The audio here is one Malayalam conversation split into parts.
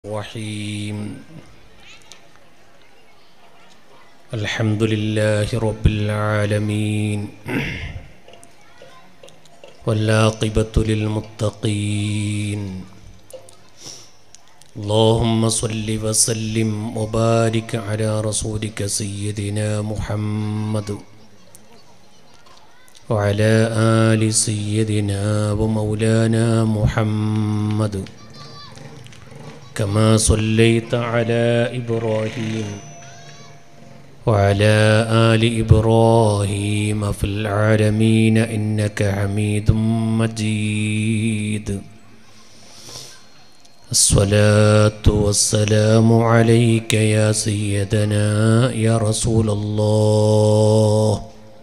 الرحيم الحمد لله رب العالمين والعاقبة للمتقين اللهم صل وسلم وبارك على رسولك سيدنا محمد وعلى آل سيدنا ومولانا محمد كما صليت على إبراهيم وعلى آل إبراهيم في العالمين إنك حميد مجيد الصلاة والسلام عليك يا سيدنا يا رسول الله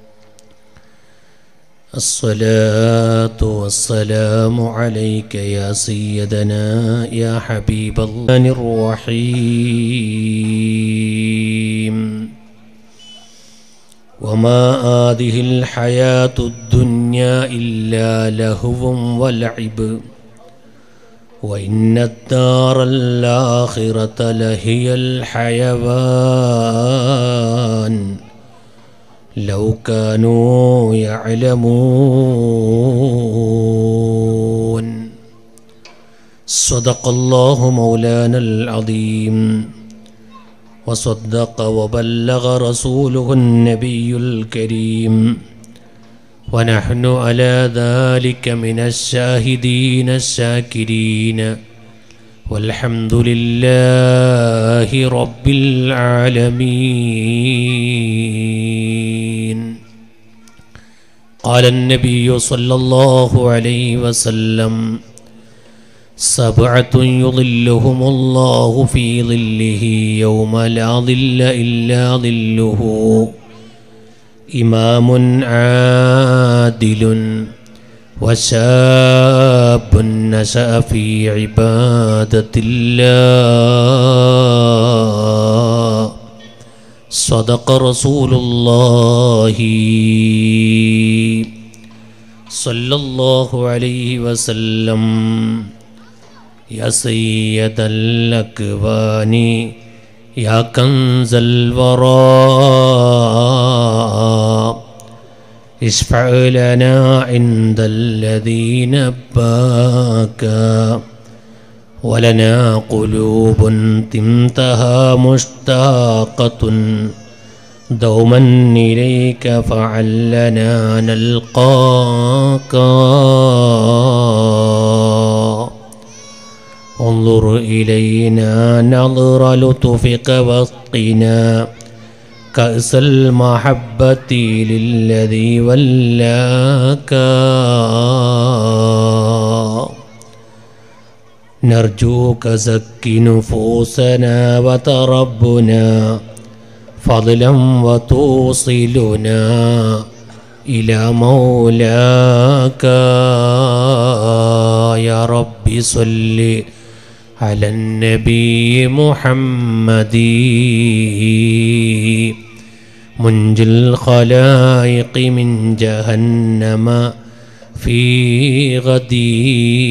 الصلاة والسلام عليك يا سيدنا يا حبيب الله الرحيم وما هذه الحياة الدنيا إلا لهو ولعب وإن الدار الآخرة لهي الحيوان لو كانوا يعلمون صدق الله مولانا العظيم وصدق وبلغ رسوله النبي الكريم ونحن على ذلك من الشاهدين الشاكرين والحمد لله رب العالمين قال النبي صلى الله عليه وسلم سبعة يظلهم الله في ظله يوم لا ظل إلا ظله إمام عادل وشاب نشأ في عبادة الله صدق رسول الله صلى الله عليه وسلم يا سيد الأكوان يا كنز الورى اشفع لنا عند الذي نباك ولنا قلوب تمتها مشتاقة دوما إليك فعلنا نلقاك انظر إلينا نظر لطفك واسقنا كأس المحبة للذي ولاك نرجوك زك نفوسنا وتربنا فضلا وتوصلنا إلى مولاك يا رب صلِّ على النبي محمد منجي الخلائق من جهنم في غدي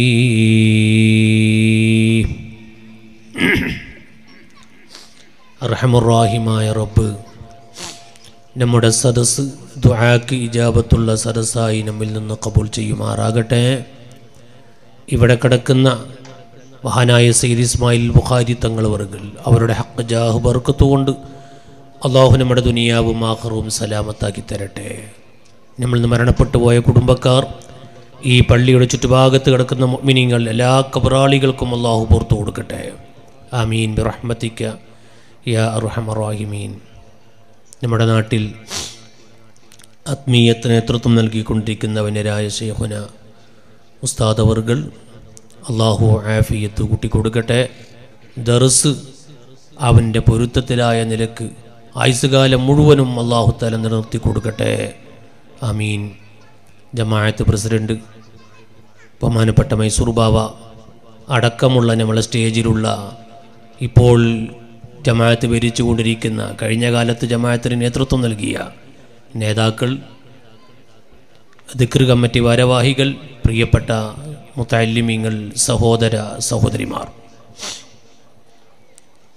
അർഹമുറാഹിമായ റബ്ബ് നമ്മുടെ സദസ് ദുആക്ക് ഇജാബത്തുള്ള സദസ്സായി നമ്മിൽ നിന്ന് കബൂൽ ചെയ്യുമാറാകട്ടെ ഇവിടെ കിടക്കുന്ന മഹാനായ സയ്യിദ് ഇസ്മായിൽ ബുഖാരി തങ്ങൾ വർഗൽ അവരുടെ ഹക്ക് ജാഹ് ബർക്കത്തുകൊണ്ട് അള്ളാഹു നമ്മുടെ ദുനിയാവും ആഹ്റവും സലാമത്താക്കി തരട്ടെ നമ്മളിൽ നിന്ന് മരണപ്പെട്ടു പോയ കുടുംബക്കാർ ഈ പള്ളിയുടെ ചുറ്റുഭാഗത്ത് കിടക്കുന്ന മിനിങ്ങൾ എല്ലാ കബറാളികൾക്കും അള്ളാഹു പുറത്തു കൊടുക്കട്ടെ ആമീൻ ബിറഹ്മത്തിക്ക യാ അറുഹമറാഹിമീൻ നമ്മുടെ നാട്ടിൽ ആത്മീയത്തിന് നേതൃത്വം നൽകിക്കൊണ്ടിരിക്കുന്നവനരായ ഷെയ്ഹുന ഉസ്താദ് അവർകൾ അള്ളാഹു ആഫിയത്ത് കൂട്ടിക്കൊടുക്കട്ടെ ദർസ് അവൻ്റെ പൊരുത്തത്തിലായ നിലക്ക് ആയുസുകാലം മുഴുവനും അള്ളാഹു തല നിലനിർത്തി കൊടുക്കട്ടെ അമീൻ ജമാഅത്ത് പ്രസിഡന്റ് ബഹുമാനപ്പെട്ട മൈസൂർ ബാവ അടക്കമുള്ള നമ്മളെ സ്റ്റേജിലുള്ള ഇപ്പോൾ ജമാഅത്ത് ഭരിച്ചുകൊണ്ടിരിക്കുന്ന കഴിഞ്ഞ കാലത്ത് ജമാഅത്തിന് നേതൃത്വം നൽകിയ നേതാക്കൾ ദിക്ർ കമ്മിറ്റി ഭാരവാഹികൾ പ്രിയപ്പെട്ട മുത്തല്ലിമീങ്ങൾ സഹോദര സഹോദരിമാർ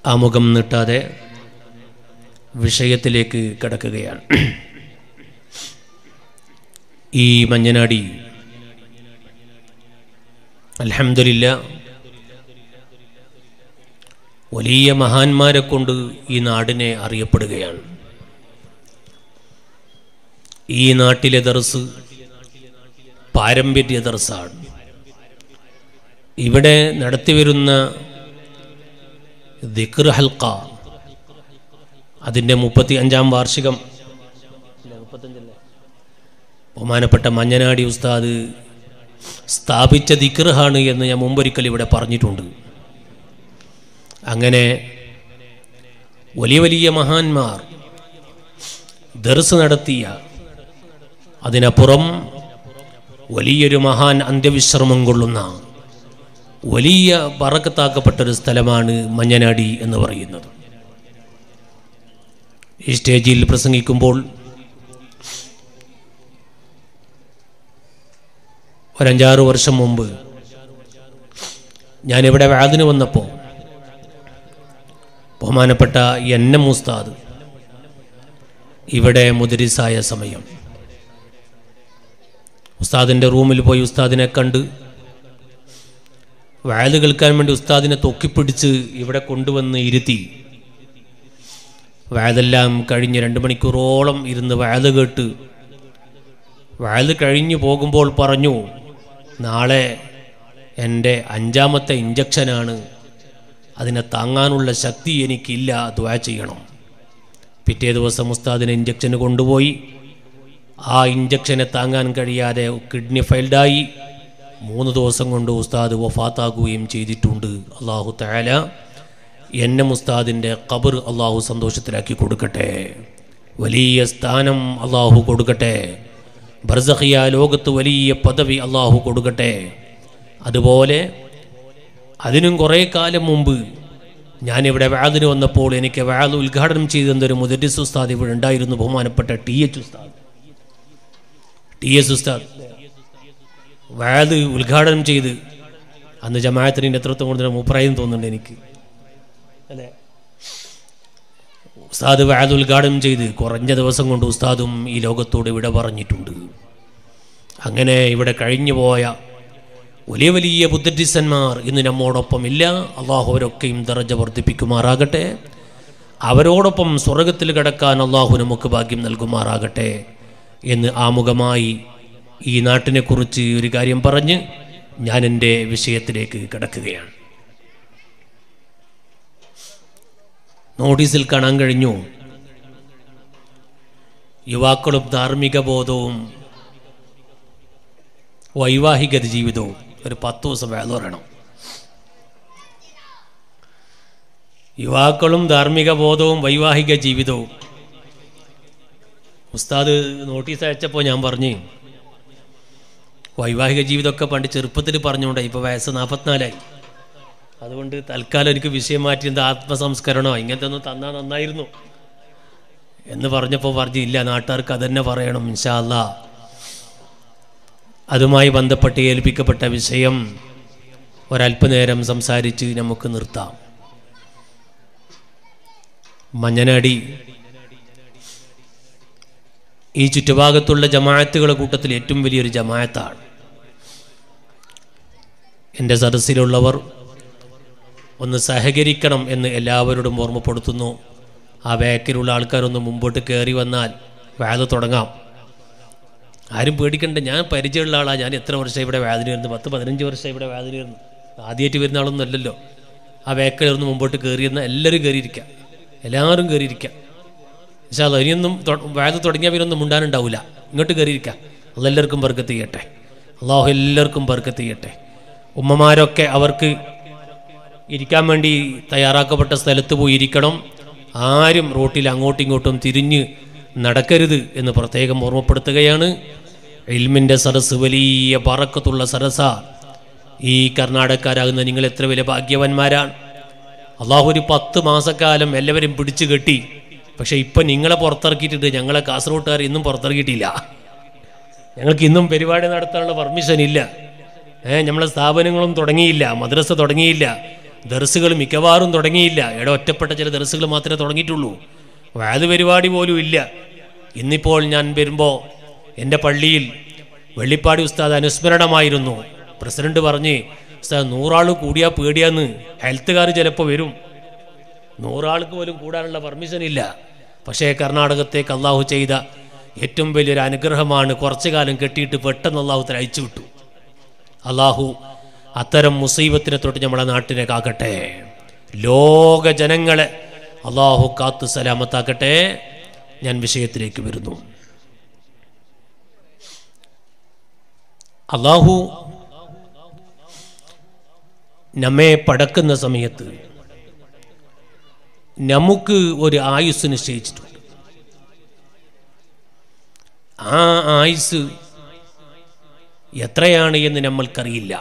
ആമുഖം നീട്ടാതെ വിഷയത്തിലേക്ക് കടക്കുകയാണ് ഈ മഞ്ഞനാടി അലഹമില്ല വലിയ മഹാന്മാരെ കൊണ്ട് ഈ നാടിനെ അറിയപ്പെടുകയാണ് ഈ നാട്ടിലെ ദർസ് പാരമ്പര്യ ദർസാണ് ഇവിടെ നടത്തിവരുന്ന ദിക്ർ ഹൽക്ക അതിൻ്റെ മുപ്പത്തി അഞ്ചാം വാർഷികം ബഹുമാനപ്പെട്ട മഞ്ഞനാടി ഉസ്താദ് സ്ഥാപിച്ച ദിക്ർഹാണ് എന്ന് ഞാൻ മുമ്പൊരിക്കൽ ഇവിടെ പറഞ്ഞിട്ടുണ്ട് അങ്ങനെ വലിയ വലിയ മഹാന്മാർ ദർസ് നടത്തിയ അതിനപ്പുറം വലിയൊരു മഹാൻ അന്ത്യവിശ്രമം കൊള്ളുന്ന വലിയ പറക്കത്താക്കപ്പെട്ടൊരു സ്ഥലമാണ് മഞ്ഞനാടി എന്ന് പറയുന്നത് ഈ സ്റ്റേജിൽ പ്രസംഗിക്കുമ്പോൾ ഒരഞ്ചാറ് വർഷം മുമ്പ് ഞാനിവിടെ വാതിന് വന്നപ്പോൾ ബഹുമാനപ്പെട്ട എൻ എം ഉസ്താദ് ഇവിടെ മുദരിസായ സമയം ഉസ്താദിൻ്റെ റൂമിൽ പോയി ഉസ്താദിനെ കണ്ട് വയല് കേൾക്കാൻ വേണ്ടി ഉസ്താദിനെ തൊക്കിപ്പിടിച്ച് ഇവിടെ കൊണ്ടുവന്ന് ഇരുത്തി വയലെല്ലാം കഴിഞ്ഞ് രണ്ട് മണിക്കൂറോളം ഇരുന്ന് വയല് കേട്ട് വയല് കഴിഞ്ഞു പോകുമ്പോൾ പറഞ്ഞു നാളെ എൻ്റെ അഞ്ചാമത്തെ ഇഞ്ചക്ഷനാണ് അതിനെ താങ്ങാനുള്ള ശക്തി എനിക്കില്ല ദ്വാ ചെയ്യണം പിറ്റേ ദിവസം ഉസ്താദിനെ ഇഞ്ചക്ഷന് കൊണ്ടുപോയി ആ ഇഞ്ചക്ഷനെ താങ്ങാൻ കഴിയാതെ കിഡ്നി ഫെയിൽഡായി മൂന്ന് ദിവസം കൊണ്ട് ഉസ്താദ് വഫാത്താകുകയും ചെയ്തിട്ടുണ്ട് അള്ളാഹു തയാല എന്നെ ഉസ്താദിൻ്റെ ഖബർ അള്ളാഹു സന്തോഷത്തിലാക്കി കൊടുക്കട്ടെ വലിയ സ്ഥാനം അള്ളാഹു കൊടുക്കട്ടെ ബർസഖിയ ലോകത്ത് വലിയ പദവി അള്ളാഹു കൊടുക്കട്ടെ അതുപോലെ അതിനും കുറേ കാലം മുമ്പ് ഞാനിവിടെ വാദിന് വന്നപ്പോൾ എനിക്ക് വാദ് ഉദ്ഘാടനം ചെയ്തെന്നൊരു മുദരിസ് ഉസ്താദ് ഇവിടെ ഉണ്ടായിരുന്നു ബഹുമാനപ്പെട്ട ടി എച്ച് ഉസ്താദ് ടി എസ് ഉസ്താദ് വാദ് ഉദ്ഘാടനം ചെയ്ത് അന്ന് ജമാഅത്തിന് നേതൃത്വം കൊടുത്ത മൂപ്പറായും തോന്നുന്നുണ്ട് എനിക്ക് അല്ലേ ഉസ്താദ് വാദ് ഉദ്ഘാടനം ചെയ്ത് കുറഞ്ഞ ദിവസം കൊണ്ട് ഉസ്താദും ഈ ലോകത്തോട് ഇവിടെ പറഞ്ഞിട്ടുണ്ട് അങ്ങനെ ഇവിടെ കഴിഞ്ഞു പോയ വലിയ വലിയ ബുദ്ധറ്റിസന്മാർ ഇന്ന് നമ്മോടൊപ്പം ഇല്ല അള്ളാഹു അവരൊക്കെയും ദറജ വർദ്ധിപ്പിക്കുമാറാകട്ടെ അവരോടൊപ്പം സ്വർഗത്തിൽ കിടക്കാൻ അള്ളാഹു നമുക്ക് ഭാഗ്യം നൽകുമാറാകട്ടെ എന്ന് ആമുഖമായി ഈ നാട്ടിനെക്കുറിച്ച് ഒരു കാര്യം പറഞ്ഞ് ഞാൻ എൻ്റെ വിഷയത്തിലേക്ക് കിടക്കുകയാണ് നോട്ടീസിൽ കാണാൻ കഴിഞ്ഞു യുവാക്കളും ധാർമ്മിക ബോധവും വൈവാഹിക ജീവിതവും ഒരു പത്ത് ദിവസം വേല പറയണം യുവാക്കളും ധാർമ്മിക ബോധവും വൈവാഹിക ജീവിതവും ഉസ്താദ് നോട്ടീസ് അയച്ചപ്പോൾ ഞാൻ പറഞ്ഞു വൈവാഹിക ജീവിതമൊക്കെ പണ്ട് ചെറുപ്പത്തിൽ പറഞ്ഞുകൊണ്ട് ഇപ്പോൾ വയസ്സ് നാൽപ്പത്തിനാലായി അതുകൊണ്ട് തൽക്കാലം എനിക്ക് വിഷയം മാറ്റി എന്താ ആത്മസംസ്കരണോ ഇങ്ങനത്തെ ഒന്ന് തന്നാൽ നന്നായിരുന്നു എന്ന് പറഞ്ഞപ്പോൾ പറഞ്ഞു ഇല്ല നാട്ടുകാർക്ക് അതന്നെ പറയണം ഇൻഷാ അല്ലാ അതുമായി ബന്ധപ്പെട്ട് ഏൽപ്പിക്കപ്പെട്ട വിഷയം ഒരല്പനേരം സംസാരിച്ച് നമുക്ക് നിർത്താം മഞ്ഞനാടി ഈ ചുറ്റുഭാഗത്തുള്ള ജമാഅത്തുകളുടെ കൂട്ടത്തിൽ ഏറ്റവും വലിയൊരു ജമാഅത്താണ് എൻ്റെ സദസ്സിലുള്ളവർ ഒന്ന് സഹകരിക്കണം എന്ന് എല്ലാവരോടും ഓർമ്മപ്പെടുത്തുന്നു ആ ബാക്കിലുള്ള ആൾക്കാരൊന്ന് മുമ്പോട്ട് കയറി വന്നാൽ വേദ തുടങ്ങാം ആരും പേടിക്കണ്ട ഞാൻ പരിചയമുള്ള ആളാണ് ഞാൻ എത്ര വർഷം ഇവിടെ വേദന വരുന്നു പത്ത് പതിനഞ്ച് വർഷം ഇവിടെ വേദന വരുന്നു ആദ്യമായിട്ട് വരുന്ന ആളൊന്നും അല്ലല്ലോ ആ വേക്കലൊന്ന് മുമ്പോട്ട് കയറിയെന്ന് എല്ലാവരും കയറിയിരിക്കാം എല്ലാവരും കയറിയിരിക്കാം പക്ഷേ അത് ഇനിയൊന്നും വേദ തുടങ്ങിയാൽ പിന്നെ ഒന്നും മുണ്ടാനുണ്ടാവില്ല ഇങ്ങോട്ട് കയറിയിരിക്കാം അതെല്ലാവർക്കും ബർക്കത്ത് ചെയ്യട്ടെ അള്ളാഹു എല്ലാവർക്കും ബർക്കത്ത് ചെയ്യട്ടെ ഉമ്മമാരൊക്കെ അവർക്ക് ഇരിക്കാൻ വേണ്ടി തയ്യാറാക്കപ്പെട്ട സ്ഥലത്ത് പോയി ഇരിക്കണം ആരും റോട്ടിൽ അങ്ങോട്ടും ഇങ്ങോട്ടും തിരിഞ്ഞ് നടക്കരുത് എന്ന് പ്രത്യേകം ഓർമ്മപ്പെടുത്തുകയാണ് ഇൽമിൻ്റെ സരസ് വലിയ പറക്കത്തുള്ള സരസ ഈ കർണാടകക്കാരാകുന്ന നിങ്ങൾ എത്ര വലിയ ഭാഗ്യവാന്മാരാണ് അള്ളാഹു ഒരു പത്ത് മാസക്കാലം എല്ലാവരും പിടിച്ചു കെട്ടി പക്ഷെ ഇപ്പം നിങ്ങളെ പുറത്തിറക്കിയിട്ടുണ്ട് ഞങ്ങളെ കാസർഗോട്ടുകാർ ഇന്നും പുറത്തിറക്കിയിട്ടില്ല ഞങ്ങൾക്ക് ഇന്നും പരിപാടി നടത്താനുള്ള പെർമിഷൻ ഇല്ല ഏഹ് നമ്മളെ സ്ഥാപനങ്ങളും തുടങ്ങിയില്ല മദ്രസ തുടങ്ങിയില്ല ദർസുകൾ മിക്കവാറും തുടങ്ങിയില്ല ഇവിടെ ഒറ്റപ്പെട്ട ചില ദർസുകൾ മാത്രമേ തുടങ്ങിയിട്ടുള്ളൂ വാത് പരിപാടി പോലും ഇല്ല ഇന്നിപ്പോൾ ഞാൻ വരുമ്പോൾ എൻ്റെ പള്ളിയിൽ വെള്ളിപ്പാടി ഉസ്താദ് അനുസ്മരണമായിരുന്നു പ്രസിഡന്റ് പറഞ്ഞ് ഉസ്താദ് നൂറാൾ കൂടിയാൽ പേടിയാന്ന് ഹെൽത്തുകാർ ചിലപ്പോൾ വരും നൂറാൾക്ക് പോലും കൂടാനുള്ള പെർമിഷൻ ഇല്ല പക്ഷേ കർണാടകത്തേക്ക് അള്ളാഹു ചെയ്ത ഏറ്റവും വലിയൊരു അനുഗ്രഹമാണ് കുറച്ചു കാലം കെട്ടിയിട്ട് പെട്ടെന്ന് അള്ളാഹുത്തിന് അയച്ചു വിട്ടു അള്ളാഹു അത്തരം മുസീബത്തിനെ തൊട്ട് നമ്മുടെ നാട്ടിനെ കാക്കട്ടെ ലോക ജനങ്ങളെ അള്ളാഹു കാത്തു സലാമത്താക്കട്ടെ ഞാൻ വിഷയത്തിലേക്ക് വരുന്നു അള്ളാഹു നമ്മെ പടക്കുന്ന സമയത്ത് നമുക്ക് ഒരു ആയുസ് നിശ്ചയിച്ചിട്ടുണ്ട് ആ ആയുസ് എത്രയാണ് എന്ന് നമ്മൾക്കറിയില്ല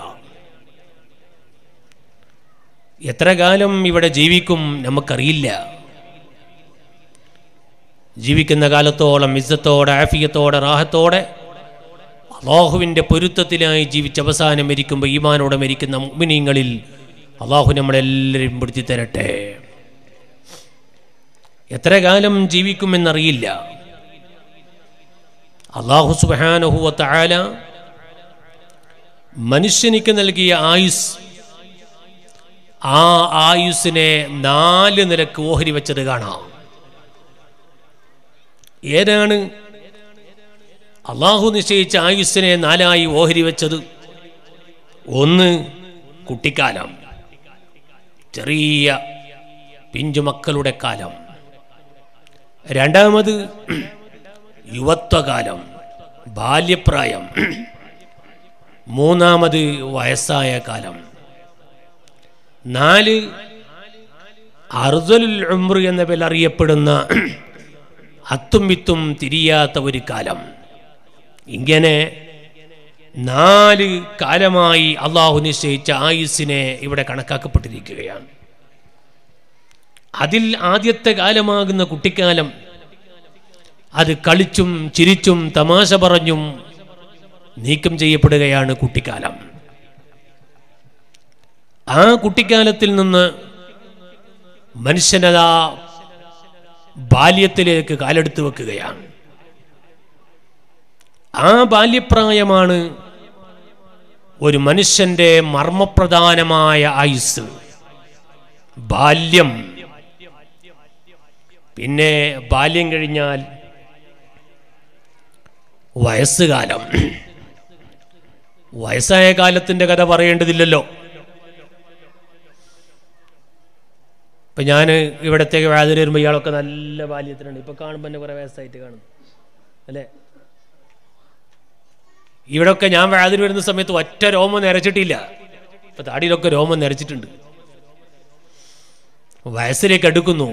എത്ര കാലം ഇവിടെ ജീവിക്കും നമുക്കറിയില്ല ജീവിക്കുന്ന കാലത്തോളം ഇസ്സത്തോടെ ആഫിയത്തോടെ റാഹത്തോടെ അള്ളാഹുവിൻ്റെ പൊരുത്തത്തിലായി ജീവിച്ച് അവസാനം മരിക്കുമ്പോൾ ഈമാനോടെ മരിക്കുന്ന മുഗ്മിനീങ്ങളിൽ അള്ളാഹു നമ്മളെല്ലാവരും പിടിച്ചു തരട്ടെ എത്ര കാലം ജീവിക്കുമെന്നറിയില്ല അള്ളാഹു സുബാനഹുവത്ത ആല മനുഷ്യനിക്ക് നൽകിയ ആയുസ് ആ ആയുസ്സിനെ നാല് നിലക്ക് ഓഹരി വെച്ചത് കാണാം ഏതാണ് അള്ളാഹു നിശ്ചയിച്ച ആയുസ്സിനെ നാലായി ഓഹരി വെച്ചത് ഒന്ന് കുട്ടിക്കാലം ചെറിയ പിഞ്ചുമക്കളുടെ കാലം രണ്ടാമത് യുവത്വകാലം ബാല്യപ്രായം മൂന്നാമത് വയസ്സായ കാലം നാല് അർദുൽ ഉംർ എന്ന പേരിൽ അറിയപ്പെടുന്ന അത്തും വിത്തും തിരിയാത്ത ഒരു കാലം ഇങ്ങനെ നാല് കാലമായി അള്ളാഹു നിശ്ചയിച്ച ആയുസ്സിനെ ഇവിടെ കണക്കാക്കപ്പെട്ടിരിക്കുകയാണ് അതിൽ ആദ്യത്തെ കാലമാകുന്ന കുട്ടിക്കാലം അത് കളിച്ചും ചിരിച്ചും തമാശ പറഞ്ഞും നീക്കം ചെയ്യപ്പെടുകയാണ് കുട്ടിക്കാലം ആ കുട്ടിക്കാലത്തിൽ നിന്ന് മനുഷ്യനതാ ബാല്യത്തിലേക്ക് കാലെടുത്ത് വെക്കുകയാണ് ആ ബാല്യപ്രായമാണ് ഒരു മനുഷ്യന്റെ മർമ്മപ്രധാനമായ ആയുസ് ബാല്യം പിന്നെ ബാല്യം കഴിഞ്ഞാൽ വയസ്സുകാലം വയസ്സായ കാലത്തിന്റെ കഥ പറയേണ്ടതില്ലല്ലോ ഇപ്പൊ ഞാൻ ഇവിടത്തേക്ക് വ്യാതിൽ വരുമ്പോൾ ഇയാളൊക്കെ നല്ല ബാല്യത്തിലുണ്ട് ഇപ്പൊ കാണുമ്പോൾ എന്നെ കുറെ വയസ്സായിട്ട് കാണുന്നു അല്ലേ ഇവിടൊക്കെ ഞാൻ വ്യാതിൽ വരുന്ന സമയത്ത് ഒറ്റ രോമം നിരച്ചിട്ടില്ല ഇപ്പൊ താടിയിലൊക്കെ രോമം നിരച്ചിട്ടുണ്ട് വയസ്സിലേക്ക് അടുക്കുന്നു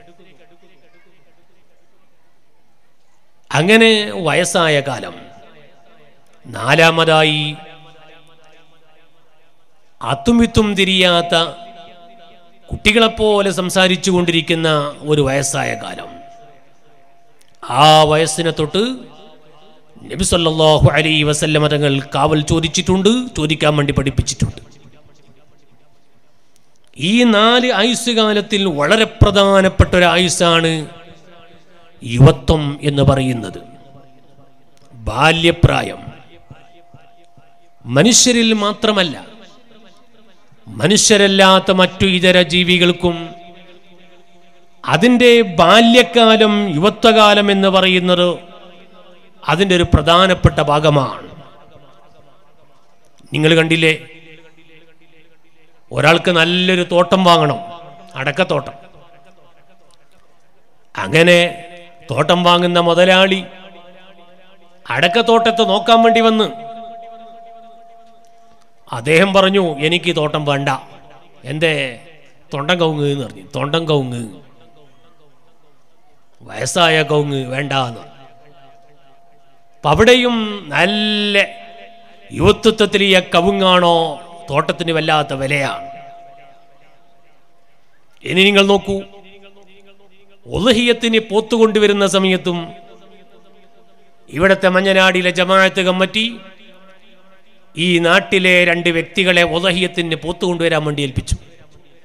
അങ്ങനെ വയസ്സായ കാലം നാലാമതായി അത്തുമിത്തും തിരിയാത്ത കുട്ടികളെപ്പോലെ സംസാരിച്ചു കൊണ്ടിരിക്കുന്ന ഒരു വയസ്സായ കാലം ആ വയസ്സിനെ തൊട്ട് നബി സല്ലല്ലാഹു അലൈഹി വസല്ലമ തങ്ങൾ കാവൽ ചോദിച്ചിട്ടുണ്ട് ചോദിക്കാൻ വേണ്ടി പഠിപ്പിച്ചിട്ടുണ്ട് ഈ നാല് ആയുസ് കാലത്തിൽ വളരെ പ്രധാനപ്പെട്ട ഒരു ആയുസ്സാണ് യുവത്വം എന്ന് പറയുന്നത് ബാല്യപ്രായം മനുഷ്യരിൽ മാത്രമല്ല മനുഷ്യരല്ലാത്ത മറ്റു ഇതര ജീവികൾക്കും അതിൻ്റെ ബാല്യകാലം യുവത്വകാലം എന്ന് പറയുന്നത് അതിൻ്റെ ഒരു പ്രധാനപ്പെട്ട ഭാഗമാണ് നിങ്ങൾ കണ്ടില്ലേ ഒരാൾക്ക് നല്ലൊരു തോട്ടം വാങ്ങണം അടക്കത്തോട്ടം അങ്ങനെ തോട്ടം വാങ്ങുന്ന മുതലാളി അടക്കത്തോട്ടത്തെ നോക്കാൻ വേണ്ടി വന്ന് അദ്ദേഹം പറഞ്ഞു എനിക്ക് ഈ തോട്ടം വേണ്ട എൻ്റെ തൊണ്ടൻ കവുങ്ങ് എന്ന് പറഞ്ഞു തൊണ്ടൻ കവുങ്ങ് വയസ്സായ കവുങ്ങ് വേണ്ട എന്ന് അപ്പൊ അവിടെയും നല്ല യുവത്വത്തിൽ ഈ കവുങ്ങാണോ തോട്ടത്തിന് വല്ലാത്ത വിലയാണ് ഇനി നിങ്ങൾ നോക്കൂ ഒലഹിയത്തിന് പോത്തുകൊണ്ടുവരുന്ന സമയത്തും ഇവിടുത്തെ മഞ്ഞനാടിയിലെ ജമാഅത്ത് കമ്മിറ്റി ഈ നാട്ടിലെ രണ്ട് വ്യക്തികളെ ഒലഹിയത്തിന് പോത്തുകൊണ്ടുവരാൻ വേണ്ടി ഏൽപ്പിച്ചു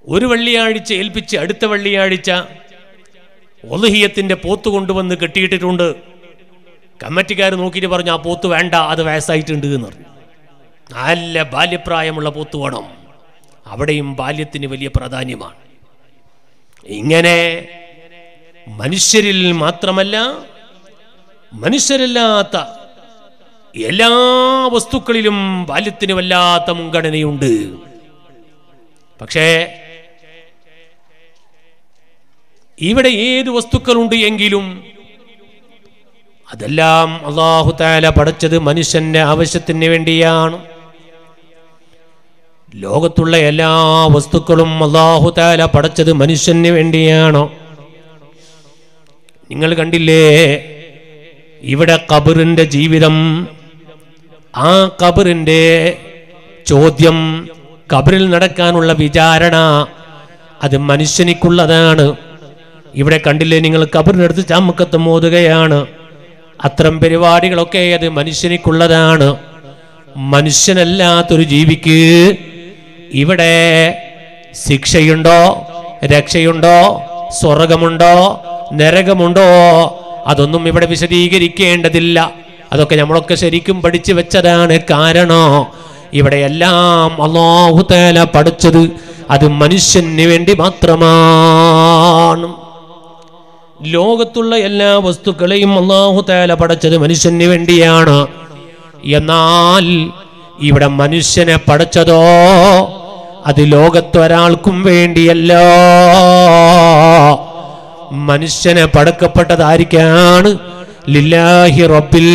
ഒരു വെള്ളിയാഴ്ച ഏൽപ്പിച്ച് അടുത്ത വെള്ളിയാഴ്ച ഒലഹിയത്തിന്റെ പോത്ത് കൊണ്ടുവന്ന് കെട്ടിയിട്ടിട്ടുണ്ട് കമ്മിറ്റിക്കാർ നോക്കിയിട്ട് പറഞ്ഞു ആ പോത്ത് വേണ്ട അത് വയസ്സായിട്ടുണ്ട് എന്ന് പറഞ്ഞു നല്ല ബാല്യപ്രായമുള്ള പോത്ത് വേണം അവിടെയും ബാല്യത്തിന് വലിയ പ്രാധാന്യമാണ് ഇങ്ങനെ മനുഷ്യരിൽ മാത്രമല്ല മനുഷ്യരല്ലാത്ത എല്ലാ വസ്തുക്കളിലും ബാല്യത്തിന് വല്ലാത്ത മുൻഗണനയുണ്ട് പക്ഷേ ഇവിടെ ഏത് വസ്തുക്കളുണ്ട് എങ്കിലും അതെല്ലാം അള്ളാഹു താല പടച്ചത് മനുഷ്യന്റെ ആവശ്യത്തിന് വേണ്ടിയാണ് ലോകത്തുള്ള എല്ലാ വസ്തുക്കളും അള്ളാഹു താല പടച്ചത് മനുഷ്യന് വേണ്ടിയാണ് നിങ്ങൾ കണ്ടില്ലേ ഇവിടെ കബറിന്റെ ജീവിതം ആ കബറിന്റെ ചോദ്യം കബറിൽ നടക്കാനുള്ള വിചാരണ അത് മനുഷ്യനിക്കുള്ളതാണ് ഇവിടെ കണ്ടില്ലേ നിങ്ങൾ കബറിനടുത്ത് ചാമക്കത്ത് മോതുകയാണ് അത്തരം പരിപാടികളൊക്കെ അത് മനുഷ്യനിക്കുള്ളതാണ് മനുഷ്യനല്ലാത്തൊരു ജീവിക്ക് ഇവിടെ ശിക്ഷയുണ്ടോ രക്ഷയുണ്ടോ സ്വർഗമുണ്ടോ നരകമുണ്ടോ അതൊന്നും ഇവിടെ വിശദീകരിക്കേണ്ടതില്ല അതൊക്കെ നമ്മളൊക്കെ ശരിക്കും പഠിച്ചു വെച്ചതാണ് കാരണം ഇവിടെ എല്ലാം അള്ളാഹുതേല പഠിച്ചത് അത് മനുഷ്യന് വേണ്ടി മാത്രമാണ് ലോകത്തുള്ള എല്ലാ വസ്തുക്കളെയും അള്ളാഹു തേല പടച്ചത് മനുഷ്യന് വേണ്ടിയാണ് എന്നാൽ ഇവിടെ മനുഷ്യനെ പടച്ചതോ അത് ലോകത്തൊരാൾക്കും വേണ്ടിയല്ല മനുഷ്യനെ പടക്കപ്പെട്ടതായിരിക്കാണ് ലില്ലാഹി റബ്ബിൽ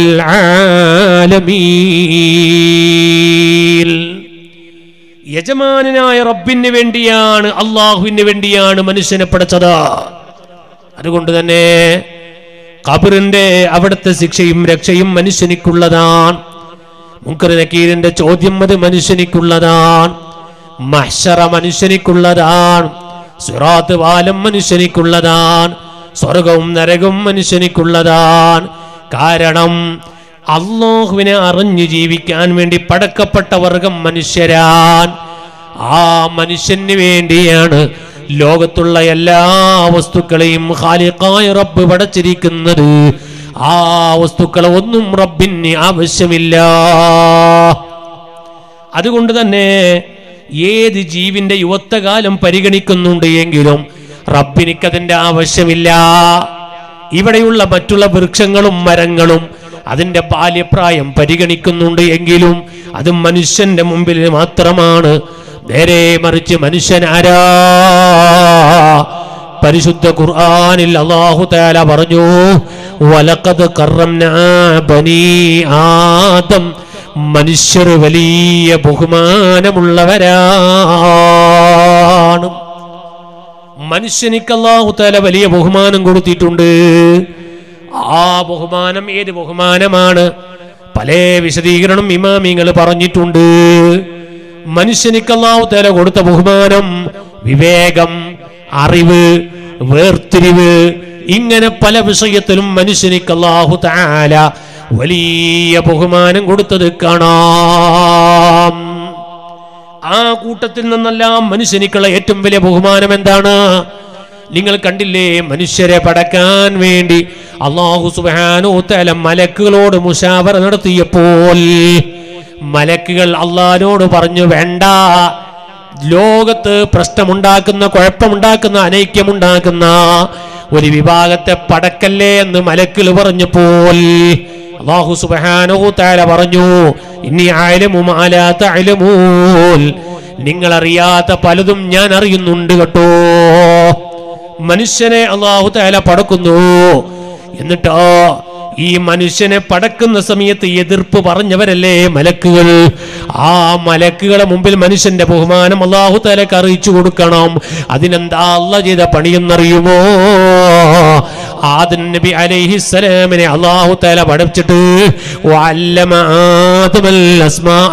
ആലമീൻ യജമാനായ റബ്ബിന് വേണ്ടിയാണ് അള്ളാഹുവിന് വേണ്ടിയാണ് മനുഷ്യനെ പടച്ചത് അതുകൊണ്ട് തന്നെ കബറിന്റെ അവിടുത്തെ ശിക്ഷയും രക്ഷയും മനുഷ്യനിക്കുള്ളതാണ് മുക്കർ നക്കീരിന്റെ ചോദ്യം അത് മനുഷ്യനിക്കുള്ളതാണ് മഹ്ഷറ മനുഷ്യനിക്കുള്ളതാണ് സുറാത്ത് വാലം മനുഷ്യനിക്കുള്ളതാണ് സ്വർഗവും നരകവും മനുഷ്യനിക്കുള്ളതാണ് കാരണം അള്ളാഹുവിനെ അറിഞ്ഞു ജീവിക്കാൻ വേണ്ടി പടക്കപ്പെട്ട വർഗം മനുഷ്യരാൻ ആ മനുഷ്യന് വേണ്ടിയാണ് ലോകത്തുള്ള എല്ലാ വസ്തുക്കളെയും ഖാലിഖായ റബ്ബ് പടച്ചിരിക്കുന്നത് ആ വസ്തുക്കളെ ഒന്നും റബ്ബിന് ആവശ്യമില്ല അതുകൊണ്ട് തന്നെ ഏത് ജീവിന്റെ യുവത്വകാലം പരിഗണിക്കുന്നുണ്ട് എങ്കിലും റബ്ബിനിക്കതിന്റെ ആവശ്യമില്ല ഇവിടെയുള്ള മറ്റുള്ള വൃക്ഷങ്ങളും മരങ്ങളും അതിന്റെ ബാല്യപ്രായം പരിഗണിക്കുന്നുണ്ട് എങ്കിലും അത് മനുഷ്യന്റെ മുമ്പിൽ മാത്രമാണ് നേരെ മറിച്ച് മനുഷ്യനാരാ പരിശുദ്ധ ഖുർആനിൽ അല്ലാഹു തആല പറഞ്ഞു വലഖദ് കറംനാ ബനി ആദം മനുഷ്യർ വലിയ ബഹുമാനമുള്ളവരാണ് മനുഷ്യനിക്ക് അല്ലാഹു തആല വലിയ ബഹുമാനം കൊടുത്തിട്ടുണ്ട് ആ ബഹുമാനം ഏത് ബഹുമാനമാണ് പല വിശദീകരണം ഇമാമിങ്ങൾ പറഞ്ഞിട്ടുണ്ട് മനുഷ്യനിക്ക് അല്ലാഹു തആല കൊടുത്ത ബഹുമാനം വിവേകം അറിവ് വേർതിരിവ് ഇങ്ങനെ പല വിഷയത്തിലും മനുഷ്യനിക്ക് അല്ലാഹു തആല വലിയ ബഹുമാനം കൊടുത്തത് കാണാം ആ കൂട്ടത്തിൽ നിന്നെല്ലാം മനുഷ്യനിക്കുള്ള ഏറ്റവും വലിയ ബഹുമാനം എന്താണ് നിങ്ങൾ കണ്ടില്ലേ മനുഷ്യരെ പടക്കാൻ വേണ്ടി അള്ളാഹു സുബാനോ തല മലക്കുകളോട് മുഷാവറ നടത്തിയപ്പോൾ മലക്കുകൾ അള്ളഹാനോട് പറഞ്ഞു വേണ്ട ലോകത്ത് പ്രശ്നമുണ്ടാക്കുന്ന കുഴപ്പമുണ്ടാക്കുന്ന അനൈക്യമുണ്ടാക്കുന്ന ഒരു വിഭാഗത്തെ പടക്കല്ലേ എന്ന് മലക്കുകൾ പറഞ്ഞപ്പോൾ അള്ളാഹു സുബാനോ താല പറഞ്ഞു ഇനി ആയാലും മാലാത്ത അയലമൂൽ നിങ്ങൾ അറിയാത്ത പലതും ഞാൻ അറിയുന്നുണ്ട് കേട്ടോ മനുഷ്യനെ അള്ളാഹു താല പടക്കുന്നു എന്നിട്ടോ ഈ മനുഷ്യനെ പടക്കുന്ന സമയത്ത് എതിർപ്പ് പറഞ്ഞവരല്ലേ മലക്കുകൾ ആ മലക്കുകളെ മുമ്പിൽ മനുഷ്യന്റെ ബഹുമാനം അള്ളാഹു താലക്ക് അറിയിച്ചു കൊടുക്കണം അതിനെന്താ അല്ല ചെയ്ത പണിയെന്നറിയുമോ ആദൻ നബി അലൈഹിസ്സലാമിനെ അള്ളാഹു താല പഠിച്ചിട്ട് വഅല്ലമ ആദമൽ അസ്മാഅ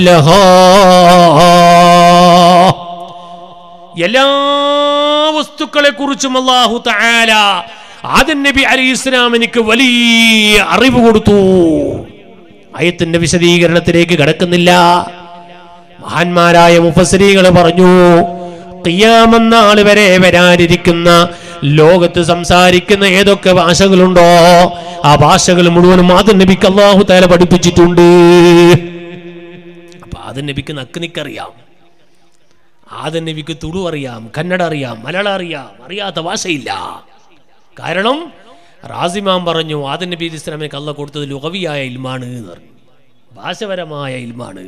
കുല്ലഹാ എല്ലാ വസ്തുക്കളെ കുറിച്ചും അള്ളാഹു തആല ആദൻ നബി അലൈഹി ഇസ്ലാമിനിക്ക് വലിയ അറിവ് കൊടുത്തു അയത്തിന്റെ വിശദീകരണത്തിലേക്ക് കടക്കുന്നില്ല മഹാന്മാരായ മുഫസരികൾ പറഞ്ഞു കിയാമെന്നാൾ വരെ വരാനിരിക്കുന്ന ലോകത്ത് സംസാരിക്കുന്ന ഏതൊക്കെ ഭാഷകളുണ്ടോ ആ ഭാഷകൾ മുഴുവനും ആദ്യ നബിക്ക് അള്ളാഹു താല പഠിപ്പിച്ചിട്ടുണ്ട് അപ്പൊ ആദ്യ നബിക്ക് നക്ക് നിക്കറിയാം ആദ്യ നബിക്ക് തുളു അറിയാം കന്നഡ അറിയാം മലയാളം അറിയാം അറിയാത്ത ഭാഷയില്ല കാരണം റാസിമാൻ പറഞ്ഞു ആദ്യ നബി ഇസ്ലാമിനെ കള്ള കൊടുത്തത് ലുഹവിയായ ഇൽമാണ് എന്ന് പറഞ്ഞു ഭാഷപരമായ ഇൽമാണ്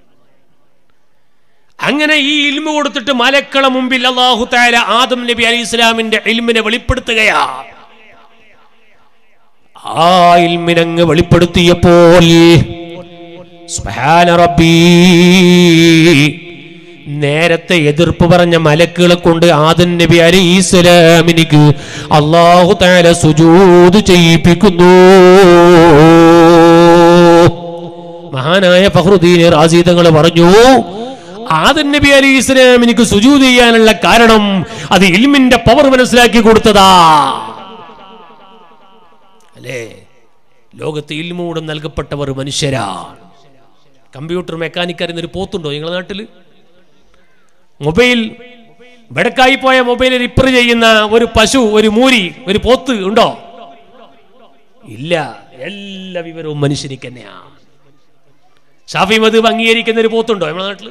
അങ്ങനെ ഈ ഇൽമ കൊടുത്തിട്ട് മലക്കള മുമ്പിൽ അള്ളാഹു താല ആദം നബി അലി ഇസ്ലാമിന്റെ ഇൽമിനെ വെളിപ്പെടുത്തുകയാ ആ ഇൽമിനങ്ങ് വെളിപ്പെടുത്തിയപ്പോൾ സുബ്ഹാന റബ്ബീ നേരത്തെ എതിർപ്പ് പറഞ്ഞ മലക്കുകളെ കൊണ്ട് ആദൻ നബി അലി ഇസ്ലാമിനിക്ക് അള്ളാഹു താല സുജൂത് ചെയ്യിപ്പിക്കുന്നു മഹാനായ ഫഹ്റുദ്ദീൻ റാസി തങ്ങൾ പറഞ്ഞു ആദൻ നബി അലി ഇസ്ലാമിനിക്ക് സുജൂത് ചെയ്യാനുള്ള കാരണം അത് ഇൽമിന്റെ പവർ മനസ്സിലാക്കി കൊടുത്തതാ അല്ലേ ലോകത്ത് ഇൽമൂടം നൽകപ്പെട്ടവർ മനുഷ്യരാണ് കമ്പ്യൂട്ടർ മെക്കാനിക് അറിയുന്നൊരു പോത്തുണ്ടോ നിങ്ങളുടെ നാട്ടിൽ മൊബൈൽ വെടക്കായി പോയ മൊബൈൽ റിപ്പയർ ചെയ്യുന്ന ഒരു പശു ഒരു മൂരി ഒരു പോത്ത് ഉണ്ടോ ഇല്ല എല്ലാ വിവരവും മനുഷ്യനിക്ക് തന്നെയാണ് ഷാഫി മധുബ് അംഗീകരിക്കുന്ന ഒരു പോത്തുണ്ടോ നമ്മുടെ നാട്ടിൽ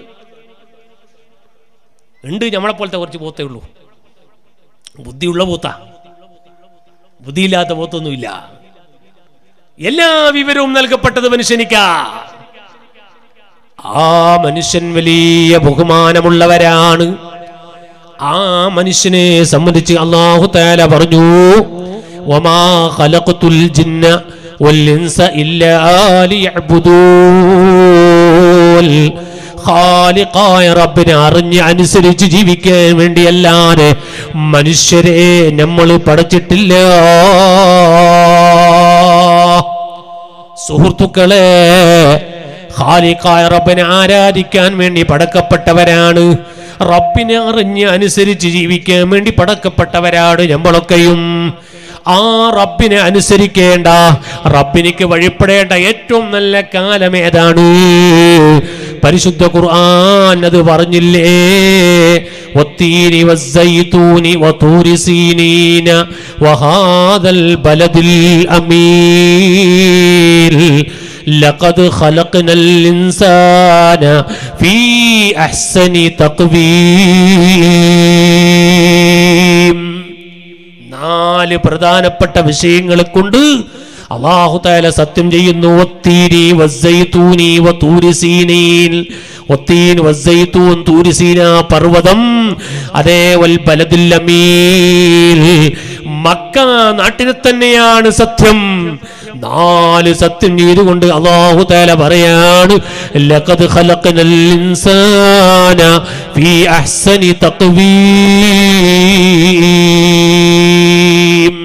ഉണ്ട് നമ്മളെ പോലത്തെ കുറച്ച് പോത്തേ ഉള്ളൂ ബുദ്ധിയുള്ള പോത്താ ബുദ്ധിയില്ലാത്ത പോത്തൊന്നുമില്ല എല്ലാ വിവരവും നൽകപ്പെട്ടത് മനുഷ്യനിക്കാ ആ മനുഷ്യൻ വലിയ ബഹുമാനമുള്ളവരാണ് ആ മനുഷ്യനെ സംബന്ധിച്ച് അള്ളാഹു താല പറഞ്ഞു വമാ ഖലഖതുൽ ജിന്ന വൽ ഇൻസ ഇല്ലാ ലിയഅ്ബുദൂൻ ഖാലിഖായ റബ്ബിനെ അറിഞ്ഞ് അനുസരിച്ച് ജീവിക്കാൻ വേണ്ടിയല്ലാതെ മനുഷ്യരെ നമ്മൾ പഠിച്ചിട്ടില്ല സുഹൃത്തുക്കളെ ഖാലിഖായ റബ്ബിനെ ആരാധിക്കാൻ വേണ്ടി പടക്കപ്പെട്ടവരാണ് റബ്ബിനെ അറിഞ്ഞ് അനുസരിച്ച് ജീവിക്കാൻ വേണ്ടി പടക്കപ്പെട്ടവരാണ് നമ്മളൊക്കെയും ആ റബ്ബിനെ അനുസരിക്കേണ്ട റബ്ബിനിക്ക് വഴിപ്പെടേണ്ട ഏറ്റവും നല്ല കാലം ഏതാണ് പരിശുദ്ധ ഖുർആൻ അത് പറഞ്ഞില്ലേ والتين والزيتون وطور سينين وهذا البلد الأمين لقد خلقنا الإنسان في أحسن تقويم നാല് പ്രധാനപ്പെട്ട വിഷയങ്ങളെ കൊണ്ട് അള്ളാഹു താല സത്യം ചെയ്യുന്നു ഒത്തീനി വസ്സൈത്തൂനി വത്തൂരി സീനീൻ ഒത്തീൻ വസ്സൈത്തൂൻ തൂരി സീന പർവ്വതം അതേ വൽ ബലദിൽ അമീൻ മക്ക നാട്ടിനെ തന്നെയാണ് സത്യം നാല് സത്യം ചെയ്തുകൊണ്ട് അള്ളാഹു താല പറയാണ് ലഖദ് ഖലഖനൽ ഇൻസാന ഫീ അഹ്സനി തഖ്വീം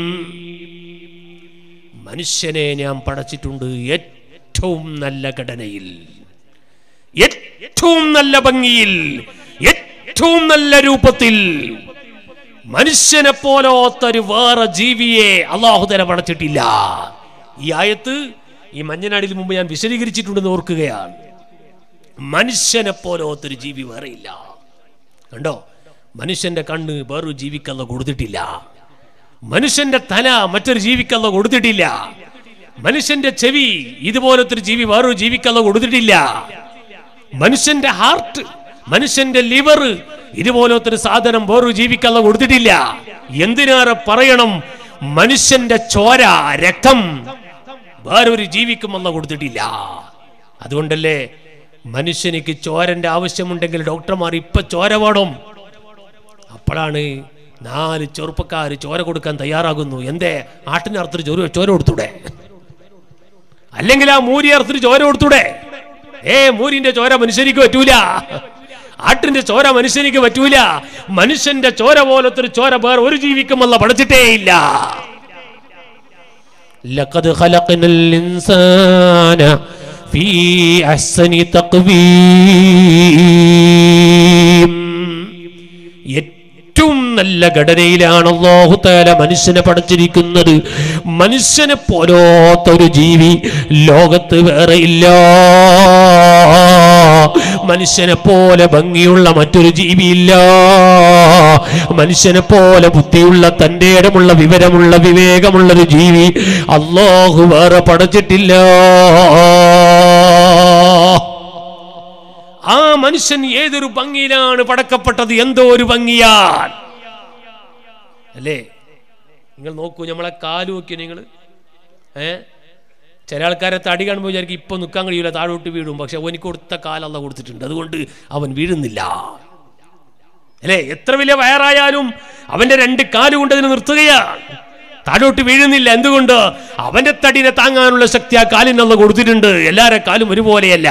മനുഷ്യനെ ഞാൻ പടച്ചിട്ടുണ്ട് ഏറ്റവും നല്ല ഘടനയിൽ ഏറ്റവും നല്ല ഭംഗിയിൽ ഏറ്റവും നല്ല രൂപത്തിൽ മനുഷ്യനെ പോലോത്തൊരു വേറെ ജീവിയെ അള്ളാഹുതല പടച്ചിട്ടില്ല ഈ ആയത്ത് ഈ മഞ്ഞനാടിന് മുമ്പ് ഞാൻ വിശദീകരിച്ചിട്ടുണ്ടെന്ന് ഓർക്കുകയാണ് മനുഷ്യനെ പോലോത്തൊരു ജീവി വേറെയില്ല കണ്ടോ മനുഷ്യന്റെ കണ്ണ് വേറൊരു ജീവിക്കല്ല കൊടുത്തിട്ടില്ല മനുഷ്യന്റെ തല മറ്റൊരു ജീവിക്കല്ല കൊടുത്തിട്ടില്ല മനുഷ്യന്റെ ചെവി ഇതുപോലത്തെ ഒരു ജീവി വേറൊരു ജീവിക്കല്ല കൊടുത്തിട്ടില്ല മനുഷ്യന്റെ ഹാർട്ട് മനുഷ്യന്റെ ലിവർ ഇതുപോലത്തെ ഒരു സാധനം വേറൊരു ജീവിക്കല്ല കൊടുത്തിട്ടില്ല എന്തിനേറെ പറയണം മനുഷ്യന്റെ ചോര രക്തം വേറൊരു ജീവിക്കുമല്ല കൊടുത്തിട്ടില്ല അതുകൊണ്ടല്ലേ മനുഷ്യനിക്ക് ചോരന്റെ ആവശ്യമുണ്ടെങ്കിൽ ഡോക്ടർമാർ ഇപ്പൊ ചോര വേണം അപ്പോഴാണ് നാല് ചെറുപ്പക്കാർ ചോര കൊടുക്കാൻ തയ്യാറാകുന്നു എന്തേ ആട്ടിന് അർത്ഥത്തിൽ ചോര ചോര കൊടുത്തൂടെ അല്ലെങ്കിൽ ആ മൂരി അർത്ഥത്തിൽ ചോര കൊടുത്തൂടെ ഏ മൂരിന്റെ ചോര മനുഷ്യനിക്ക് പറ്റൂല ആട്ടിന്റെ ചോര മനുഷ്യനിക്ക് പറ്റൂല മനുഷ്യന്റെ ചോര പോലത്തെ ഒരു ചോര വേറെ ഒരു ജീവിക്കുമല്ല പഠിച്ചിട്ടേ ഇല്ല لقد خلقنا الإنسان في أحسن تقويم ഏറ്റവും നല്ല ഘടനയിലാണ് അള്ളാഹു താല മനുഷ്യനെ പഠിച്ചിരിക്കുന്നത് മനുഷ്യനെ പോലോത്തൊരു ജീവി ലോകത്ത് വേറെ ഇല്ല മനുഷ്യനെ പോലെ ഭംഗിയുള്ള മറ്റൊരു ജീവിയില്ല മനുഷ്യനെ പോലെ ബുദ്ധിയുള്ള തന്റെ ഇടമുള്ള വിവരമുള്ള വിവേകമുള്ള ഒരു ജീവി അള്ളാഹു വേറെ പടച്ചിട്ടില്ല ആ മനുഷ്യൻ ഏതൊരു ഭംഗിയിലാണ് പടക്കപ്പെട്ടത് എന്തോ ഒരു ഭംഗിയാൽ അല്ലേ നിങ്ങൾ നോക്കൂ നമ്മളെ കാല് നോക്കിയോ നിങ്ങൾ ഏ ചില ആൾക്കാരെ തടി കാണുമ്പോൾ വിചാരിക്കും ഇപ്പൊ നിൽക്കാൻ കഴിയില്ല താഴോട്ട് വീഴും പക്ഷെ അവനിക്ക് കൊടുത്ത കാലല്ല കൊടുത്തിട്ടുണ്ട് അതുകൊണ്ട് അവൻ വീഴുന്നില്ല അല്ലേ എത്ര വലിയ വയറായാലും അവന്റെ രണ്ട് കാലുകൊണ്ട് അതിനെ നിർത്തുകയാണ് താഴോട്ട് വീഴുന്നില്ല എന്തുകൊണ്ട് അവന്റെ തടിനെ താങ്ങാനുള്ള ശക്തി ആ കാലിനുള്ള കൊടുത്തിട്ടുണ്ട് എല്ലാരെ കാലും ഒരുപോലെയല്ല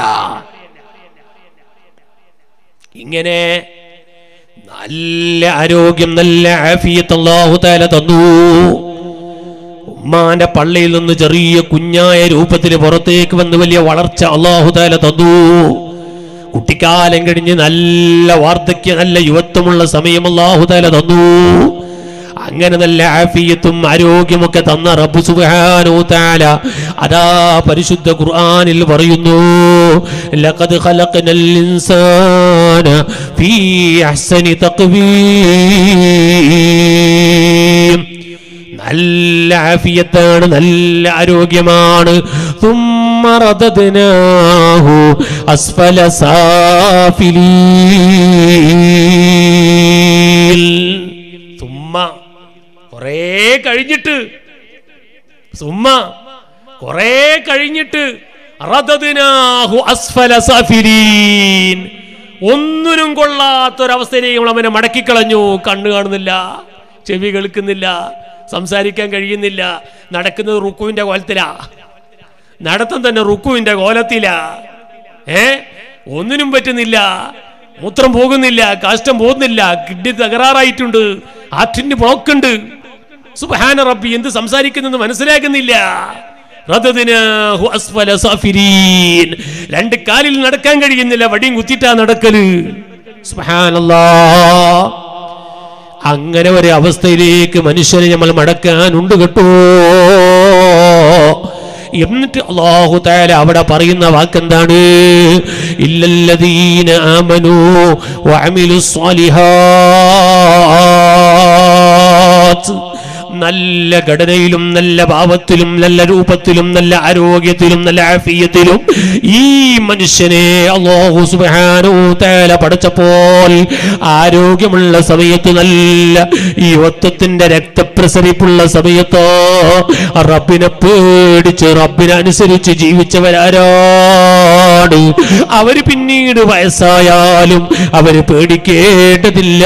ഇങ്ങനെ നല്ല ആരോഗ്യം നല്ല ആഫിയത്ത് അല്ലാഹു തആല തന്നു ഉമ്മാന്റെ പള്ളിയിൽ നിന്ന് ചെറിയ കുഞ്ഞായ രൂപത്തിൽ പുറത്തേക്ക് വന്ന് വലിയ വളർച്ച അള്ളാഹു താല തന്നു കുട്ടിക്കാലം കഴിഞ്ഞ് നല്ല വാർദ്ധക്യ നല്ല യുവത്വമുള്ള സമയം അള്ളാഹു താല തന്നു അങ്ങനെ നല്ല ആഫിയത്തും ആരോഗ്യമൊക്കെ തന്ന റബ്ബു സുബ്ഹാനഹു തആല അതാ പരിശുദ്ധ ഖുർആനിൽ പറയുന്നു ലഖദ് ഖലഖനൽ ഇൻസാന ഫീ അഹ്സനി തഖ്വീം നല്ല ആഫിയത്താണ് നല്ല ആരോഗ്യമാണ് ثم رددناه أسفل سافلين ثم കുറേ കഴിഞ്ഞിട്ട് സുമ്മ കുറേ കഴിഞ്ഞിട്ട് റദദ്നാഹു അസ്ഫല സാഫിലീൻ ഒന്നിനും കൊള്ളാത്തൊരവസ്ഥയിലേക്ക് നമ്മൾ അവനെ മടക്കിക്കളഞ്ഞു കണ്ണ് കാണുന്നില്ല ചെവി കേൾക്കുന്നില്ല സംസാരിക്കാൻ കഴിയുന്നില്ല നടക്കുന്നത് റുക്കുവിന്റെ കോലത്തിലാ നടത്തം തന്നെ റുക്കുവിന്റെ കോലത്തിലാ ഏ ഒന്നിനും പറ്റുന്നില്ല മൂത്രം പോകുന്നില്ല കാഷ്ടം പോകുന്നില്ല കിഡ്നി തകരാറായിട്ടുണ്ട് ആറ്റിന് ബ്ലോക്ക് ഉണ്ട് സുബ്ഹാന റബ്ബി എന്ത് സംസാരിക്കുന്നെന്ന് മനസ്സിലാക്കുന്നില്ല റദദ്നാഹു അസ്ഫല സാഫിരീൻ. രണ്ട് കാലിൽ നടക്കാൻ കഴിയുന്നില്ല വടിയും കുത്തിട്ടാ നടക്കല് സുബ്ഹാനല്ലാ അങ്ങനെ ഒരു അവസ്ഥയിലേക്ക് മനുഷ്യനെ നമ്മൾ മടക്കാനുണ്ട് കേട്ടോ എന്നിട്ട് അള്ളാഹു താല അവിടെ പറയുന്ന വാക്കെന്താണ് ഇല്ലല്ലദീന ആമനു വഅമിലു സ്വാലിഹാത്ത് നല്ല ഘടനയിലും നല്ല ഭാവത്തിലും നല്ല രൂപത്തിലും നല്ല ആരോഗ്യത്തിലും നല്ല ആഫിയത്തിലും ഈ മനുഷ്യനെ അള്ളാഹു സുബ്ഹാനഹു തആല പഠിച്ചപ്പോൾ ആരോഗ്യമുള്ള സമയത്ത് നല്ല യുവത്വത്തിന്റെ രക്തപ്രസരിപ്പുള്ള സമയത്ത് റബ്ബിനെ പേടിച്ച് റബ്ബിനെ അനുസരിച്ച് ജീവിച്ചവരാരാണ് അവര് പിന്നീട് വയസ്സായാലും അവര് പേടിക്കേണ്ടതില്ല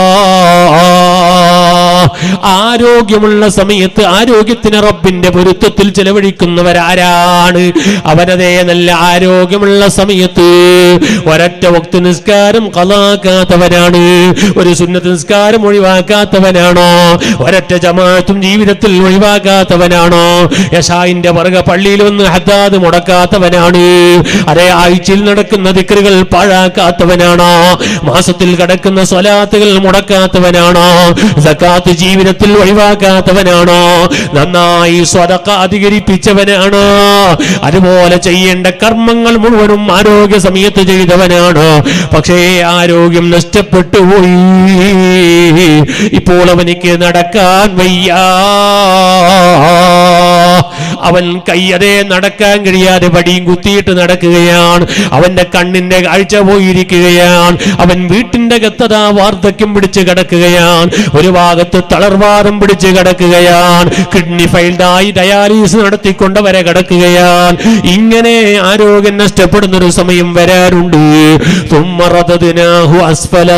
ആരോഗ്യമുള്ള സമയത്ത് ആരോഗ്യത്തിന് റബ്ബിന്റെ പൊരുത്തത്തിൽ ചെലവഴിക്കുന്നവരാരാണ് അവനതേ നല്ല ആരോഗ്യമുള്ള സമയത്ത് ഒരൊറ്റ വക്ത് നിസ്കാരം കളാക്കാത്തവനാണ് ഒരു സുന്നത്ത് നിസ്കാരം ഒഴിവാക്കാത്തവനാണോ ഒരൊറ്റ ജമാഅത്തും ജീവിതത്തിൽ ഒഴിവാക്കാത്തവനാണോ യശായിന്റെ വർഗ പള്ളിയിൽ വന്ന് ഹദ്ദാദ് മുടക്കാത്തവനാണ് അതേ ആഴ്ചയിൽ നടക്കുന്ന ദിക്റുകൾ പാഴാക്കാത്തവനാണോ മാസത്തിൽ കടക്കുന്ന സ്വലാത്തുകൾ മുടക്കാത്തവനാണോ സക്കാത്ത് ജീവിതത്തിൽ ഒഴിവാക്കാത്തവനാണോ നന്നായി സ്വതക്ക അധികരിപ്പിച്ചവനാണോ അതുപോലെ ചെയ്യേണ്ട കർമ്മങ്ങൾ മുഴുവനും ആരോഗ്യ സമയത്ത് ചെയ്തവനാണ് പക്ഷേ ആരോഗ്യം നഷ്ടപ്പെട്ടു പോയി ഇപ്പോൾ അവനിക്ക് നടക്കാൻ വയ്യ അവൻ കയ്യതേ നടക്കാൻ കഴിയാതെ വടിയും കുത്തിയിട്ട് നടക്കുകയാണ് അവന്റെ കണ്ണിന്റെ കാഴ്ച പോയിരിക്കുകയാണ് അവൻ വീട്ടിന്റെ ഗത്തത വാർദ്ധക്യം പിടിച്ച് കിടക്കുകയാണ് ഒരു ഭാഗത്ത് തളർവാദം പിടിച്ച് കിടക്കുകയാണ് കിഡ്നി ഫൈൽഡായി ഡയാലിസിസ് നടത്തിക്കൊണ്ടവരെ കിടക്കുകയാണ് ഇങ്ങനെ ആരോഗ്യം നഷ്ടപ്പെടുന്ന ഒരു സമയം വരാറുണ്ട് തുമ്മറതതിനാഹു അസ്ഫല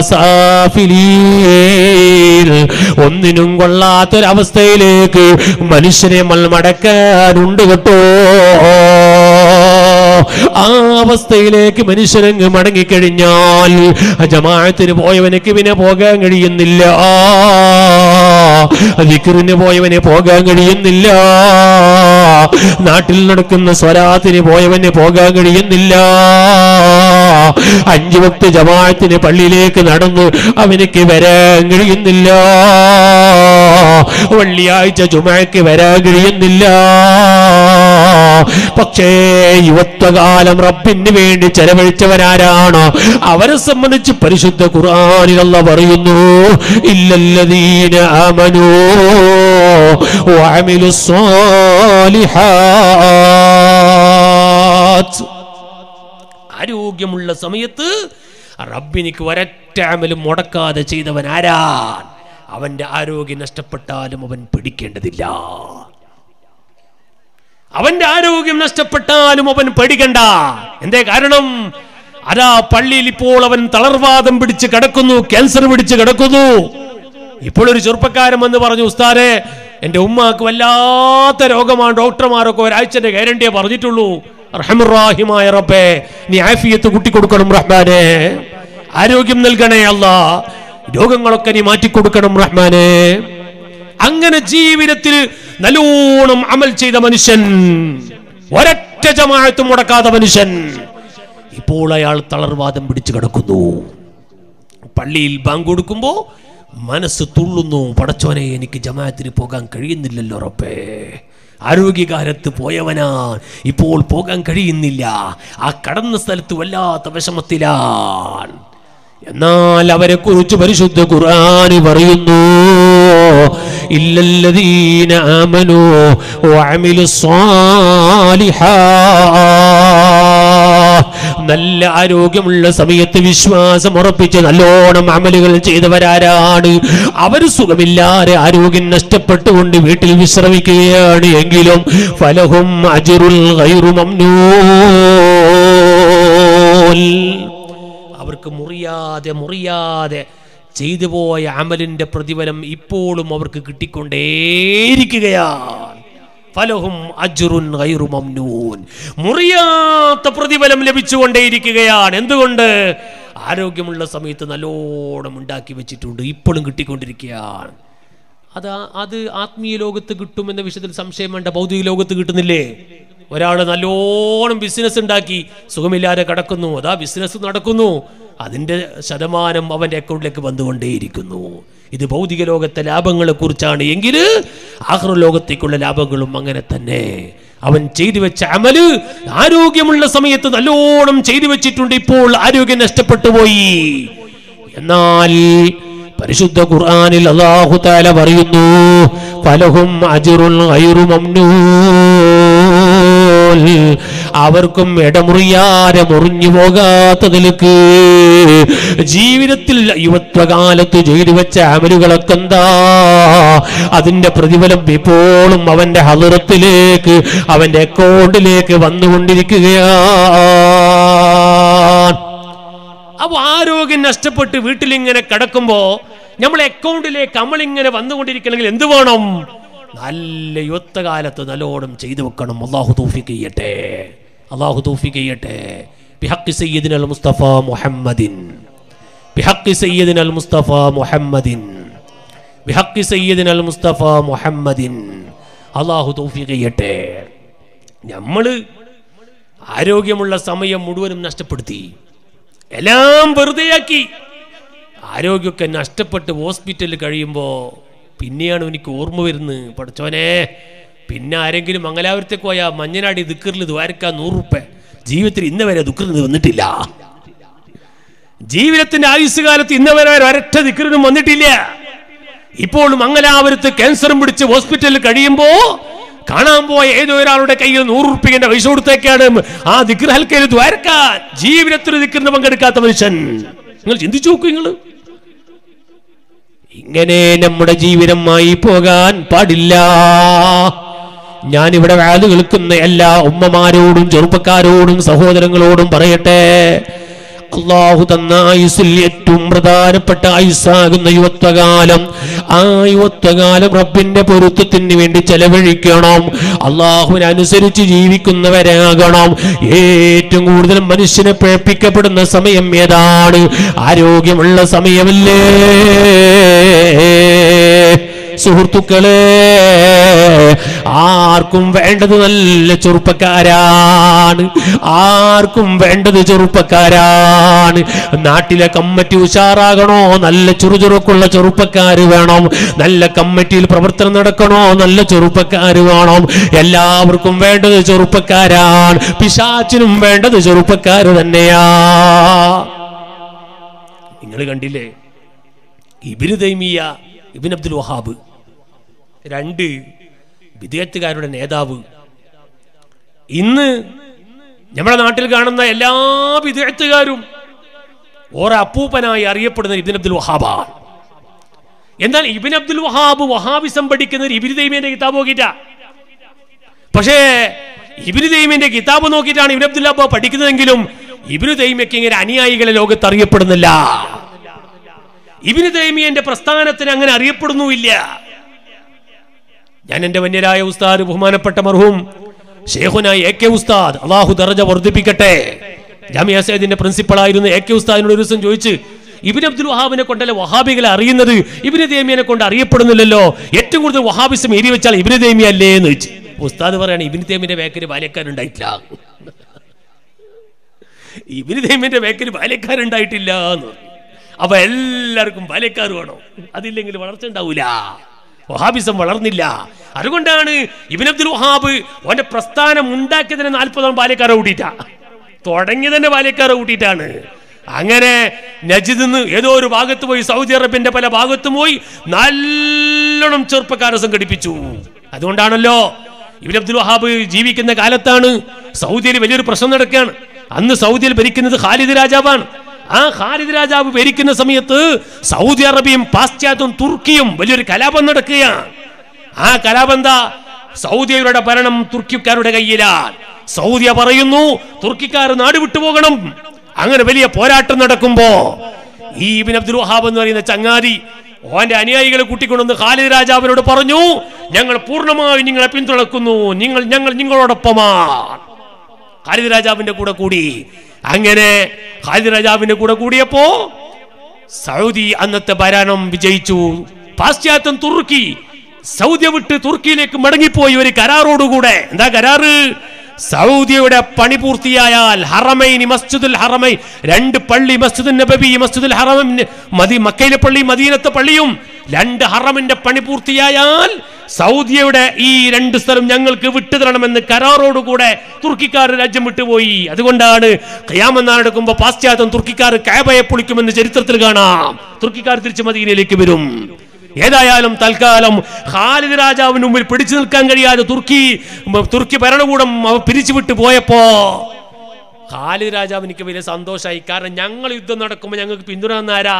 സാഫിലീൻ ഒന്നിനും കൊള്ളാത്തൊരവസ്ഥയിലേക്ക് മനുഷ്യനെ നമ്മൾ മടക്കാനുണ്ട് കേട്ടോ ആ അവസ്ഥയിലേക്ക് മനുഷ്യനങ്ങ് മടങ്ങിക്കഴിഞ്ഞാൽ ജമാഅത്തിന് പോയവനക്ക് പിന്നെ പോകാൻ കഴിയുന്നില്ല ദിക്റിന് പോയവന് പോകാൻ കഴിയുന്നില്ല നാട്ടിൽ നടക്കുന്ന സ്വരാത്തിന് പോയവന് പോകാൻ കഴിയുന്നില്ല അഞ്ചു വക്ത് ജമാഅത്തിന് പള്ളിയിലേക്ക് നടന്നു അവനക്ക് വരാൻ കഴിയുന്നില്ല വെള്ളിയാഴ്ച ചുമക്ക് വരാൻ കഴിയുന്നില്ല പക്ഷേ യുവത്വ ജീവിതകാലം റബ്ബിന് വേണ്ടി ചെലവഴിച്ചവരാരാണോ അവരെ സംബന്ധിച്ച് പരിശുദ്ധ ഖുർആനിലുള്ള പറയുന്നു ഇല്ലല്ലദീന ആമനൂ വഅമിലു സ്വാലിഹാത്ത് ആരോഗ്യമുള്ള സമയത്ത് റബ്ബിനിക്ക് ഒരൊറ്റ അമലും മുടക്കാതെ ചെയ്തവൻ ആരാൻ അവന്റെ ആരോഗ്യം നഷ്ടപ്പെട്ടാലും അവൻ പിടിക്കേണ്ടതില്ല അവന്റെ ആരോഗ്യം നഷ്ടപ്പെട്ടാലും അവൻ പേടിക്കണ്ട എന്തേ കാരണം അതാ പള്ളിയിൽ ഇപ്പോൾ അവൻ തളർവാദം പിടിച്ച് കിടക്കുന്നു ക്യാൻസർ പിടിച്ച് കിടക്കുന്നു ഇപ്പോൾ ഒരു ചെറുപ്പക്കാരൻ എന്ന് പറഞ്ഞു ഉസ്താരെ എന്റെ ഉമ്മാക്ക് വല്ലാത്ത രോഗമാണ് ഡോക്ടർമാരൊക്കെ ഒരാഴ്ചന്റെ ഗ്യാരണ്ടിയെ പറഞ്ഞിട്ടുള്ളൂ റഹമുറാഹിമായ റബ്ബേ നീ ആഫിയത്ത് കൂട്ടിക്കൊടുക്കണം റഹ്മാനെ ആരോഗ്യം നൽകണേ അല്ല രോഗങ്ങളൊക്കെ നീ മാറ്റിക്കൊടുക്കണം റഹ്മാനെ അങ്ങനെ ജീവിതത്തിൽ നല്ലോണം അമൽ ചെയ്ത മനുഷ്യൻ ഒരൊറ്റ ജമാഅത്തും മുടക്കാത്ത മനുഷ്യൻ ഇപ്പോൾ അയാൾ തളർവാദം പിടിച്ചു കിടക്കുന്നു പള്ളിയിൽ ബാങ്ക് കൊടുക്കുമ്പോ മനസ്സ് തുള്ളുന്നു പടച്ചോനെ എനിക്ക് ജമാഅത്തിന് പോകാൻ കഴിയുന്നില്ലല്ലോ റബ്ബേ ആരോഗ്യകാലത്ത് പോയവനാ ഇപ്പോൾ പോകാൻ കഴിയുന്നില്ല ആ കടന്ന സ്ഥലത്ത് വല്ലാത്ത വിഷമത്തിലാണ് എന്നാൽ അവരെ കുറിച്ച് പരിശുദ്ധ ഖുർആന് പറയുന്നു ഇല്ലല്ലദീന ആമനു വഅമിലു സ്വാലിഹാ നല്ല ആരോഗ്യമുള്ള സമയത്ത് വിശ്വാസം ഉറപ്പിച്ച് നല്ലോണം അമലുകൾ ചെയ്തവരാരാണ് അവർ സുഖമില്ലാതെ ആരോഗ്യം നഷ്ടപ്പെട്ടുകൊണ്ട് വീട്ടിൽ വിശ്രമിക്കുകയാണ് എങ്കിലും ഫലഹും അജുറുൽ ഗൈറു മംനൂൻ അവർക്ക് മുറിയാതെ മുറിയാതെ ചെയ്തു പോയ അമലിന്റെ പ്രതിഫലം ഇപ്പോഴും അവർക്ക് കിട്ടിക്കൊണ്ടേയിരിക്കുകയാണ് ഫലഹും അജ്റുൻ ഗൈറു മംനൂൻ മുറിയാത്ത പ്രതിഫലം ലഭിച്ചുകൊണ്ടേയിരിക്കുകയാണ് എന്തുകൊണ്ട് ആരോഗ്യമുള്ള സമയത്ത് നല്ലോണം ഉണ്ടാക്കി വെച്ചിട്ടുണ്ട് ഇപ്പോഴും കിട്ടിക്കൊണ്ടിരിക്കുകയാണ് അത് അത് ആത്മീയ ലോകത്ത് കിട്ടുമെന്ന വിഷയത്തിൽ സംശയം വേണ്ട ഭൗതിക ലോകത്ത് കിട്ടുന്നില്ലേ ഒരാൾ നല്ലോണം ബിസിനസ് ഉണ്ടാക്കി സുഖമില്ലാതെ കിടക്കുന്നു അതാ ബിസിനസ് നടക്കുന്നു അതിൻ്റെ ശതമാനം അവൻ്റെ അക്കൗണ്ടിലേക്ക് വന്നുകൊണ്ടേയിരിക്കുന്നു ഇത് ഭൗതിക ലോകത്തെ ലാഭങ്ങളെ കുറിച്ചാണ് എങ്കിൽ ആഹ്റ ലോകത്തേക്കുള്ള ലാഭങ്ങളും അങ്ങനെ തന്നെ അവൻ ചെയ്തു വെച്ച അമല് ആരോഗ്യമുള്ള സമയത്ത് നല്ലോണം ചെയ്തു വെച്ചിട്ടുണ്ട് ഇപ്പോൾ ആരോഗ്യം നഷ്ടപ്പെട്ടു പോയി എന്നാൽ പരിശുദ്ധ ഖുർആനിൽ അല്ലാഹു തആല പറയുന്നു ഫലഹും അജ്റുൽ ഗൈറു മംനൂൻ അവർക്കും ഇടമുറിയാതെ മുറിഞ്ഞു പോകാത്ത നിലക്ക് ജീവിതത്തിൽ യുവത്വകാലത്ത് ചെയ്തു വെച്ച അമലുകളൊക്കെ എന്താ അതിന്റെ പ്രതിഫലം ഇപ്പോഴും അവന്റെ ഹലുറത്തിലേക്ക് അവന്റെ അക്കൗണ്ടിലേക്ക് വന്നുകൊണ്ടിരിക്കുകയാണ് അപ്പൊ ആരോഗ്യം നഷ്ടപ്പെട്ട് വീട്ടിലിങ്ങനെ കിടക്കുമ്പോ നമ്മളെ അക്കൗണ്ടിലേക്ക് നമ്മളിങ്ങനെ വന്നുകൊണ്ടിരിക്കണമെങ്കിൽ എന്ത് വേണം നല്ല യുവത്വകാലത്ത് നല്ലോണം ചെയ്തു വെക്കണം അള്ളാഹു തൗഫീഖ് ചെയ്യട്ടെ അള്ളാഹു തൗഫീഖ് ചെയ്യട്ടെ ബിഹഖി സയ്യിദിന അൽ മുസ്തഫ മുഹമ്മദിൻ ബിഹഖി സയ്യിദിന അൽ മുസ്തഫ മുഹമ്മദിൻ ബിഹഖി സയ്യിദിന അൽ മുസ്തഫ മുഹമ്മദിൻ അള്ളാഹു തൗഫീഖ് ചെയ്യട്ടെ നമ്മള് ആരോഗ്യമുള്ള സമയം മുഴുവനും നഷ്ടപ്പെടുത്തി എല്ലാം വെറുതെയാക്കി ആരോഗ്യമൊക്കെ നഷ്ടപ്പെട്ട് ഹോസ്പിറ്റലിൽ കഴിയുമ്പോൾ പിന്നെയാണ് എനിക്ക് ഓർമ്മ വരുന്നത് പഠിച്ചോനെ പിന്നെ ആരെങ്കിലും മംഗലാപുരത്തേക്ക് പോയാൽ മഞ്ഞനാടി ദുഃഖറിൽ ദ്വാരക്കാൻ നൂറുപ്പ ജീവിതത്തിൽ ഇന്ന് വരെ ദുഃഖറിൽ വന്നിട്ടില്ല ജീവിതത്തിന്റെ ആയുസ് കാലത്ത് ഇന്ന് വരെ ഒരൊറ്റ ദിക്കറിനും വന്നിട്ടില്ല ഇപ്പോൾ മംഗലാപുരത്ത് ക്യാൻസറും പിടിച്ച് ഹോസ്പിറ്റലിൽ കഴിയുമ്പോ കാണാൻ പോയ ഏതോ ഒരാളുടെ കയ്യിൽ നൂറ് റുപ്യന്റെ പൈസ കൊടുത്തേക്കാണ് ആ ദിക്കർ ഹൽക്കയിൽ ദ്വാരക്കാൻ ജീവിതത്തിൽ ദിക്കറിന് പങ്കെടുക്കാത്ത മനുഷ്യൻ നിങ്ങൾ ചിന്തിച്ചു നോക്കൂ നിങ്ങൾ ഇങ്ങനെ നമ്മുടെ ജീവിതമായി പോകാൻ പാടില്ല ഞാനിവിടെ വാത് കേൾക്കുന്ന എല്ലാ ഉമ്മമാരോടും ചെറുപ്പക്കാരോടും സഹോദരങ്ങളോടും പറയട്ടെ അള്ളാഹു തന്ന ആയുസിൽ ഏറ്റവും പ്രധാനപ്പെട്ട ആയുസ്സാകുന്ന യുവത്വകാലം ആ യുവത്വകാലം റബ്ബിന്റെ പൊരുത്തത്തിന് വേണ്ടി ചെലവഴിക്കണം അള്ളാഹുവിനനുസരിച്ച് ജീവിക്കുന്നവരാകണം ഏറ്റവും കൂടുതൽ മനുഷ്യനെ പ്രേപ്പിക്കപ്പെടുന്ന സമയം ഏതാണ് ആരോഗ്യമുള്ള സമയമല്ലേ സുഹൃത്തുക്കളെ ആർക്കും വേണ്ടത് നല്ല ചെറുപ്പക്കാരാണ് ആർക്കും വേണ്ടത് ചെറുപ്പക്കാരാണ് നാട്ടിലെ കമ്മിറ്റി ഉഷാറാകണോ നല്ല ചുറുചുറുക്കുള്ള ചെറുപ്പക്കാര് വേണം നല്ല കമ്മിറ്റിയിൽ പ്രവർത്തനം നടക്കണോ നല്ല ചെറുപ്പക്കാര് വേണം എല്ലാവർക്കും വേണ്ടത് ചെറുപ്പക്കാരാണ് പിശാച്ചിനും വേണ്ടത് ചെറുപ്പക്കാര് തന്നെയാ നിങ്ങൾ കണ്ടില്ലേ ഇബിന് തൈമിയ ഇബിൻ അബ്ദുൽ വഹാബ് രണ്ട് വിദേഹത്തുകാരുടെ നേതാവ് ഇന്ന് നമ്മുടെ നാട്ടിൽ കാണുന്ന എല്ലാ വിദേഹത്തുകാരും ഓരോ അപ്പൂപ്പനായി അറിയപ്പെടുന്ന ഇബിൻ അബ്ദുൽ വഹാബാണ് എന്നാൽ ഇബിൻ അബ്ദുൽ വഹാബ് വഹാബിസം പഠിക്കുന്നത് ഇബിന് തൈമിയന്റെ കിതാബ് നോക്കിയിട്ടാ പക്ഷേ ഇബിന് തൈമിന്റെ കിതാബ് നോക്കിയിട്ടാണ് ഇബിൻ അബ്ദുൽ വഹാബ് പഠിക്കുന്നതെങ്കിലും ഇബിന് തൈമിയക്ക് ഇങ്ങനെ അനുയായികളെ ലോകത്ത് അറിയപ്പെടുന്നില്ല ഇബിന് തൈമിയന്റെ പ്രസ്ഥാനത്തിന് അങ്ങനെ അറിയപ്പെടുന്നുമില്ല ഞാൻ എന്റെ വന്യരായ ഉസ്താദ് ബഹുമാനപ്പെട്ട മർഹൂം ഷേഖുന എ കെ ഉസ്താദ് അള്ളാഹു ദർജ വർദ്ധിപ്പിക്കട്ടെ ജാമിയ സൈദിന്റെ പ്രിൻസിപ്പളായിരുന്ന എ കെ ഉസ്താദിനോട് ഒരു ദിവസം ചോദിച്ച് ഇബിൻ അബ്ദുൽ വഹാബിനെ കൊണ്ടല്ലേ വഹാബികളെ അറിയുന്നത് ഇബിന് തേമിയനെ കൊണ്ട് അറിയപ്പെടുന്നില്ലല്ലോ ഏറ്റവും കൂടുതൽ വഹാബിസം ഏരി വെച്ചാൽ ഇബിന് തേമിയ അല്ലേ എന്ന് ചോദിച്ചു ഉസ്താദ് പറയാണ് ഇബിന് തേമിന്റെ വേക്കര് ബാല്യക്കാരുണ്ടായിട്ടില്ല ഇബിന് തേമിന്റെ വേക്കര് ബാല്യക്കാരുണ്ടായിട്ടില്ല എന്ന് പറഞ്ഞു അപ്പൊ എല്ലാവർക്കും ബാല്യക്കാർ വേണം അതില്ലെങ്കിൽ വളർച്ച ഉണ്ടാവൂല വഹാബിസം വളർന്നില്ല അതുകൊണ്ടാണ് ഇബിൻ അബ്ദുൽ വഹാബ് ഓന്റെ പ്രസ്ഥാനം ഉണ്ടാക്കിയതിന് നാൽപ്പതോളം ബാല്യക്കാരെ കൂട്ടിയിട്ടാ തുടങ്ങി തന്നെ ബാല്യക്കാരെ കൂട്ടിയിട്ടാണ് അങ്ങനെ നജിദ് നിന്ന് ഏതോ ഒരു ഭാഗത്ത് പോയി സൗദി അറേബ്യന്റെ പല ഭാഗത്തും പോയി നല്ലോണം ചെറുപ്പക്കാരെ സംഘടിപ്പിച്ചു അതുകൊണ്ടാണല്ലോ ഇബിൻ അബ്ദുൽ വഹാബ് ജീവിക്കുന്ന കാലത്താണ് സൗദിയിൽ വലിയൊരു പ്രശ്നം നടക്കുകയാണ് അന്ന് സൗദിയിൽ ഭരിക്കുന്നത് ഖാലിദ് രാജാവാണ് ആ ഖാലിദ് രാജാവ് ഭരിക്കുന്ന സമയത്ത് സൗദി അറേബ്യയും പാശ്ചാത്യവും തുർക്കിയും വലിയൊരു കലാപം നടക്കുകയാണ് ആ കലാപം എന്താ സൗദിയരുടെ ഭരണം തുർക്കിക്കാരുടെ കയ്യിലാണ് സൗദിയ പറയുന്നു തുർക്കിക്കാർ നാട് വിട്ടുപോകണം അങ്ങനെ വലിയ പോരാട്ടം നടക്കുമ്പോ ഈ ഇബിൻ അബ്ദുൽ വഹാബ് എന്ന് പറയുന്ന ചങ്ങാതി ഓന്റെ അനുയായികളെ കൂട്ടിക്കൊണ്ടുവന്ന് ഖാലിദ് രാജാവിനോട് പറഞ്ഞു ഞങ്ങൾ പൂർണ്ണമായും നിങ്ങളെ പിന്തുണക്കുന്നു നിങ്ങൾ ഞങ്ങൾ നിങ്ങളോടൊപ്പമാണ് ഖാലിദ് രാജാവിന്റെ കൂടെ കൂടി അങ്ങനെ ഖാലിദ് രാജാവിന്റെ കൂടെ കൂടിയപ്പോ സൗദി അന്നത്തെ ഭരണം വിജയിച്ചു പാശ്ചാത്യം തുർക്കി സൗദി വിട്ട് തുർക്കിയിലേക്ക് മടങ്ങിപ്പോയി ഒരു കരാറോടുകൂടെ എന്താ കരാറ് സൗദിയുടെ പണി പൂർത്തിയായാൽ ഹറമൈനി മസ്ജിദുൽ ഹറമൈൻ രണ്ട് പള്ളി മസ്ജിദുൽ നബവി മസ്ജിദുൽ ഹറമ മദി മക്കയിലെ പള്ളി മദീനത്തെ പള്ളിയും രണ്ട് ഹറമിന്റെ പണി പൂർത്തിയായാൽ സൗദിയുടെ ഈ രണ്ട് സ്ഥലം ഞങ്ങൾക്ക് വിട്ടുതരണമെന്ന് കരാറോടുകൂടെ തുർക്കിക്കാർ രാജ്യം വിട്ടുപോയി അതുകൊണ്ടാണ് കയാമെന്നാ നടക്കുമ്പോൾ പാശ്ചാത്യം തുർക്കിക്കാർ കാബയെ പൊളിക്കുമെന്ന് ചരിത്രത്തിൽ കാണാം തുർക്കിക്കാർ തിരിച്ച് മദീനയിലേക്ക് വരും ഏതായാലും തൽക്കാലം ഖാലിദ് രാജാവിന് മുമ്പിൽ പിടിച്ചു നിൽക്കാൻ കഴിയാതെ തുർക്കി തുർക്കി ഭരണകൂടം അവ പിരിച്ചുവിട്ട് പോയപ്പോ ഖാലിദ് രാജാവിനിക്ക് വലിയ സന്തോഷമായി കാരണം ഞങ്ങൾ യുദ്ധം നടക്കുമ്പോൾ ഞങ്ങൾക്ക് പിന്തുണ തന്നാരാ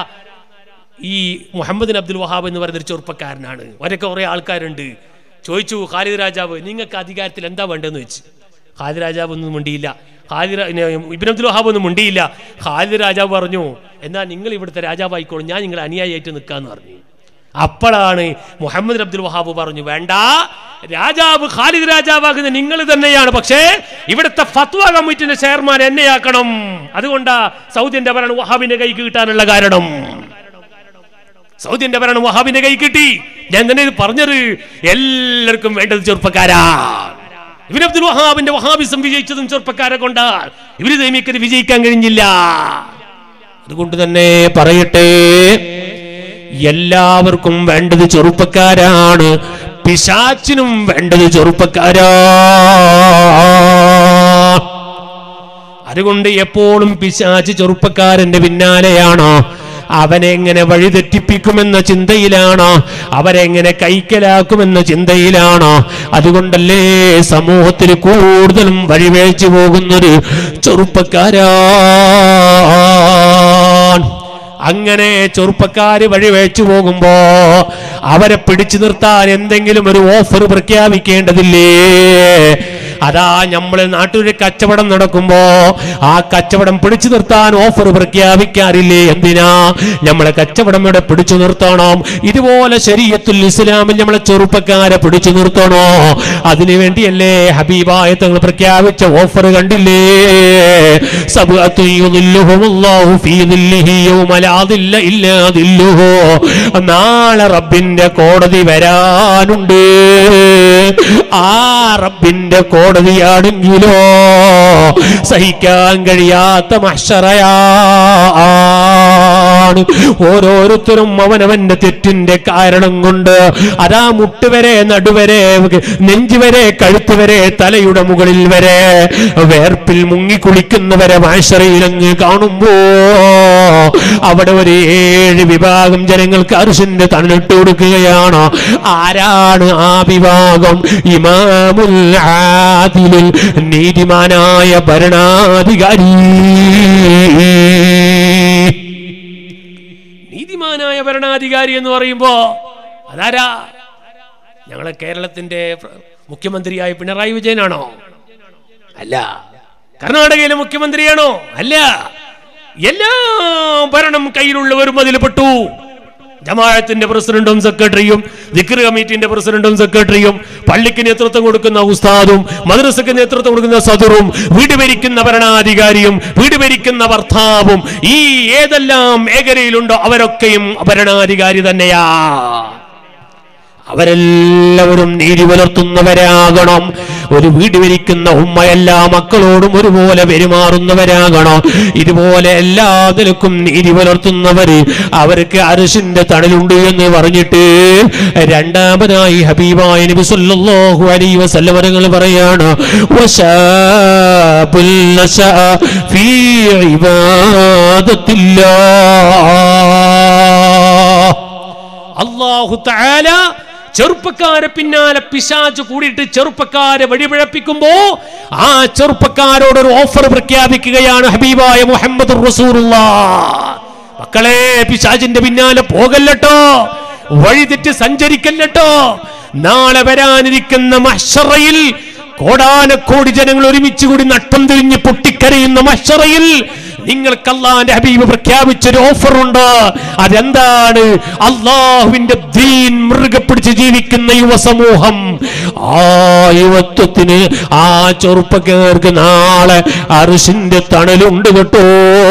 ഈ മുഹമ്മദ് അബ്ദുൽ വഹാബ് എന്ന് പറയുന്ന ഒരു ചെറുപ്പക്കാരനാണ് അവരൊക്കെ കുറെ ആൾക്കാരുണ്ട് ചോദിച്ചു ഖാലിദ് രാജാവ് നിങ്ങൾക്ക് അധികാരത്തിൽ എന്താ വേണ്ടതെന്ന് വെച്ച് ഖാലിദ് രാജാവ് ഒന്നും മിണ്ടിയില്ല ഖാലിദ് ഇബിൻ അബ്ദുൽ വഹാബ് ഒന്നും മിണ്ടിയില്ല ഖാലിദ് രാജാവ് പറഞ്ഞു എന്നാൽ നിങ്ങൾ ഇവിടുത്തെ രാജാവായിക്കോളും ഞാൻ നിങ്ങളെ അനുയായിയായിട്ട് നിൽക്കാന്ന് പറഞ്ഞു അപ്പോഴാണ് മുഹമ്മദ് അബ്ദുൽ വഹാബ് പറഞ്ഞു വേണ്ട രാജാവ് ഖാലിദ് രാജാവാകുന്ന നിങ്ങൾ തന്നെയാണ് പക്ഷേ ഇവിടുത്തെ ഫത്വ കമ്മിറ്റിന്റെ ചെയർമാൻ എന്നെയാക്കണം അതുകൊണ്ടാ സൗദിന്റെ ഭരണം വഹാബിന്റെ കൈക്ക് കിട്ടാനുള്ള കാരണം സൗദിന്റെ ഭരണം വഹാബിന്റെ കൈ കിട്ടി ഞാൻ തന്നെ ഇത് പറഞ്ഞത് എല്ലാവർക്കും വേണ്ടത് ചെറുപ്പക്കാരാ ഇവൻ അബ്ദുൽ വഹാബിന്റെ വഹാബിസം വിജയിച്ചതും ചെറുപ്പക്കാരെ കൊണ്ടാണ് ഇവര് തൈമിക്കത് വിജയിക്കാൻ കഴിഞ്ഞില്ല അതുകൊണ്ട് തന്നെ പറയട്ടെ എല്ലാവർക്കും വേണ്ടത് ചെറുപ്പക്കാരാണ് പിശാച്ചിനും വേണ്ടത് ചെറുപ്പക്കാരാ അതുകൊണ്ട് എപ്പോഴും പിശാച്ച് ചെറുപ്പക്കാരന്റെ പിന്നാലെയാണോ അവനെങ്ങനെ വഴിതെറ്റിപ്പിക്കുമെന്ന ചിന്തയിലാണോ അവരെങ്ങനെ കൈക്കലാക്കുമെന്ന ചിന്തയിലാണോ അതുകൊണ്ടല്ലേ സമൂഹത്തിൽ കൂടുതലും വഴിവേഴ്ച പോകുന്നൊരു ചെറുപ്പക്കാരാണ് അങ്ങനെ ചെറുപ്പക്കാര് വഴിവേഴ്ച പോകുമ്പോ അവരെ പിടിച്ചു നിർത്താൻ എന്തെങ്കിലും ഒരു ഓഫർ പ്രഖ്യാപിക്കേണ്ടതില്ലേ അതാ നമ്മളെ നാട്ടിലൊരു കച്ചവടം നടക്കുമ്പോ ആ കച്ചവടം പിടിച്ചു നിർത്താൻ ഓഫർ പ്രഖ്യാപിക്കാറില്ലേ എന്തിനാ നമ്മളെ കച്ചവടം ഇവിടെ പിടിച്ചു നിർത്തണം ഇതുപോലെ ശരീരത്തുൽ ഇസ്ലാമിൽ നമ്മളെ ചെറുപ്പക്കാരെ പിടിച്ചു നിർത്തണോ അതിനു വേണ്ടിയല്ലേ ഹബീബായ തങ്ങൾ പ്രഖ്യാപിച്ച ഓഫർ കണ്ടില്ലേ സബ്അത്തു യുദില്ലുഹുമുല്ലാഹു ഫീ ദില്ലിഹി യൗമ ലാ ദില്ല ഇല്ലാ ദില്ലുഹു നാളെ റബ്ബിന്റെ കോടതി വരാനുണ്ട് ആ റബ്ബിന്റെ കോടതിയാണെങ്കിലോ സഹിക്കാൻ കഴിയാത്ത മഷറയാണ് ഓരോരുത്തരും അവനവന്റെ തെറ്റിന്റെ കാരണം കൊണ്ട് അതാ മുട്ടുവരെ നടുവരെ നെഞ്ചുവരെ കഴുത്തുവരെ തലയുടെ മുകളിൽ വരെ വേർപ്പിൽ മുങ്ങിക്കുളിക്കുന്നവരെ മാഷറയിലങ്ങ് കാണുമ്പോ അവിടെ ഒരു ഏഴ് വിഭാഗം ജനങ്ങൾക്ക് അർഷന്റെ തണലിട്ട് കൊടുക്കുകയാണ് ആരാണ് ആ വിഭാഗം ഇമാമുൽ ആദിലിൽ നീതിമാനായ ഭരണാധികാരി നീതിമാനായ ഭരണാധികാരി എന്ന് പറയുമ്പോ അതാരാ ഞങ്ങളെ കേരളത്തിന്റെ പ്ര- മുഖ്യമന്ത്രിയായ പിണറായി വിജയനാണോ അല്ല കർണാടകയിലെ മുഖ്യമന്ത്രിയാണോ അല്ല എല്ലാ ഭരണം കയ്യിലുള്ളവരും അതിൽ പെട്ടു ജമാഅത്തിന്റെ പ്രസിഡന്റും സെക്രട്ടറിയും ദിക്ർ കമ്മിറ്റിന്റെ പ്രസിഡന്റും സെക്രട്ടറിയും പള്ളിക്ക് നേതൃത്വം കൊടുക്കുന്ന ഉസ്താദും മദ്രസക്ക് നേതൃത്വം കൊടുക്കുന്ന സദുറും വീട് ഭരിക്കുന്ന ഭരണാധികാരിയും വീട് ഭരിക്കുന്ന ഭർത്താവും ഈ ഏതെല്ലാം മേഖലയിലുണ്ടോ അവരൊക്കെയും ഭരണാധികാരി തന്നെയാ അവരെല്ലാവരും നീതി പുലർത്തുന്നവരാകണം ഒരു വീട് വിരിക്കുന്ന ഉമ്മ എല്ലാ മക്കളോടും ഒരുപോലെ പെരുമാറുന്നവരാകണം ഇതുപോലെ എല്ലാ നിലക്കും നീതി പുലർത്തുന്നവര് അവർക്ക് അരശിന്റെ തണലുണ്ട് എന്ന് പറഞ്ഞിട്ട് രണ്ടാമതായി ഹബീബായ നബി സല്ലല്ലാഹു അലൈഹി വസല്ലം തങ്ങൾ പറയാണ് വശാബുൽ നശഅ ഫീ ഇബാദത്തില്ലാഹ് അള്ളാഹു തആല ചെറുപ്പക്കാരെ പിന്നാലെ പിശാച് കൂടിയിട്ട് ചെറുപ്പക്കാരെ വഴിപിഴപ്പിക്കുമ്പോ ആ ചെറുപ്പക്കാരോട് ഒരു ഓഫർ പ്രഖ്യാപിക്കുകയാണ് ഹബീബായ മുഹമ്മദ് മക്കളെ പിശാചിന്റെ പിന്നാലെ പോകല്ലട്ടോ വഴി തെറ്റ് സഞ്ചരിക്കല്ലട്ടോ നാളെ വരാനിരിക്കുന്ന മഹ്ശറയിൽ കോടാനക്കോടി ജനങ്ങൾ ഒരുമിച്ച് കൂടി നട്ടം തിരിഞ്ഞ് പൊട്ടിക്കരയുന്ന മഹ്ശറയിൽ നിങ്ങൾക്ക് അള്ളാന്റെ ഹബീബ് പ്രഖ്യാപിച്ചൊരു ഓഫർ ഉണ്ട് അതെന്താണ് അള്ളാഹുവിന്റെ ദീൻ മുറുകെ പിടിച്ച് ജീവിക്കുന്ന യുവസമൂഹം ആ യുവത്വത്തിന് ആ ചെറുപ്പക്കാർക്ക് നാളെ അറുഷിന്റെ തണലുണ്ട് കേട്ടോ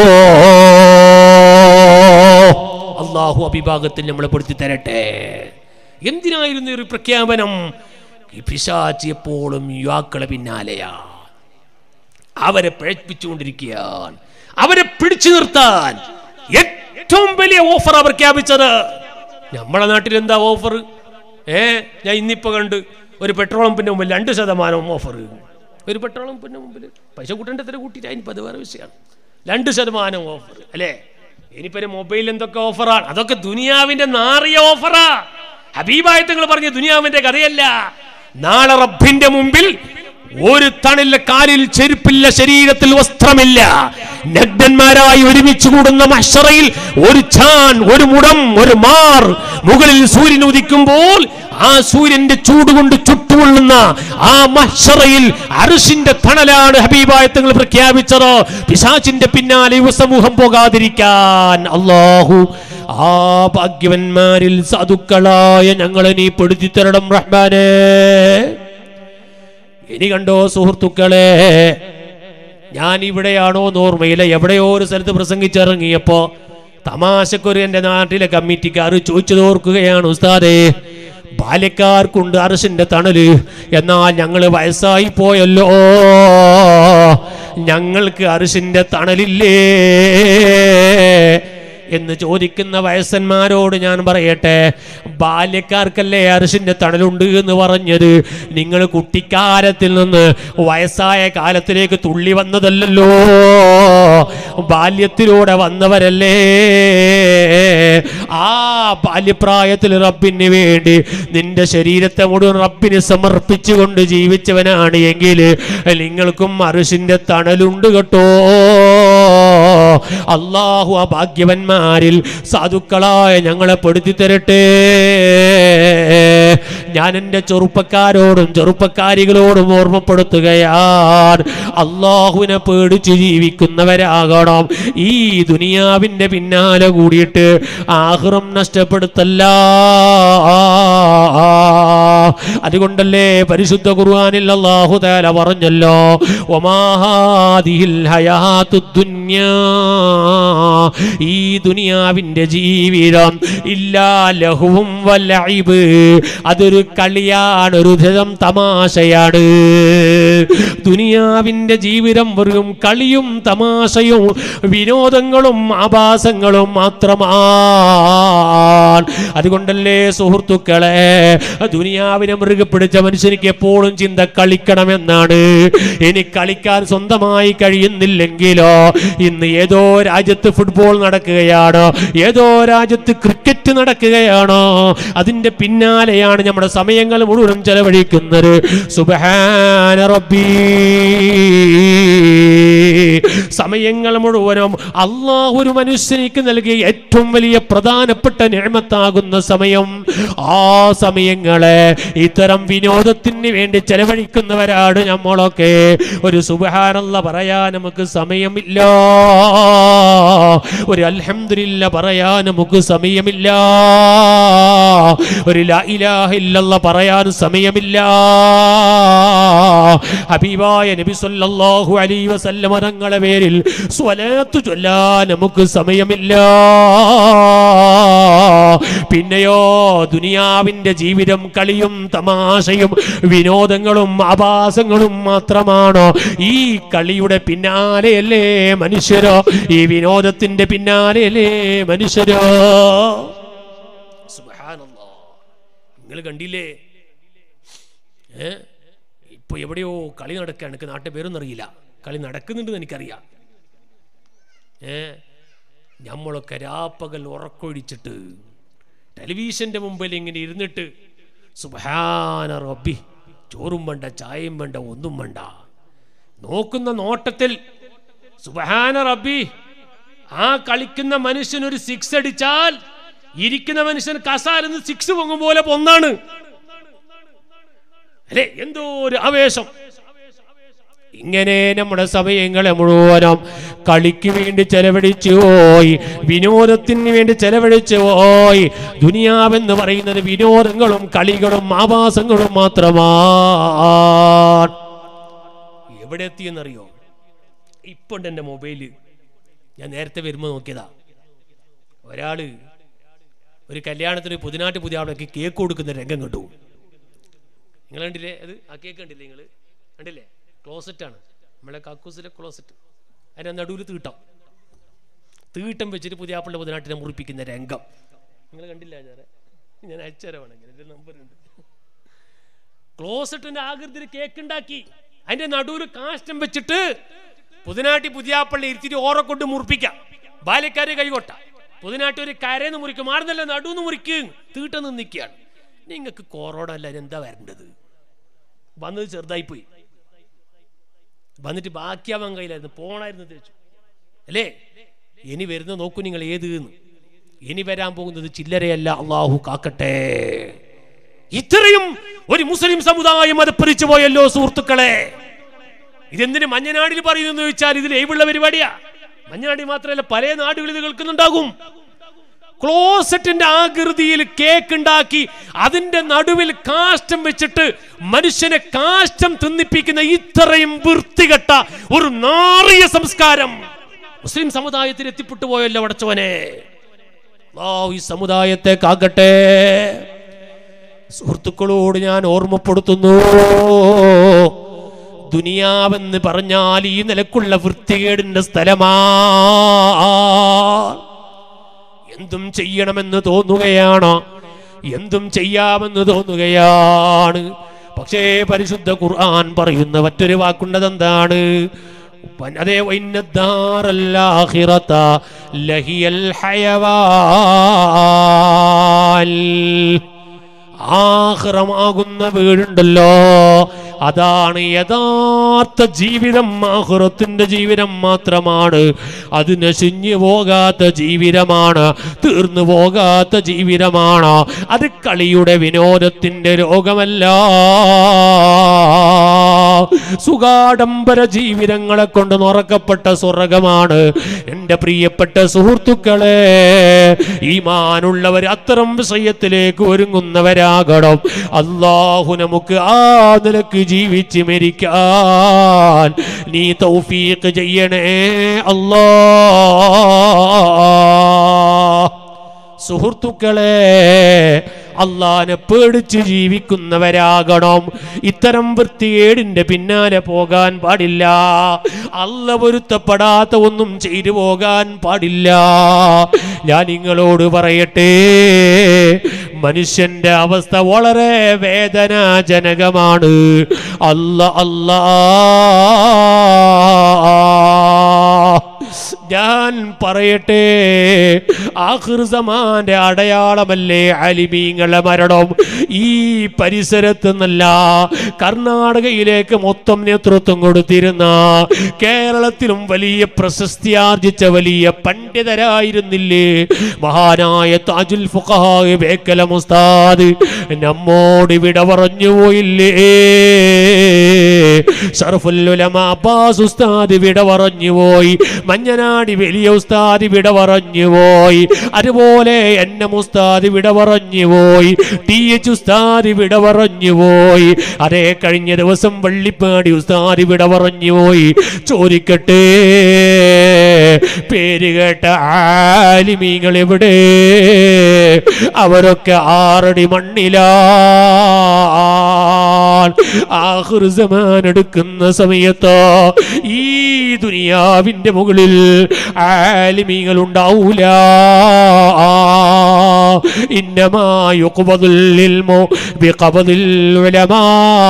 അള്ളാഹു അഭിഭാഗത്തിൽ നമ്മളെ പെടുത്തി തരട്ടെ എന്തിനായിരുന്നു ഈ ഒരു പ്രഖ്യാപനം ഈ പിശാചി എപ്പോഴും യുവാക്കളെ പിന്നാലെയാ അവരെ പിഴപ്പിച്ചുകൊണ്ടിരിക്കുകയാണ് അവരെ പിടിച്ചു നിർത്താൻ ഏറ്റവും വലിയ ഓഫർ പ്രഖ്യാപിച്ചത് നമ്മുടെ നാട്ടിൽ എന്താ ഓഫർ ഏ ഞാൻ ഇന്നിപ്പോ കണ്ട് ഒരു പെട്രോൾ പമ്പിന്റെ മുമ്പിൽ രണ്ട് ശതമാനം ഓഫർ ഒരു പെട്രോൾ പമ്പിന്റെ മുമ്പിൽ പൈസ കൂട്ടേണ്ട എത്ര കൂട്ടിയിട്ട് അതിനിപ്പോൾ അത് വേറെ വിഷയമാണ് രണ്ട് ശതമാനം ഓഫർ അല്ലേ ഇനിയിപ്പോ ഒരു മൊബൈൽ എന്തൊക്കെ ഓഫറാണ് അതൊക്കെ ദുനിയാവിന്റെ നാറിയ ഓഫറാ ഹബീബായത്തങ്ങൾ പറഞ്ഞ ദുനിയാവിന്റെ കഥയല്ല നാളെ റബ്ബിന്റെ മുമ്പിൽ ഒരു തണില്ല കാലിൽ ചെരുപ്പില്ല ശരീരത്തിൽ വസ്ത്രമില്ല നഗ്നന്മാരായി ഒരുമിച്ച് കൂടുന്ന മഷറയിൽ ഒരു ചാൻ ഒരു മുടം ഒരു മാർ മുകളിൽ സൂര്യൻ ഉദിക്കുമ്പോൾ ആ സൂര്യന്റെ ചൂട് കൊണ്ട് ചുട്ടുകൊള്ളുന്ന ആ മഷറയിൽ അറുഷിന്റെ തണലാണ് ഹബീബായത്തങ്ങൾ പ്രഖ്യാപിച്ചത് പിശാചിന്റെ പിന്നാലെ യുവസമൂഹം പോകാതിരിക്കാൻ അള്ളാഹു ആ ഭാഗ്യവന്മാരിൽ സാധുക്കളായ ഞങ്ങളെ നീ പെടുത്തി തരണം റഹ്മാനേ ഇനി കണ്ടോ സുഹൃത്തുക്കളെ ഞാൻ ഇവിടെയാണോ ഓർമ്മയില്ല എവിടെയോ ഒരു സ്ഥലത്ത് പ്രസംഗിച്ചിറങ്ങിയപ്പോ തമാശക്കൊരു എൻ്റെ നാട്ടിലെ കമ്മിറ്റിക്കാർ ചോദിച്ചത് ഓർക്കുകയാണ് ഉസ്താദേ ബാല്യക്കാർക്കുണ്ട് അറസിന്റെ തണല് എന്നാൽ ഞങ്ങൾ വയസ്സായി പോയല്ലോ ഞങ്ങൾക്ക് അറിസിന്റെ തണലില്ലേ എന്ന് ചോദിക്കുന്ന വയസ്സന്മാരോട് ഞാൻ പറയട്ടെ ബാല്യക്കാർക്കല്ലേ അരിശിന്റെ തണലുണ്ട് എന്ന് പറഞ്ഞത് നിങ്ങൾ കുട്ടിക്കാലത്തിൽ നിന്ന് വയസ്സായ കാലത്തിലേക്ക് തുള്ളി വന്നതല്ലല്ലോ ബാല്യത്തിലൂടെ വന്നവരല്ലേ ആ ബാല്യപ്രായത്തിൽ റബ്ബിന് വേണ്ടി നിന്റെ ശരീരത്തെ മുഴുവൻ റബ്ബിന് സമർപ്പിച്ചുകൊണ്ട് ജീവിച്ചവനാണ് എങ്കിൽ നിങ്ങൾക്കും അറുഷിന്റെ തണലുണ്ട് കേട്ടോ അള്ളാഹു ആ ഭാഗ്യവന്മാരിൽ സാധുക്കളായ ഞങ്ങളെ പെടുത്തി തരട്ടെ ഞാൻ എൻ്റെ ചെറുപ്പക്കാരോടും ചെറുപ്പക്കാരികളോടും ഓർമ്മപ്പെടുത്തുകയാണ് അള്ളാഹുവിനെ പേടിച്ച് ജീവിക്കുന്നവരാകണം ഈ ദുനിയാവിൻ്റെ പിന്നാലെ കൂടിയിട്ട് ആഹ്റം നഷ്ടപ്പെടുത്തല്ല അതുകൊണ്ടല്ലേ പരിശുദ്ധ ഖുർആനിൽ അല്ലാഹു തആല പറഞ്ഞല്ലോ ഒമാഹാദിഹിൽ ഹയാത്തുദ് ദുനിയാ ഈ ദുനിയാവിന്റെ ജീവിതം ഇല്ലാ ലഹുവും വലഇബ് അതൊരു കളിയാണ് ഒരു തരം തമാശയാണ് ദുനിയാവിന്റെ ജീവിതം വെറും കളിയും തമാശയും വിനോദങ്ങളും ആഭാസങ്ങളും മാത്രമാണ് അതുകൊണ്ടല്ലേ സുഹൃത്തുക്കളെ ദുനിയാവിനെ മൃഗ പിടിച്ച മനുഷ്യനിക്ക് എപ്പോഴും ചിന്ത കളിക്കണമെന്നാണ് ഇനി കളിക്കാൻ സ്വന്തമായി കഴിയുന്നില്ലെങ്കിലോ ഇന്ന് ഏതോ രാജ്യത്ത് ഫുട്ബോൾ നടക്കുകയാണ് ഏതോ രാജ്യത്ത് ക്രിക്കറ്റ് നടക്കുകയാണോ അതിന്റെ പിന്നാലെയാണ് നമ്മുടെ സമയങ്ങൾ മുഴുവൻ ചെലവഴിക്കുന്നത് സുബഹാന റബ്ബീ സമയങ്ങൾ മുഴുവനും അള്ളാഹു ഒരു മനുഷ്യനിക്ക് നൽകിയ ഏറ്റവും വലിയ പ്രധാനപ്പെട്ട നിഴമത്താകുന്ന സമയം ആ സമയങ്ങളെ ഇത്തരം വിനോദത്തിന് വേണ്ടി ചെലവഴിക്കുന്നവരാണ് നമ്മളൊക്കെ ഒരു സുബഹാനല്ല പറയാൻ നമുക്ക് സമയമില്ല ഒരു അൽഹംദുലില്ല പറയാൻ നമുക്ക് സമയമില്ല ഒരു ലാ ഇലാഹ ഇല്ലല്ല പറയാൻ സമയമില്ല ഹബീബായ നബി സല്ലല്ലാഹു അലൈഹി വസല്ലമ തങ്ങളുടെ പേരിൽ സ്വലാത്ത് ചൊല്ലാൻ നമുക്ക് സമയമില്ല പിന്നെയോ ദുനിയാവിന്റെ ജീവിതം കളിയും തമാശയും വിനോദങ്ങളും ആഭാസങ്ങളും മാത്രമാണോ ഈ കളിയുടെ പിന്നാലെയല്ലേ മനുഷ്യരോ ഈ വിനോദത്തിന്റെ പിന്നാലെയല്ലേ മനുഷ്യരോ സുബ്ഹാനല്ലാഹ് നിങ്ങൾ കണ്ടില്ലേ ഏ ഇപ്പൊ എവിടെയോ കളി നടക്കുകയാണ് എനിക്ക് നാട്ടിൽ പേരൊന്നും അറിയില്ല കളി നടക്കുന്നുണ്ടെന്ന് എനിക്കറിയാം ഏ നമ്മളൊക്കെ രാപ്പകൽ ഉറക്കൊഴിച്ചിട്ട് ടെലിവിഷന്റെ മുമ്പിൽ ഇങ്ങനെ ഇരുന്നിട്ട് സുബാന റബ്ബി ചോറും വേണ്ട ചായയും വേണ്ട ഒന്നും വേണ്ട നോക്കുന്ന നോട്ടത്തിൽ സുബഹാന റബ്ബി ആ കളിക്കുന്ന മനുഷ്യൻ ഒരു സിക്സ് അടിച്ചാൽ ഇരിക്കുന്ന മനുഷ്യൻ കസാലെന്ന് സിക്സ് പൊങ്ങും പോലെ പൊന്നാണ് അല്ലേ എന്തോ ഒരു ആവേശം ഇങ്ങനെ നമ്മുടെ സമയങ്ങളെ മുഴുവനും കളിക്ക് വേണ്ടി ചെലവഴിച്ചു പോയി വിനോദത്തിന് വേണ്ടി ചെലവഴിച്ചു പോയി ദുനിയാവെന്ന് പറയുന്നത് വിനോദങ്ങളും കളികളും ആവാസങ്ങളും മാത്രമാണ് എവിടെ എത്തിയെന്നറിയോ ഇപ്പൊ ഉണ്ട് എൻ്റെ മൊബൈല് ഞാൻ നേരത്തെ വരുമ്പോൾ നോക്കിയതാ ഒരാള് ഒരു കല്യാണത്തിന് പുതിനാട്ട് പുതിയ ആളൊക്കെ കേക്ക് കൊടുക്കുന്ന രംഗം കണ്ടു നിങ്ങൾ കണ്ടില്ലേ അത് ആ കേക്ക് കണ്ടില്ലേ നിങ്ങൾ കണ്ടില്ലേ ക്ലോസറ്റ് ആണ് നമ്മളെ കക്കൂസിലെ ക്ലോസറ്റ് അതിൻ്റെ നടുവിൽ തീട്ടം തീട്ടം വെച്ചിട്ട് പുതിയ ആപ്പിളിൻ്റെ പുതിനാട്ടിനെ മുറിപ്പിക്കുന്ന രംഗം നിങ്ങൾ കണ്ടില്ല ആചാരെ ഞാൻ അയച്ചുതരവാണെങ്കിൽ എൻ്റെ നമ്പർ ഉണ്ട് ക്ലോസറ്റിന്റെ ആകൃതിയിൽ കേക്ക് ഉണ്ടാക്കി അതിന്റെ നടുവിൽ കാഷ്ടം വെച്ചിട്ട് പുതിനാട്ടി പുതിയാപ്പള്ളി ഇരുത്തിട്ട് ഓറെ കൊണ്ട് മുറിപ്പിക്കാം ബാല്യക്കാരെ കൈകൊട്ട പുതിനാട്ടി ഒരു കരയെന്ന് മുറിക്കും മാറുന്നല്ല നടുന്ന് മുറിക്കും തീട്ട നിന്നിക്കുകയാണ് നിങ്ങൾക്ക് കൊറോണ അല്ല എന്താ വരേണ്ടത് വന്നത് ചെറുതായി പോയി വന്നിട്ട് ബാക്കിയാവാൻ കയ്യിലായിരുന്നു പോണായിരുന്നു തേച്ചു അല്ലേ ഇനി വരുന്ന നോക്കൂ നിങ്ങൾ ഏത് എന്ന് ഇനി വരാൻ പോകുന്നത് ചില്ലറയല്ല അള്ളാഹു കാക്കട്ടെ ഇത്രയും ഒരു മുസ്ലിം സമുദായം മതപ്പറിച്ചു പോയല്ലോ സുഹൃത്തുക്കളെ ഇതെന്തിന് മഞ്ഞനാടിൽ പറയുന്നു ചോദിച്ചാൽ ഇതിൽ എഴുള്ള പരിപാടിയാ മഞ്ഞനാടി മാത്രമല്ല പല നാടുകളിൽ ഇത് കേൾക്കുന്നുണ്ടാകും ക്ലോസറ്റിന്റെ ആകൃതിയിൽ കേക്ക് ഉണ്ടാക്കി അതിന്റെ നടുവിൽ കാഷ്ടം വെച്ചിട്ട് മനുഷ്യനെ കാഷ്ടം തിന്നിപ്പിക്കുന്ന ഇത്രയും വൃത്തികെട്ട ഒരു നാറിയ സംസ്കാരം മുസ്ലിം സമുദായത്തിൽ എത്തിപ്പെട്ടു പോയല്ലോ അടച്ചവനെ അല്ലാഹു ഈ സമുദായത്തെ കാക്കട്ടെ സുഹൃത്തുക്കളോട് ഞാൻ ഓർമ്മപ്പെടുത്തുന്നു ദുനിയാവെന്ന് പറഞ്ഞാൽ ഈ നിലക്കുള്ള വൃത്തികേടിന്റെ സ്ഥലമാ എന്തും ചെയ്യണമെന്ന് തോന്നുകയാണ് എന്തും ചെയ്യാമെന്ന് തോന്നുകയാണ് പക്ഷേ പരിശുദ്ധ ഖുർആൻ പറയുന്ന മറ്റൊരു വാക്കുണ്ടത് എന്താണ് അതേ വൈന്നദ്ദാറല്ലാഹിറത ലഹിയൽ ഹയവാൻ ആഹ്റമാകുന്ന വീടുണ്ടല്ലോ അതാണ് യഥാർത്ഥ ജീവിതം ആഹുറത്തിന്റെ ജീവിതം മാത്രമാണ് അത് നശിഞ്ഞു പോകാത്ത ജീവിതമാണ് തീർന്നു പോകാത്ത ജീവിതമാണ് അത് കളിയുടെ വിനോദത്തിന്റെ രോഗമല്ല സുഖാഡംബര ജീവിതങ്ങളെ കൊണ്ട് നുറക്കപ്പെട്ട സ്വർഗമാണ് എൻ്റെ പ്രിയപ്പെട്ട സുഹൃത്തുക്കളെ ഈമാനുള്ളവർ അത്തരം വിഷയത്തിലേക്ക് ഒരുങ്ങുന്നവരാകണം അള്ളാഹു നമുക്ക് ആ നിലക്ക് ജീവിച്ച് മരിക്കാൻ നീ തൗഫീഖ് ചെയ്യണേ അല്ലാ സുഹൃത്തുക്കളെ അള്ളാനെ പേടിച്ച് ജീവിക്കുന്നവരാകണം ഇത്തരം വൃത്തികേടിന്റെ പിന്നാലെ പോകാൻ പാടില്ല അല്ല പൊരുത്തപ്പെടാത്ത ഒന്നും ചെയ്തു പോകാൻ പാടില്ല ഞാൻ നിങ്ങളോട് പറയട്ടെ മനുഷ്യന്റെ അവസ്ഥ വളരെ വേദനാജനകമാണ് അല്ല അല്ലാ ഞാൻ പറയട്ടെ ആഹൃസമാന്റെ അടയാളമല്ലേ അലിമീങ്ങളെ മരണം ഈ പരിസരത്ത് നിന്നല്ല കർണാടകയിലേക്ക് മൊത്തം നേതൃത്വം കൊടുത്തിരുന്ന കേരളത്തിലും വലിയ പ്രശസ്തി ആർജിച്ച വലിയ പണ്ഡിതരായിരുന്നില്ലേ മഹാനായ താജുൽ ഫുഖഹായ ബേക്കല മുസ്താദ് നമ്മോട് വിട പറഞ്ഞു പോയില്ലേ ഷറഫുൽ ഉലമ അബ്ബാസ് ഉസ്താദ് വിട പറഞ്ഞു പോയി മഞ്ഞനാടി വലിയ ഉസ്താദ് വിട പറഞ്ഞു പോയി അതുപോലെ എന്നെ ഉസ്താദ് വിട പറഞ്ഞു പോയി ടി എച്ച് ഉസ്താദ് വിട പറഞ്ഞു പോയി അതേ കഴിഞ്ഞ ദിവസം വള്ളിപ്പാടി ഉസ്താദ് വിട പറഞ്ഞു പോയി ചോദിക്കട്ടെ പേര് കേട്ട ആലിമീങ്ങൾ എവിടെ അവരൊക്കെ ആറടി മണ്ണിലാണ് ആഹൃസമാൻ എടുക്കുന്ന സമയത്ത് ഈ ദുനിയാവിന്റെ മുകളിൽ ആലിമീങ്ങൾ ഉണ്ടാവൂല ഇന്നമായുക്കുബതുല്ലിൽമോ ബിഖബദിൽ ഉലമാ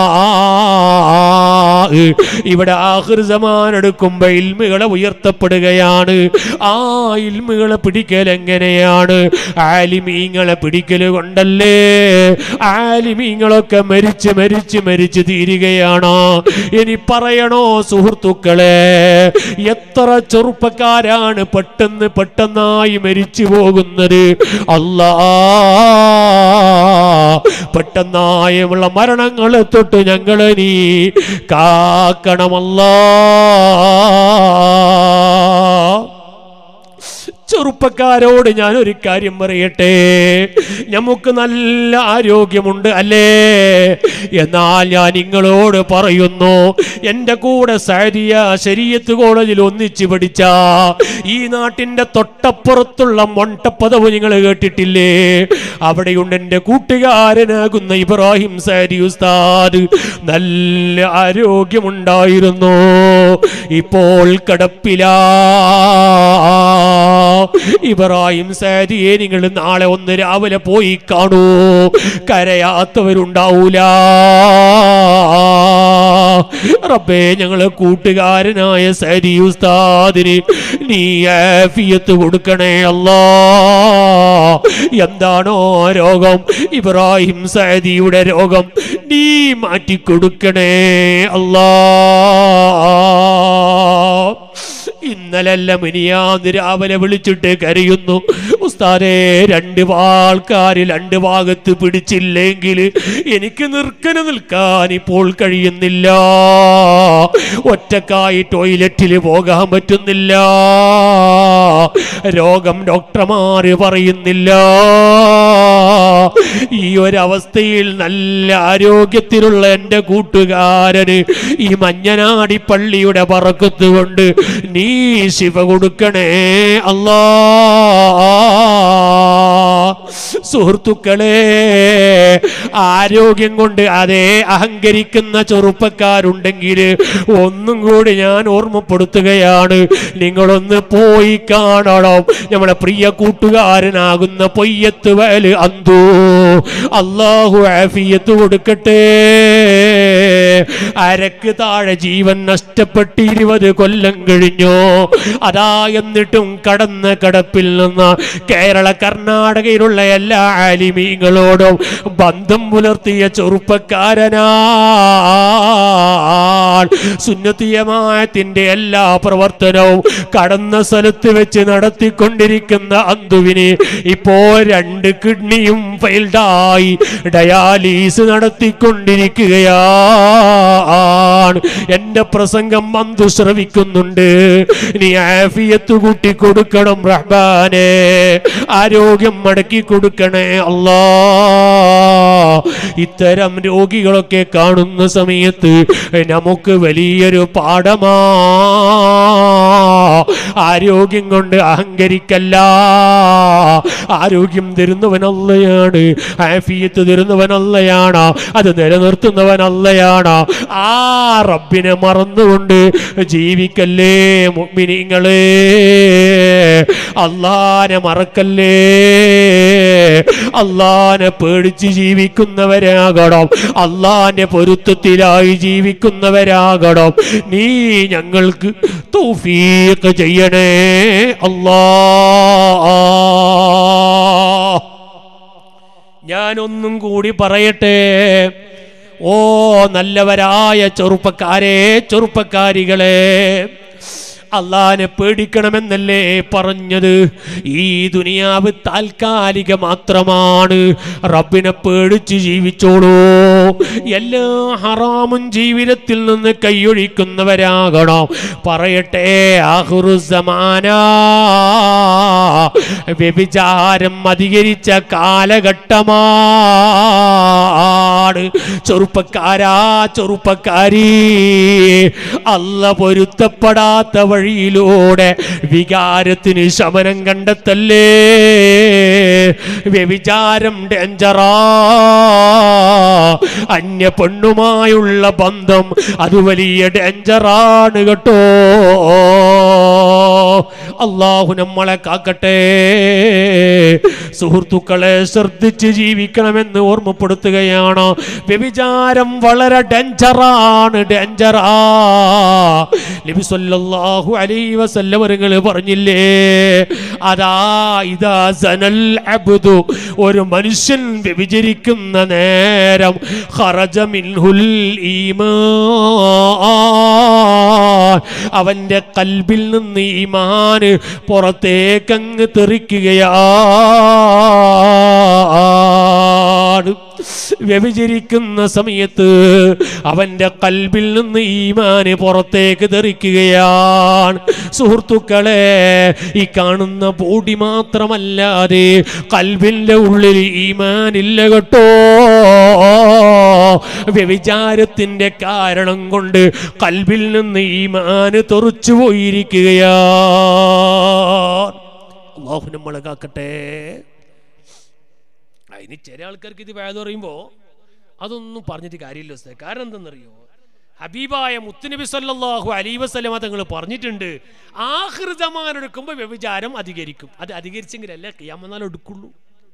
ഇവിടെ ആഹൃസമാൻ എടുക്കുമ്പോ ഇൽമുകളെ ഉയർത്തപ്പെടുകയാണ് ആ ഇൽമുകളെ പിടിക്കൽ എങ്ങനെയാണ് ആലിമീങ്ങളെ പിടിക്കൽ കൊണ്ടല്ലേ ആലിമീങ്ങളൊക്കെ മരിച്ച് മരിച്ച് മരിച്ച് തീരുകയാണോ ഇനി പറയണോ സുഹൃത്തുക്കളെ എത്ര ചെറുപ്പക്കാരാണ് പെട്ടെന്ന് പെട്ടെന്നായി മരിച്ചു പോകുന്നത് അല്ലാ പെട്ടെന്നായുള്ള മരണങ്ങളെ തൊട്ട് ഞങ്ങളെ നീ കാക്കണമല്ലാ ചെറുപ്പക്കാരോട് ഞാൻ ഒരു കാര്യം പറയട്ടെ നമുക്ക് നല്ല ആരോഗ്യമുണ്ട് അല്ലേ എന്നാൽ ഞാൻ നിങ്ങളോട് പറയുന്നു എൻ്റെ കൂടെ സാരിയ ശരീരത്ത് കോളേജിൽ ഒന്നിച്ച് പഠിച്ച ഈ നാട്ടിൻ്റെ തൊട്ടപ്പുറത്തുള്ള മൊണ്ടപ്പദവ് നിങ്ങൾ കേട്ടിട്ടില്ലേ അവിടെയുണ്ട് എൻ്റെ കൂട്ടുകാരനാകുന്ന ഇബ്രാഹിം സാരി ഉസ്താദ് നല്ല ആരോഗ്യമുണ്ടായിരുന്നു ഇപ്പോൾ കിടപ്പിലാ ഇബ്രാഹിം സാരിയെ നിങ്ങൾ നാളെ ഒന്ന് രാവിലെ പോയി കാണൂ കരയാത്തവരുണ്ടാവൂല റബ്ബേ ഞങ്ങളെ കൂട്ടുകാരനായ സരി ഉസ്താദിന് നീ ആഫിയത്ത് കൊടുക്കണേ അല്ലാ എന്താണോ രോഗം ഇബ്രാഹിം സദിയുടെ രോഗം നീ മാറ്റിക്കൊടുക്കണേ അല്ലാ ഇന്നലല്ല മിനിയാന്ന് രാവിലെ വിളിച്ചിട്ട് കരയുന്നു ഉസ്താദേ രണ്ട് ആൾക്കാര് രണ്ട് ഭാഗത്ത് പിടിച്ചില്ലെങ്കിൽ എനിക്ക് നിർക്കന് നിൽക്കാൻ ഇപ്പോൾ കഴിയുന്നില്ല ഒറ്റക്കായി ടോയ്ലറ്റിൽ പോകാൻ പറ്റുന്നില്ല രോഗം ഡോക്ടർമാര് പറയുന്നില്ല ഈ ഒരവസ്ഥയിൽ നല്ല ആരോഗ്യത്തിലുള്ള എൻ്റെ കൂട്ടുകാരന് ഈ മഞ്ഞനാടി പള്ളിയുടെ പറക്കത്ത് കൊണ്ട് നീ ശിവ കൊടുക്കണേ അല്ലാ സുഹൃത്തുക്കളെ ആരോഗ്യം കൊണ്ട് അതേ അഹങ്കരിക്കുന്ന ചെറുപ്പക്കാരുണ്ടെങ്കിൽ ഒന്നും കൂടി ഞാൻ ഓർമ്മപ്പെടുത്തുകയാണ് നിങ്ങളൊന്ന് പോയി കാണണം നമ്മളെ പ്രിയ കൂട്ടുകാരനാകുന്ന പൊയ്യത്ത് വയല് അന്തോ അള്ളാഹു ആഫിയത്ത് കൊടുക്കട്ടെ അരക്ക് താഴെ ജീവൻ നഷ്ടപ്പെട്ട് ഇരുപത് കൊല്ലം കഴിഞ്ഞു അതാ എന്നിട്ടും കടന്ന കടപ്പിൽ നിന്ന് കേരള കർണാടകയിൽ പേരുള്ള എല്ലാ ആലിമീങ്ങളോടും ബന്ധം പുലർത്തിയ ചെറുപ്പക്കാരനാ സുന്നത്തിയമായത്തിന്റെ എല്ലാ പ്രവർത്തനവും കടന്ന സ്ഥലത്ത് വെച്ച് നടത്തിക്കൊണ്ടിരിക്കുന്ന അന്തുവിന് ഇപ്പോ രണ്ട് കിഡ്നിയും ഫെയിൽഡായി ഡയാലിസ് നടത്തിക്കൊണ്ടിരിക്കുകയാണ് എന്റെ പ്രസംഗം അന്തു ശ്രവിക്കുന്നുണ്ട് നീ ആഫിയത്ത് കൂട്ടി കൊടുക്കണം റഹ്മാനെ ആരോഗ്യം മടക്കി കൊടുക്കണേ അല്ലാ ഇത്തരം രോഗികളൊക്കെ കാണുന്ന സമയത്ത് നമുക്ക് വലിയൊരു പാഠമാ ആരോഗ്യം കൊണ്ട് അഹങ്കരിക്കല്ല ആരോഗ്യം തരുന്നവനല്ലയാണ് ആഫിയത്ത് തരുന്നവനല്ലയാണ് അത് നിലനിർത്തുന്നവനല്ലയാണ് ആ റബ്ബിനെ മറന്നുകൊണ്ട് ജീവിക്കല്ലേ മുഅ്മിനീങ്ങളെ അള്ളാനെ മറക്കല്ലേ അള്ളാനെ പേടിച്ച് ജീവിക്കുന്നവരാകണം അള്ളാന്റെ പൊരുത്തത്തിലായി ജീവിക്കുന്നവരാകണം നീ ഞങ്ങൾക്ക് തൗഫീഖ് ചെയ്യണേ അല്ലാ ഞാനൊന്നും കൂടി പറയട്ടെ ഓ നല്ലവരായ ചെറുപ്പക്കാരെ ചെറുപ്പക്കാരികളെ അള്ളാനെ പേടിക്കണമെന്നല്ലേ പറഞ്ഞത് ഈ ദുനിയാവ് താൽക്കാലിക മാത്രമാണ് റബ്ബിനെ പേടിച്ച് ജീവിച്ചോളൂ എല്ലാ ഹറാമും ജീവിതത്തിൽ നിന്ന് കൈയൊഴിക്കുന്നവരാകണം പറയട്ടെ ആഹുറുസമാന വ്യഭിചാരം അധികരിച്ച കാലഘട്ടമാണ് ചെറുപ്പക്കാരാ ചെറുപ്പക്കാരി അല്ല പൊരുത്തപ്പെടാത്ത വഴിയിലൂടെ വികാരത്തിന് ശമനം കണ്ടെത്തല്ലേ വ്യഭിചാരം ഡേഞ്ചറാ അന്യ പെണ്ണുമായുള്ള ബന്ധം അത് വലിയ ഡേഞ്ചറാണ് കേട്ടോ അള്ളാഹു നമ്മളെ കാക്കട്ടെ സുഹൃത്തുക്കളെ ശ്രദ്ധിച്ച് ജീവിക്കണമെന്ന് ഓർമ്മപ്പെടുത്തുകയാണ് വ്യഭിചാരം വളരെ ഡേഞ്ചറാണ് ഡേഞ്ചറാ നബി സല്ലല്ലാഹു അലൈഹി വസല്ലം അവരുകൾ പറഞ്ഞില്ലേ അതാ ഇതാ സനൽ അബ്ദു ഒരു മനുഷ്യൻ വ്യഭിചരിക്കുന്ന നേരം ഖറജ മിൻഹുൽ ഈമാൻ അവന്റെ കൽബിൽ നിന്ന് ഈമാന് പുറത്തേക്കങ്ങ് തെറിക്കുകയാണ് വ്യഭിചരിക്കുന്ന സമയത്ത് അവന്റെ കൽബിൽ നിന്ന് ഈമാന് പുറത്തേക്ക് തെറിക്കുകയാണ് സുഹൃത്തുക്കളെ ഈ കാണുന്ന ബോഡി മാത്രമല്ലാതെ കൽബിന്റെ ഉള്ളിൽ ഈമാനില്ല കേട്ടോ വ്യഭിചാരത്തിന്റെ കാരണം കൊണ്ട് കൽബിൽ നിന്ന് ഈമാന് തെറിച്ചു പോയിരിക്കുകയാ അള്ളാഹു നമ്മളെ കാക്കട്ടെ അതിന് ചില ആൾക്കാർക്ക് ഇത് വേദം പറയുമ്പോൾ അതൊന്നും പറഞ്ഞിട്ട് കാര്യമില്ല ഉസ്താദ് കാരണം എന്തെന്നറിയോ ഹബീബായ മുത്തുനബി സല്ലല്ലാഹു അലൈ വസല്ലമ തങ്ങൾ പറഞ്ഞിട്ടുണ്ട് ആഹൃതമാൻ എടുക്കുമ്പോൾ വ്യഭിചാരം അധികരിക്കും അത് അധികരിച്ചെങ്കിലല്ലേ കിയാമന്നാൽ എടുക്കുള്ളൂ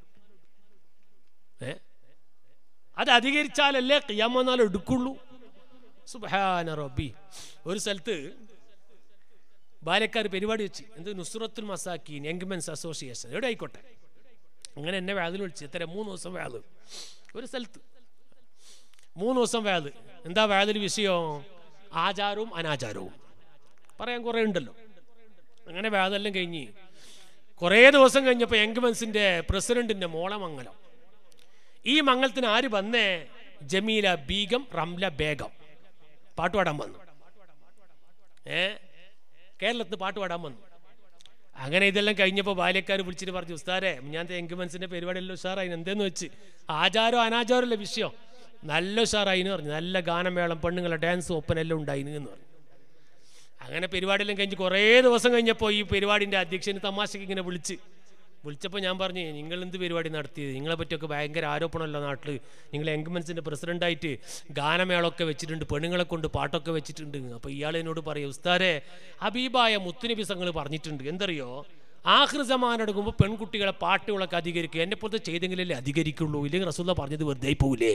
ഏ അത് അധികരിച്ചാലല്ലേ കിയാമന്നാൽ എടുക്കുള്ളൂ സുബാന റബ്ബി ഒരു സ്ഥലത്ത് ബാലക്കാർ പരിപാടി വെച്ച് എന്ത് നുസ്രത്തുൽ മസാക്കീൻ യങ്മെൻസ് അസോസിയേഷൻ എവിടെ ആയിക്കോട്ടെ അങ്ങനെ എന്നെ വേദിൽ വിളിച്ച് ഇത്ര മൂന്ന് ദിവസം വേദ് ഒരു സ്ഥലത്ത് മൂന്ന് ദിവസം വേദ് എന്താ വേദിൽ വിഷയം ആചാരവും അനാചാരവും പറയാൻ കുറേ ഉണ്ടല്ലോ അങ്ങനെ വേദെല്ലാം കഴിഞ്ഞ് കുറേ ദിവസം കഴിഞ്ഞപ്പോൾ യങ്മെൻസിൻ്റെ പ്രസിഡന്റിൻ്റെ മോളെ മംഗലം ഈ മംഗലത്തിന് ആര് വന്നേ ജമീല ബീഗം റംല ബേഗം പാട്ട് പാടാൻ വന്നു ഏ കേരളത്തിൽ പാട്ട് പാടാൻ വന്നു അങ്ങനെ ഇതെല്ലാം കഴിഞ്ഞപ്പോൾ ബാല്യക്കാർ വിളിച്ചിട്ട് പറഞ്ഞു ഉസ്താരെ ഞാൻ എങ്കുമൻസിന്റെ പരിപാടിയല്ലോ ഉഷാറായി എന്തേന്ന് വെച്ച് ആചാരോ അനാചാരമല്ല വിഷയം നല്ല ഉഷാറായിന്ന് പറഞ്ഞു നല്ല ഗാനമേളം പെണ്ണുങ്ങളെ ഡാൻസ് ഒപ്പനെല്ലാം ഉണ്ടായിന്ന് എന്ന് പറഞ്ഞു അങ്ങനെ പരിപാടിയെല്ലാം കഴിഞ്ഞ് കുറേ ദിവസം കഴിഞ്ഞപ്പോൾ ഈ പരിപാടിൻ്റെ അധ്യക്ഷന് തമാശക്ക് ഇങ്ങനെ വിളിച്ച് വിളിച്ചപ്പോൾ ഞാൻ പറഞ്ഞു നിങ്ങൾ എന്ത് പരിപാടി നടത്തിയത് നിങ്ങളെ പറ്റിയൊക്കെ ഭയങ്കര ആരോപണമല്ലോ നാട്ടിൽ നിങ്ങൾ എൻഗമെൻസിൻ്റെ പ്രസിഡൻ്റായിട്ട് ഗാനമേളമൊക്കെ വെച്ചിട്ടുണ്ട് പെണ്ണുങ്ങളെ കൊണ്ട് പാട്ടൊക്കെ വെച്ചിട്ടുണ്ട് അപ്പോൾ ഇയാൾ എന്നോട് പറയും ഉസ്താരെ ഹബീബായ മുത്തുനബി സംഘങ്ങൾ പറഞ്ഞിട്ടുണ്ട് എന്തറിയോ ആഹൃസമാൻ എടുക്കുമ്പോൾ പെൺകുട്ടികളെ പാട്ടുകളൊക്കെ അധികരിക്കുക എന്നെ പോലത്തെ ചെയ്തെങ്കിലല്ലേ അധികരിക്കുള്ളൂ ഇല്ലെങ്കിൽ റസൂല്ല പറഞ്ഞത് വെറുതെ പോവില്ലേ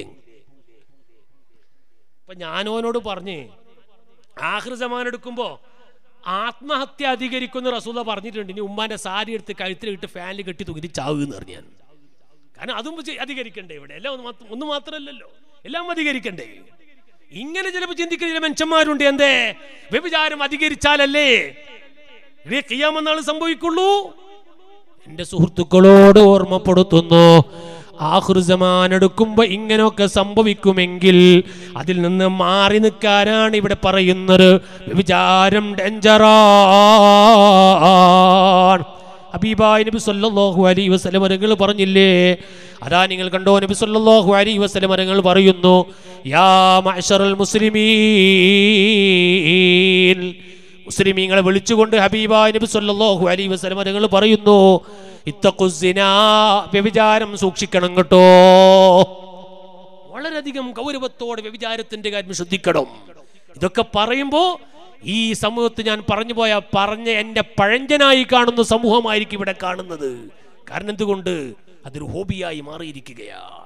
അപ്പം ഞാനോനോട് പറഞ്ഞ് ആഹൃസമാൻ എടുക്കുമ്പോൾ ആത്മഹത്യ അധികരിക്കുന്ന റസൂല പറഞ്ഞിട്ടുണ്ട് ഇനി ഉമ്മാന്റെ സാരി എടുത്ത് കഴുത്തിൽ ഇട്ട് ഫാനിൽ കെട്ടി തൂക്കിട്ട് ചാവുക എന്ന് പറഞ്ഞു ഞാൻ കാരണം അതും ചെ- അധികരിക്കണ്ടേ ഇവിടെ എല്ലാം ഒന്ന് മാത്രം ഒന്ന് മാത്രമല്ലല്ലോ എല്ലാം അധികരിക്കണ്ടേ ഇങ്ങനെ ചിലപ്പോൾ ചിന്തിക്കുന്ന ചില മനുഷ്യന്മാരുണ്ട് എന്തേ വ്യഭിചാരം അധികരിച്ചാലല്ലേ ഇതേ കിയാമെന്നാൾ സംഭവിക്കുള്ളൂ എന്റെ സുഹൃത്തുക്കളോട് ഓർമ്മപ്പെടുത്തുന്നു ആഹൃസമാൻ എടുക്കുമ്പോ ഇങ്ങനെയൊക്കെ സംഭവിക്കുമെങ്കിൽ അതിൽ നിന്ന് മാറി നിൽക്കാനാണ് ഇവിടെ പറയുന്നത് വിചാരം ഡേഞ്ചറാണ് ഹബീബായ് നബി സല്ലല്ലാഹു അലൈഹി വസല്ലം മരങ്ങൾ പറഞ്ഞില്ലേ അതാ നിങ്ങൾ കണ്ടോ നബി സല്ലല്ലാഹു അലൈഹി വസല്ലം മരങ്ങൾ പറയുന്നു യാ മഅ്ശറൽ മുസ്ലിമീൻ മുസ്ലിമീങ്ങളെ വിളിച്ചുകൊണ്ട് ഹബീബായ് നബി സല്ലല്ലാഹു അലൈഹി വസല്ലം മരങ്ങൾ പറയുന്നു ഇത്തഖുസിന വ്യഭിചാരം സൂക്ഷിക്കണം കേട്ടോ വളരെയധികം ഗൗരവത്തോടെ വ്യഭിചാരത്തിന്റെ കാര്യം ശ്രദ്ധിക്കണം ഇതൊക്കെ പറയുമ്പോ ഈ സമൂഹത്ത് ഞാൻ പറഞ്ഞു പോയ പറഞ്ഞ എന്റെ പഴഞ്ചനായി കാണുന്ന സമൂഹമായിരിക്കും ഇവിടെ കാണുന്നത് കാരണം എന്തുകൊണ്ട് അതൊരു ഹോബിയായി മാറിയിരിക്കുകയാണ്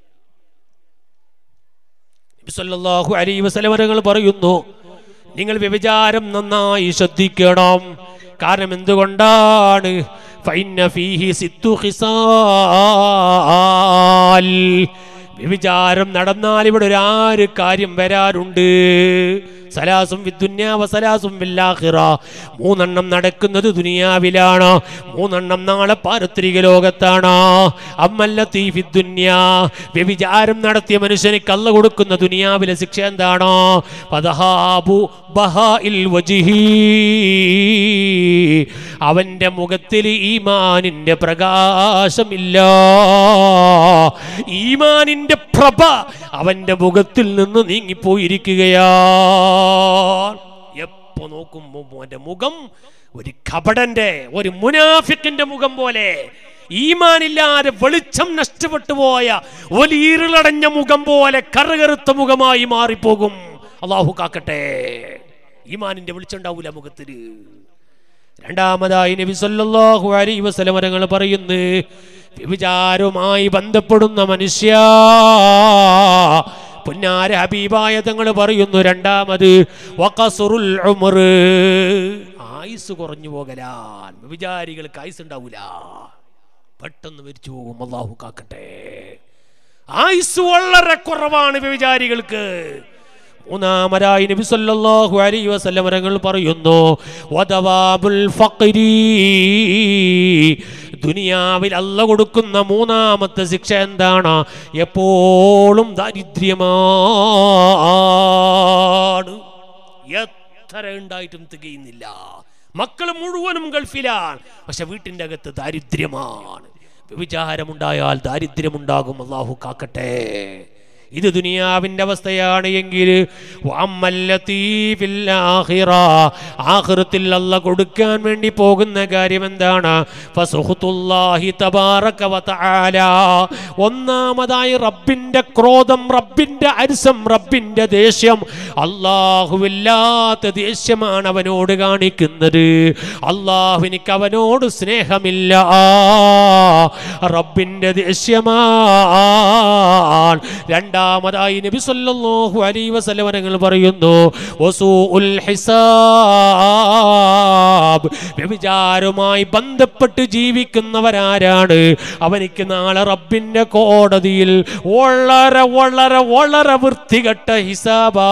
നബി സല്ലല്ലാഹു അലൈഹി വസല്ലമകൾ പറയുന്നു നിങ്ങൾ വ്യഭിചാരം നന്നായി ശ്രദ്ധിക്കണം കാരണം എന്തുകൊണ്ടാണ് ഫൈന ഫീഹി സിത്തു ഖിസാൽ വ്യഭിചാരം നടന്നാൽ ഇവിടെ ഒരു ആറ് കാര്യം വരാറുണ്ട് സലാസും വിദ്ദുന്യാവ സലാസും വില്ലാഹിറ മൂന്നെണ്ണം നടക്കുന്നത് ദുനിയാവിലാണ് മൂന്നെണ്ണം നാളെ പാരത്രിക ലോകത്താണ് അമ്മല്ല തീ വിദ്ദുന്യ വ്യഭിചാരം നടത്തിയ മനുഷ്യന് കള്ള കൊടുക്കുന്ന ദുനിയാവിലെ ശിക്ഷ എന്താണ് പദഹാബു ബഹാഇൽ വജിഹി അവന്റെ മുഖത്തിൽ ഈമാനിന്റെ പ്രകാശമില്ല ഈമാനിന്റെ പ്രഭ അവന്റെ മുഖത്തിൽ നിന്ന് നീങ്ങിപ്പോയിരിക്കുകയാ എപ്പോ നോക്കുമ്പോ അവന്റെ മുഖം ഒരു കപടന്റെ ഒരു മുനാഫിക്കിന്റെ മുഖം പോലെ ഈമാനില്ലാതെ വെളിച്ചം നഷ്ടപ്പെട്ടു പോയ ഒരു ഇരുളടഞ്ഞ മുഖം പോലെ കറുകറുത്ത മുഖമായി മാറിപ്പോകും അള്ളാഹു കാക്കട്ടെ ഈമാനിന്റെ വെളിച്ചം ഉണ്ടാവൂല മുഖത്തിന് രണ്ടാമതായി നബി സല്ലല്ലാഹു അലൈഹി വസല്ലം തങ്ങൾ പറയുന്നു വ്യഭിചാരവുമായി ബന്ധപ്പെടുന്ന മനുഷ്യ പുന്നാര ഹബീബായ തങ്ങൾ പറയുന്നു രണ്ടാമത് വഖസുറുൽ ഉമർ ആയുസ് കുറഞ്ഞു പോകലാൻ വ്യഭിചാരികൾക്ക് ആയുസ് ഉണ്ടാവൂല പെട്ടെന്ന് മരിച്ചു പോകും അള്ളാഹു കാക്കട്ടെ ആയുസ് വളരെ കുറവാണ് വ്യഭിചാരികൾക്ക് മൂന്നാമരായി നബി സല്ലല്ലാഹു അലൈഹി വസല്ലം തങ്ങൾ പറയുന്നു വദവാബുൽ ഫഖരി ദുനിയാവിൽ അല്ല കൊടുക്കുന്ന മൂന്നാമത്തെ ശിക്ഷ എന്താണ് എപ്പോഴും ദാരിദ്ര്യമാണ് എത്ര ഉണ്ടായിട്ടും തികയുന്നില്ല മക്കൾ മുഴുവനും ഗൾഫിലാണ് പക്ഷെ വീട്ടിൻ്റെ അകത്ത് ദാരിദ്ര്യമാണ് വിചാരമുണ്ടായാൽ ദാരിദ്ര്യമുണ്ടാകും അള്ളാഹു കാക്കട്ടെ ഇത് ദുനിയാവിന്റെ അവസ്ഥയാണ് എങ്കിൽ ആഹൃത്തിൽ അല്ല കൊടുക്കാൻ വേണ്ടി പോകുന്ന കാര്യം എന്താണ് ഫസുഹ്തുല്ലാഹി തബാറക വതആല. ഒന്നാമതായി റബ്ബിന്റെ ക്രോധം റബ്ബിന്റെ അരിസം റബ്ബിന്റെ ദേഷ്യം അള്ളാഹുവില്ലാത്ത ദേഷ്യമാണ് അവനോട് കാണിക്കുന്നത് അള്ളാഹുവിനിക്ക് അവനോട് സ്നേഹമില്ല റബ്ബിന്റെ ദേഷ്യമാണ് രണ്ടാമതായി നബി സല്ലല്ലാഹു അലൈഹി വസല്ലം തങ്ങൾ പറയുന്നു വസൂഉൽ ഹിസാബ് വ്യഭിചാരവുമായി ബന്ധപ്പെട്ട് ജീവിക്കുന്നവരാരാണ് അവനിക്ക് നാളെ റബ്ബിന്റെ കോടതിയിൽ വളരെ വളരെ വളരെ വൃത്തികെട്ട ഹിസാബാ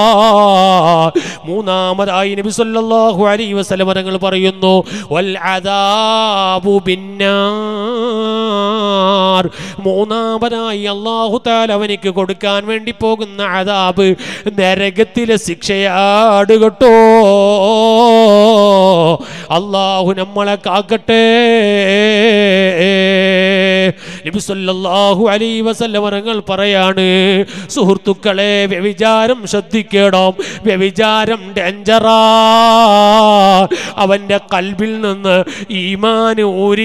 മൂന്നാമതായി നബി സല്ലല്ലാഹു അലൈഹി വസല്ലം തങ്ങൾ പറയുന്നു വൽ അദാബു ബിന്നാർ മൂന്നാമതായി അള്ളാഹു താല അവനിക്ക് കൊടുക്കാൻ വേണ്ടി പോകുന്ന അതാബ് നരകത്തിലെ ശിക്ഷയാട് കേട്ടോ അള്ളാഹു നമ്മളെ കാക്കട്ടെ നബി സല്ലല്ലാഹു അലൈഹി വസല്ലം തങ്ങൾ പറയാണ് സുഹൃത്തുക്കളെ വ്യഭിചാരം ശ്രദ്ധിക്കണം വ്യഭിചാരം ഡേഞ്ചറാ അവന്റെ കൽബിൽ നിന്ന് ഈമാൻ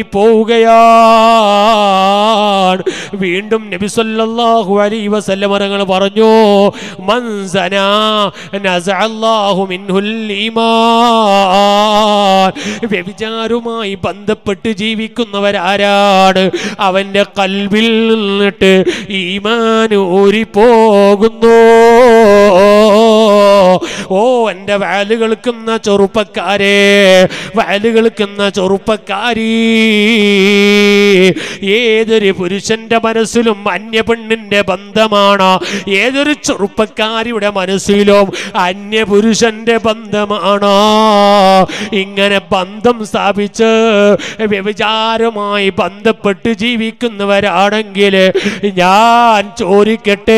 ഊരിപ്പോവുകയാണ് വീണ്ടും നബി സല്ലല്ലാഹു അലൈഹി വസല്ലം തങ്ങൾ പറഞ്ഞു മൻസന നസഅല്ലാഹു മിൻഹുൽ ഈമാൻ വ്യഭിചാരവുമായി ബന്ധപ്പെട്ട് ജീവിക്കുന്നവരാരാണ് അവന്റെ കൽബിൽ നിന്നിട്ട് ഈമാൻ ഊരിപ്പോകുന്നു ഓ എൻ്റെ വയല് കേൾക്കുന്ന ചെറുപ്പക്കാരെ വയല് കേൾക്കുന്ന ചെറുപ്പക്കാരി ഏതൊരു പുരുഷന്റെ മനസ്സിലും അന്യ പെണ്ണിന്റെ ബന്ധമാണ് ഏതൊരു ചെറുപ്പക്കാരിയുടെ മനസ്സിലും അന്യ പുരുഷന്റെ ബന്ധമാണ് ഇങ്ങനെ ബന്ധം സ്ഥാപിച്ച് വ്യഭിചാരമായി ബന്ധപ്പെട്ട് ജീവിക്കുന്നവരാണെങ്കിൽ ഞാൻ ചോദിക്കട്ടെ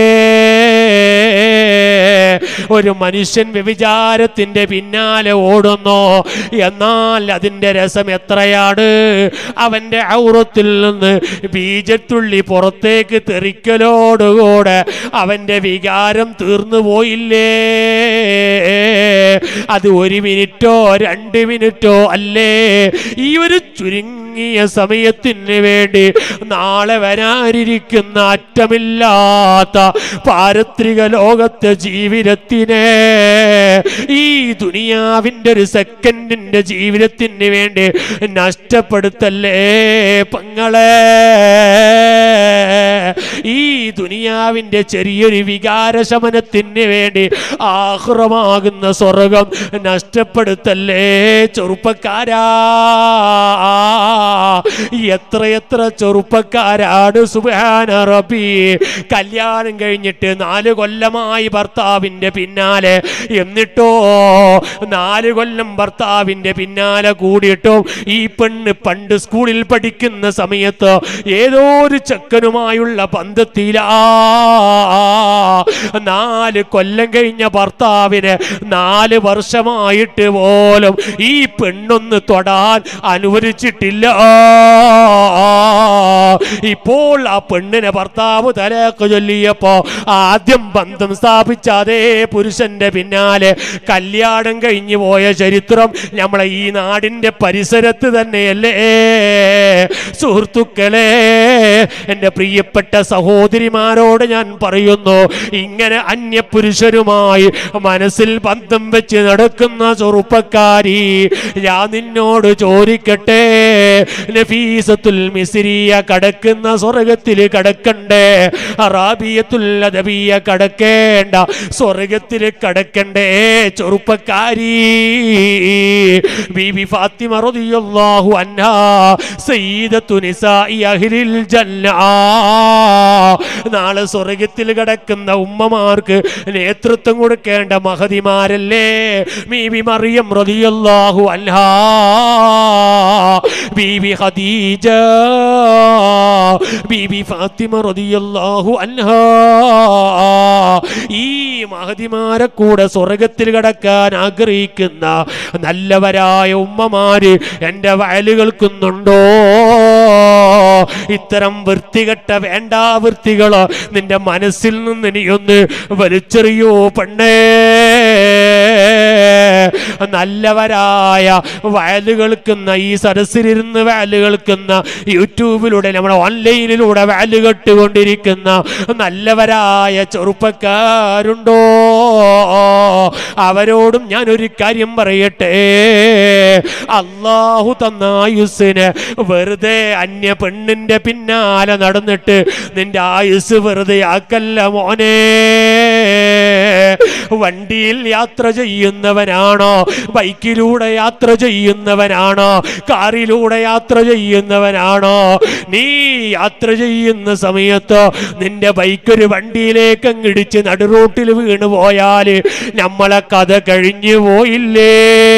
ഒരു മനുഷ്യൻ വ്യഭിചാരത്തിന്റെ പിന്നാലെ ഓടുന്നു എന്നാൽ അതിന്റെ രസം എത്രയാണ് അവന്റെ ഔറത്തിൽ നിന്ന് ബീജത്തുള്ളി പുറത്തേക്ക് തെറിക്കലോടുകൂടെ അവന്റെ വികാരം തീർന്നു പോയില്ലേ അത് ഒരു മിനിറ്റോ രണ്ട് മിനിറ്റോ അല്ലേ ഈ ഒരു ചുരുങ്ങിയ സമയത്തിന് വേണ്ടി നാളെ വരാനിരിക്കുന്ന അറ്റമില്ലാത്ത പാരത്രിക ലോകത്തെ ജീവിതത്തിനെ ഈ ദുനിയാവിൻ്റെ ഒരു സെക്കൻഡിൻ്റെ ജീവിതത്തിന് വേണ്ടി നഷ്ടപ്പെടുത്തല്ലേ പങ്ങളെ ഈ ദുനിയാവിൻ്റെ ചെറിയൊരു വികാരശമനത്തിന് വേണ്ടി ആഹ്റമാകുന്ന സ്വർഗം നഷ്ടപ്പെടുത്തല്ലേ ചെറുപ്പക്കാരാ എത്രയെത്ര ചെറുപ്പക്കാരാണ് സുബാന റബി കല്യാണം കഴിഞ്ഞിട്ട് നാല് കൊല്ലമായി ഭർത്താവിൻ്റെ പിന്നാലെ എന്നിട്ടോ നാല് കൊല്ലം ഭർത്താവിൻ്റെ പിന്നാലെ കൂടിയിട്ടും ഈ പെണ്ണ് പണ്ട് സ്കൂളിൽ പഠിക്കുന്ന സമയത്ത് ഏതോ ഒരു ചെക്കനുമായുള്ള ബന്ധത്തിലാ നാല് കൊല്ലം കഴിഞ്ഞ ഭർത്താവിന് നാല് വർഷമായിട്ട് പോലും ഈ പെണ്ണൊന്ന് തൊടാൻ അനുവദിച്ചിട്ടില്ല ഇപ്പോൾ ആ പെണ്ണിനെ ഭർത്താവ് തലക്ക് ചൊല്ലിയപ്പോ ആദ്യം ബന്ധം സ്ഥാപിച്ച അതേ പുരുഷന്റെ പിന്നാലെ കല്യാണം കഴിഞ്ഞു പോയ ചരിത്രം നമ്മളെ ഈ നാടിന്റെ പരിസരത്ത് തന്നെയല്ലേ സുഹൃത്തുക്കളെ എൻ്റെ പ്രിയപ്പെട്ട സഹോദരിമാരോട് ഞാൻ പറയുന്നു ഇങ്ങനെ അന്യപുരുഷരുമായി മനസ്സിൽ ബന്ധം വെച്ച് നടക്കുന്ന ചെറുപ്പക്കാരി ഞാൻ നിന്നോട് ചോദിക്കട്ടെ നഫീസത്തുൽ മിസ്രിയ കടക്കുന്ന സ്വർഗത്തിൽ കടക്കണ്ടേ അറാബിയത്തുൽ അദബിയ കടക്കേണ്ട സ്വർഗത്തിൽ കടക്കണ്ടേ ചെറുപ്പക്കാരി ബീബി ഫാത്തിമ റളിയല്ലാഹു അൻഹാ സയ്യിദത്തു നിസാഇ അഹ്ലിൽ ജന്ന നാളെ സ്വർഗത്തിൽ കിടക്കുന്ന ഉമ്മമാർക്ക് നേതൃത്വം കൊടുക്കേണ്ട മഹതിമാരല്ലേ ബീബി മറിയം റളിയല്ലാഹു അൻഹാ ബീബി ഖദീജ ബീബി ഫാത്തിമ റളിയല്ലാഹു അൻഹാ ഈ മഹതിമാരെ കൂടെ സ്വർഗത്തിൽ കടക്കാൻ ആഗ്രഹിക്കുന്ന നല്ലവരായ ഉമ്മമാര് എൻ്റെ വയല് കേൾക്കുന്നുണ്ടോ ഇത്തരം വൃത്തികെട്ട വേണ്ട വൃത്തികള് നിന്റെ മനസ്സിൽ നിന്ന് നീയൊന്ന് വലിച്ചെറിയോ പെണ്ണേ നല്ലവരായ വയല് കേൾക്കുന്ന ഈ സരസിലിരുന്ന് വയല് കേൾക്കുന്ന യൂട്യൂബിലൂടെ നമ്മുടെ ഓൺലൈനിലൂടെ വയല് കേട്ടുകൊണ്ടിരിക്കുന്ന നല്ലവരായ ചെറുപ്പക്കാരുണ്ടോ അവരോടും ഞാൻ ഒരു കാര്യം പറയട്ടെ അള്ളാഹു തന്ന ആയുസ്സിന് വെറുതെ അന്യ പെണ്ണിന്റെ പിന്നാലെ നടന്നിട്ട് നിന്റെ ആയുസ് വെറുതെ ആക്കല്ല മോനെ വണ്ടിയിൽ യാത്ര ചെയ്യുന്നവനാണോ ബൈക്കിലൂടെ യാത്ര ചെയ്യുന്നവനാണോ കാറിലൂടെ യാത്ര ചെയ്യുന്നവനാണോ നീ യാത്ര ചെയ്യുന്ന സമയത്ത് നിന്റെ ബൈക്ക് ഒരു വണ്ടിയിലേക്ക് അങ്ങിടിച്ച് നടുറൂട്ടിൽ വീണ് പോയാൽ നമ്മളെ കഥ കഴിഞ്ഞു പോയില്ലേ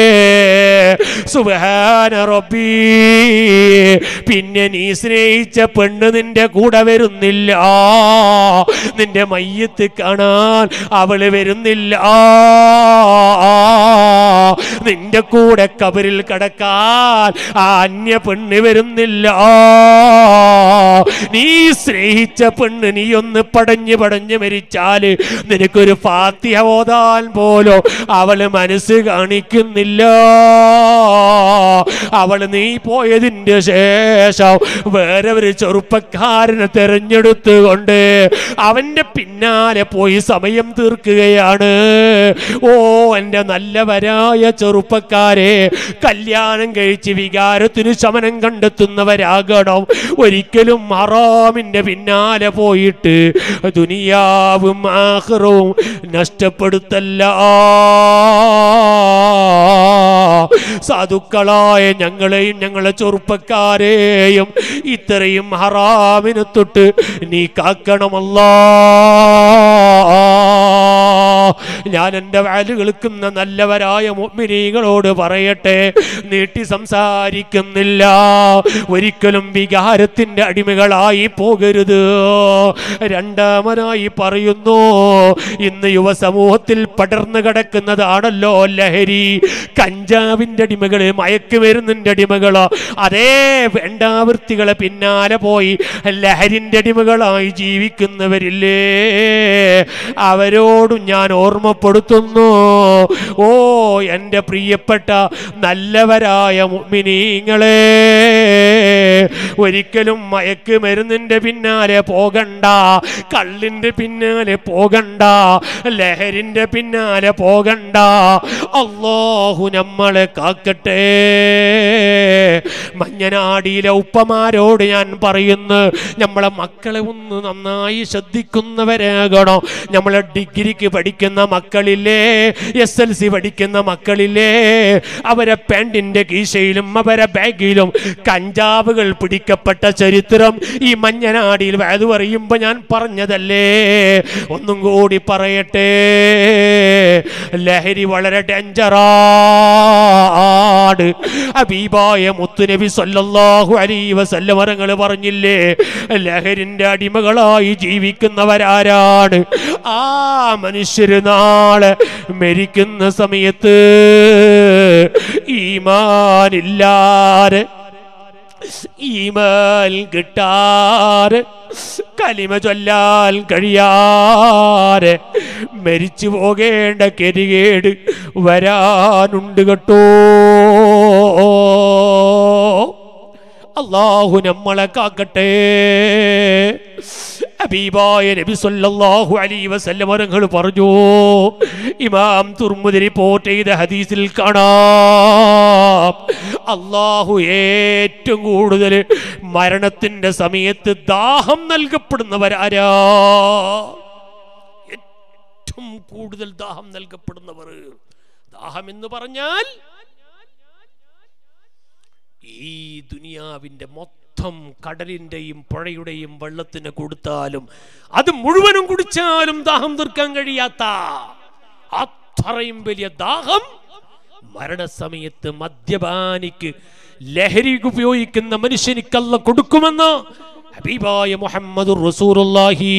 സുബഹാന റബ്ബീ പിന്നെ നീ സ്നേഹിച്ച പെണ്ണ് നിന്റെ കൂടെ വരുന്നില്ല നിന്റെ മയ്യത്ത് കാണാൻ അവള് വരുന്നില്ല നിന്റെ കൂടെ കബറിൽ കിടക്കാൻ ആ അന്യ പെണ്ണ് വരുന്നില്ല നീ സ്നേഹിച്ച പെണ്ണ് നീ ഒന്ന് പടഞ്ഞ് പടഞ്ഞ് മരിച്ചാല് നിനക്കൊരു ഫാത്തിഹ ഓതാൻ പോലോ അവള് മനസ്സ് കാണിക്കുന്നില്ല അവള് നീ പോയതിന്റെ ശേഷം വേറെ ഒരു ചെറുപ്പക്കാരനെ തെരഞ്ഞെടുത്തുകൊണ്ട് അവന്റെ പിന്നാലെ പോയി സമയം തീർക്കുകയാണ് ഓ എൻ്റെ നല്ലവരായ ചെറുപ്പക്കാരെ കല്യാണം കഴിച്ച് വികാരത്തിന് ശമനം കണ്ടെത്തുന്നവരാകണം ഒരിക്കലും ഹറാമിന്റെ പിന്നാലെ പോയിട്ട് ദുനിയാവും ആഹ്റവും നഷ്ടപ്പെടുത്തല്ല സാധുക്കളായ ഞങ്ങളെയും ഞങ്ങളെ ചെറുപ്പക്കാരെയും ഇത്രയും ഹറാമിന് തൊട്ട് നീ കാക്കണമല്ലാ ഞാൻ എൻ്റെ വാല് കേൾക്കുന്ന നല്ലവരായ മുഅ്മിനീങ്ങളോട് പറയട്ടെ നീട്ടി സംസാരിക്കുന്നില്ല ഒരിക്കലും വികാരത്തിൻ്റെ അടിമകളായി പോകരുത് രണ്ടാമനായി പറയുന്നു ഇന്ന് യുവസമൂഹത്തിൽ പടർന്നു കിടക്കുന്നതാണല്ലോ ലഹരി കഞ്ചാവിൻ്റെ അടിമകള് മയക്കുമരുന്നിൻ്റെ അടിമകളോ അതേ വേണ്ടാവൃത്തികളെ പിന്നാലെ പോയി ലഹരിൻ്റെ അടിമകളായി ജീവിക്കുന്നവരില്ലേ അവരോടും ഞാൻ ഓർമ്മപ്പെടുത്തുന്നു ഓ എൻ്റെ പ്രിയപ്പെട്ട നല്ലവരായ മുഅ്മിനീങ്ങളെ ഒരിക്കലും മയക്കുമരുന്നിൻ്റെ പിന്നാലെ പോകണ്ട കള്ളിൻ്റെ പിന്നാലെ പോകണ്ട ലഹരിൻ്റെ പിന്നാലെ പോകണ്ട അള്ളാഹു നമ്മളെ കാക്കട്ടെ മഞ്ഞനാടിയിലെ ഉപ്പമാരോട് ഞാൻ പറയുന്നു നമ്മളെ മക്കളെ ഒന്ന് നന്നായി ശ്രദ്ധിക്കുന്നവരാകണോ നമ്മളെ ഡിഗ്രിക്ക് പഠിക്കുന്ന മക്കളില്ലേ എസ് എൽ സി പഠിക്കുന്ന മക്കളില്ലേ അവരെ പാൻറ്റിൻ്റെ കീശയിലും അവരെ ബാഗിലും കഞ്ചാവുകൾ പിടിക്കപ്പെട്ട ചരിത്രം ഈ മഞ്ഞനാടിയിൽ അത് പറയുമ്പോൾ ഞാൻ പറഞ്ഞതല്ലേ ഒന്നും കൂടി പറയട്ടെ ലഹരി വളരെ ഡേഞ്ചറാണ് അബീബായ മുത്തുനബി സല്ലല്ലാഹു അലൈഹി വസല്ലം മരങ്ങൾ പറഞ്ഞില്ലേ ലഹരിന്റെ അടിമകളായി ജീവിക്കുന്നവരാരാണ് ആ മനുഷ്യര് നാളെ മരിക്കുന്ന സമയത്ത് ഈമാനില്ലാതെ ഈമാൻ കിട്ടാറ് കലിമ ചൊല്ലാൻ കഴിയാറ് മരിച്ചു പോകേണ്ട കരികേട് വരാനുണ്ട് കേട്ടോ അള്ളാഹു നമ്മളെ കാക്കട്ടെ അബീബായ നബി സല്ലല്ലാഹു അലൈഹി വസല്ലം അവരങ്ങൾ പറഞ്ഞു ഇമാം തുർമുദി റിപ്പോർട്ട് ചെയ്ത ഹദീസിൽ കാണാം അള്ളാഹു ഏറ്റവും കൂടുതൽ മരണത്തിന്റെ സമയത്ത് ദാഹം നൽകപ്പെടുന്നവരാരാ ഏറ്റവും കൂടുതൽ ദാഹം നൽകപ്പെടുന്നവർ ദാഹം എന്ന് പറഞ്ഞാൽ ഈ ദുനിയാവിന്റെ മൊത്തം കടലിന്റെയും പുഴയുടെയും വെള്ളത്തിന് കൊടുത്താലും അത് മുഴുവനും കുടിച്ചാലും ദാഹം തീർക്കാൻ കഴിയാത്ത അത്രയും വലിയ ദാഹം മരണസമയത്ത് മദ്യപാനിക്ക് ലഹരി ഉപയോഗിക്കുന്ന മനുഷ്യനിക്കല്ല കൊടുക്കുമെന്ന് ഹബീബായ മുഹമ്മദുർ റസൂലുള്ളാഹി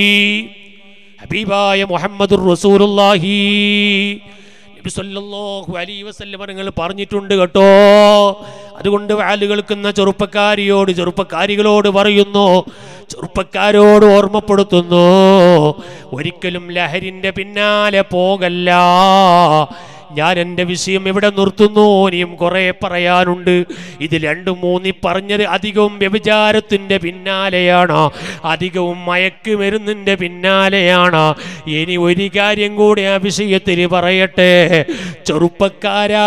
ഹബീബായ മുഹമ്മദുർ റസൂലുള്ളാഹി നബി സല്ലല്ലാഹു അലൈഹി വസല്ലം നിങ്ങൾ പറഞ്ഞിട്ടുണ്ട് കേട്ടോ അതുകൊണ്ട് വാല് കേൾക്കുന്ന ചെറുപ്പക്കാരിയോട് ചെറുപ്പക്കാരികളോട് പറയുന്നു ചെറുപ്പക്കാരോട് ഓർമ്മപ്പെടുത്തുന്നു ഒരിക്കലും ലഹരിന്റെ പിന്നാലെ പോകല്ല ഞാൻ എൻ്റെ വിഷയം ഇവിടെ നിർത്തുന്നു ഇനിയും കുറേ പറയാനുണ്ട് ഇത് രണ്ടും മൂന്നി പറഞ്ഞത് അധികവും വ്യഭിചാരത്തിൻ്റെ പിന്നാലെയാണ് അധികവും മയക്കുമരുന്നിൻ്റെ പിന്നാലെയാണ് ഇനി ഒരു കാര്യം കൂടി ആ വിഷയത്തിൽ പറയട്ടെ ചെറുപ്പക്കാരാ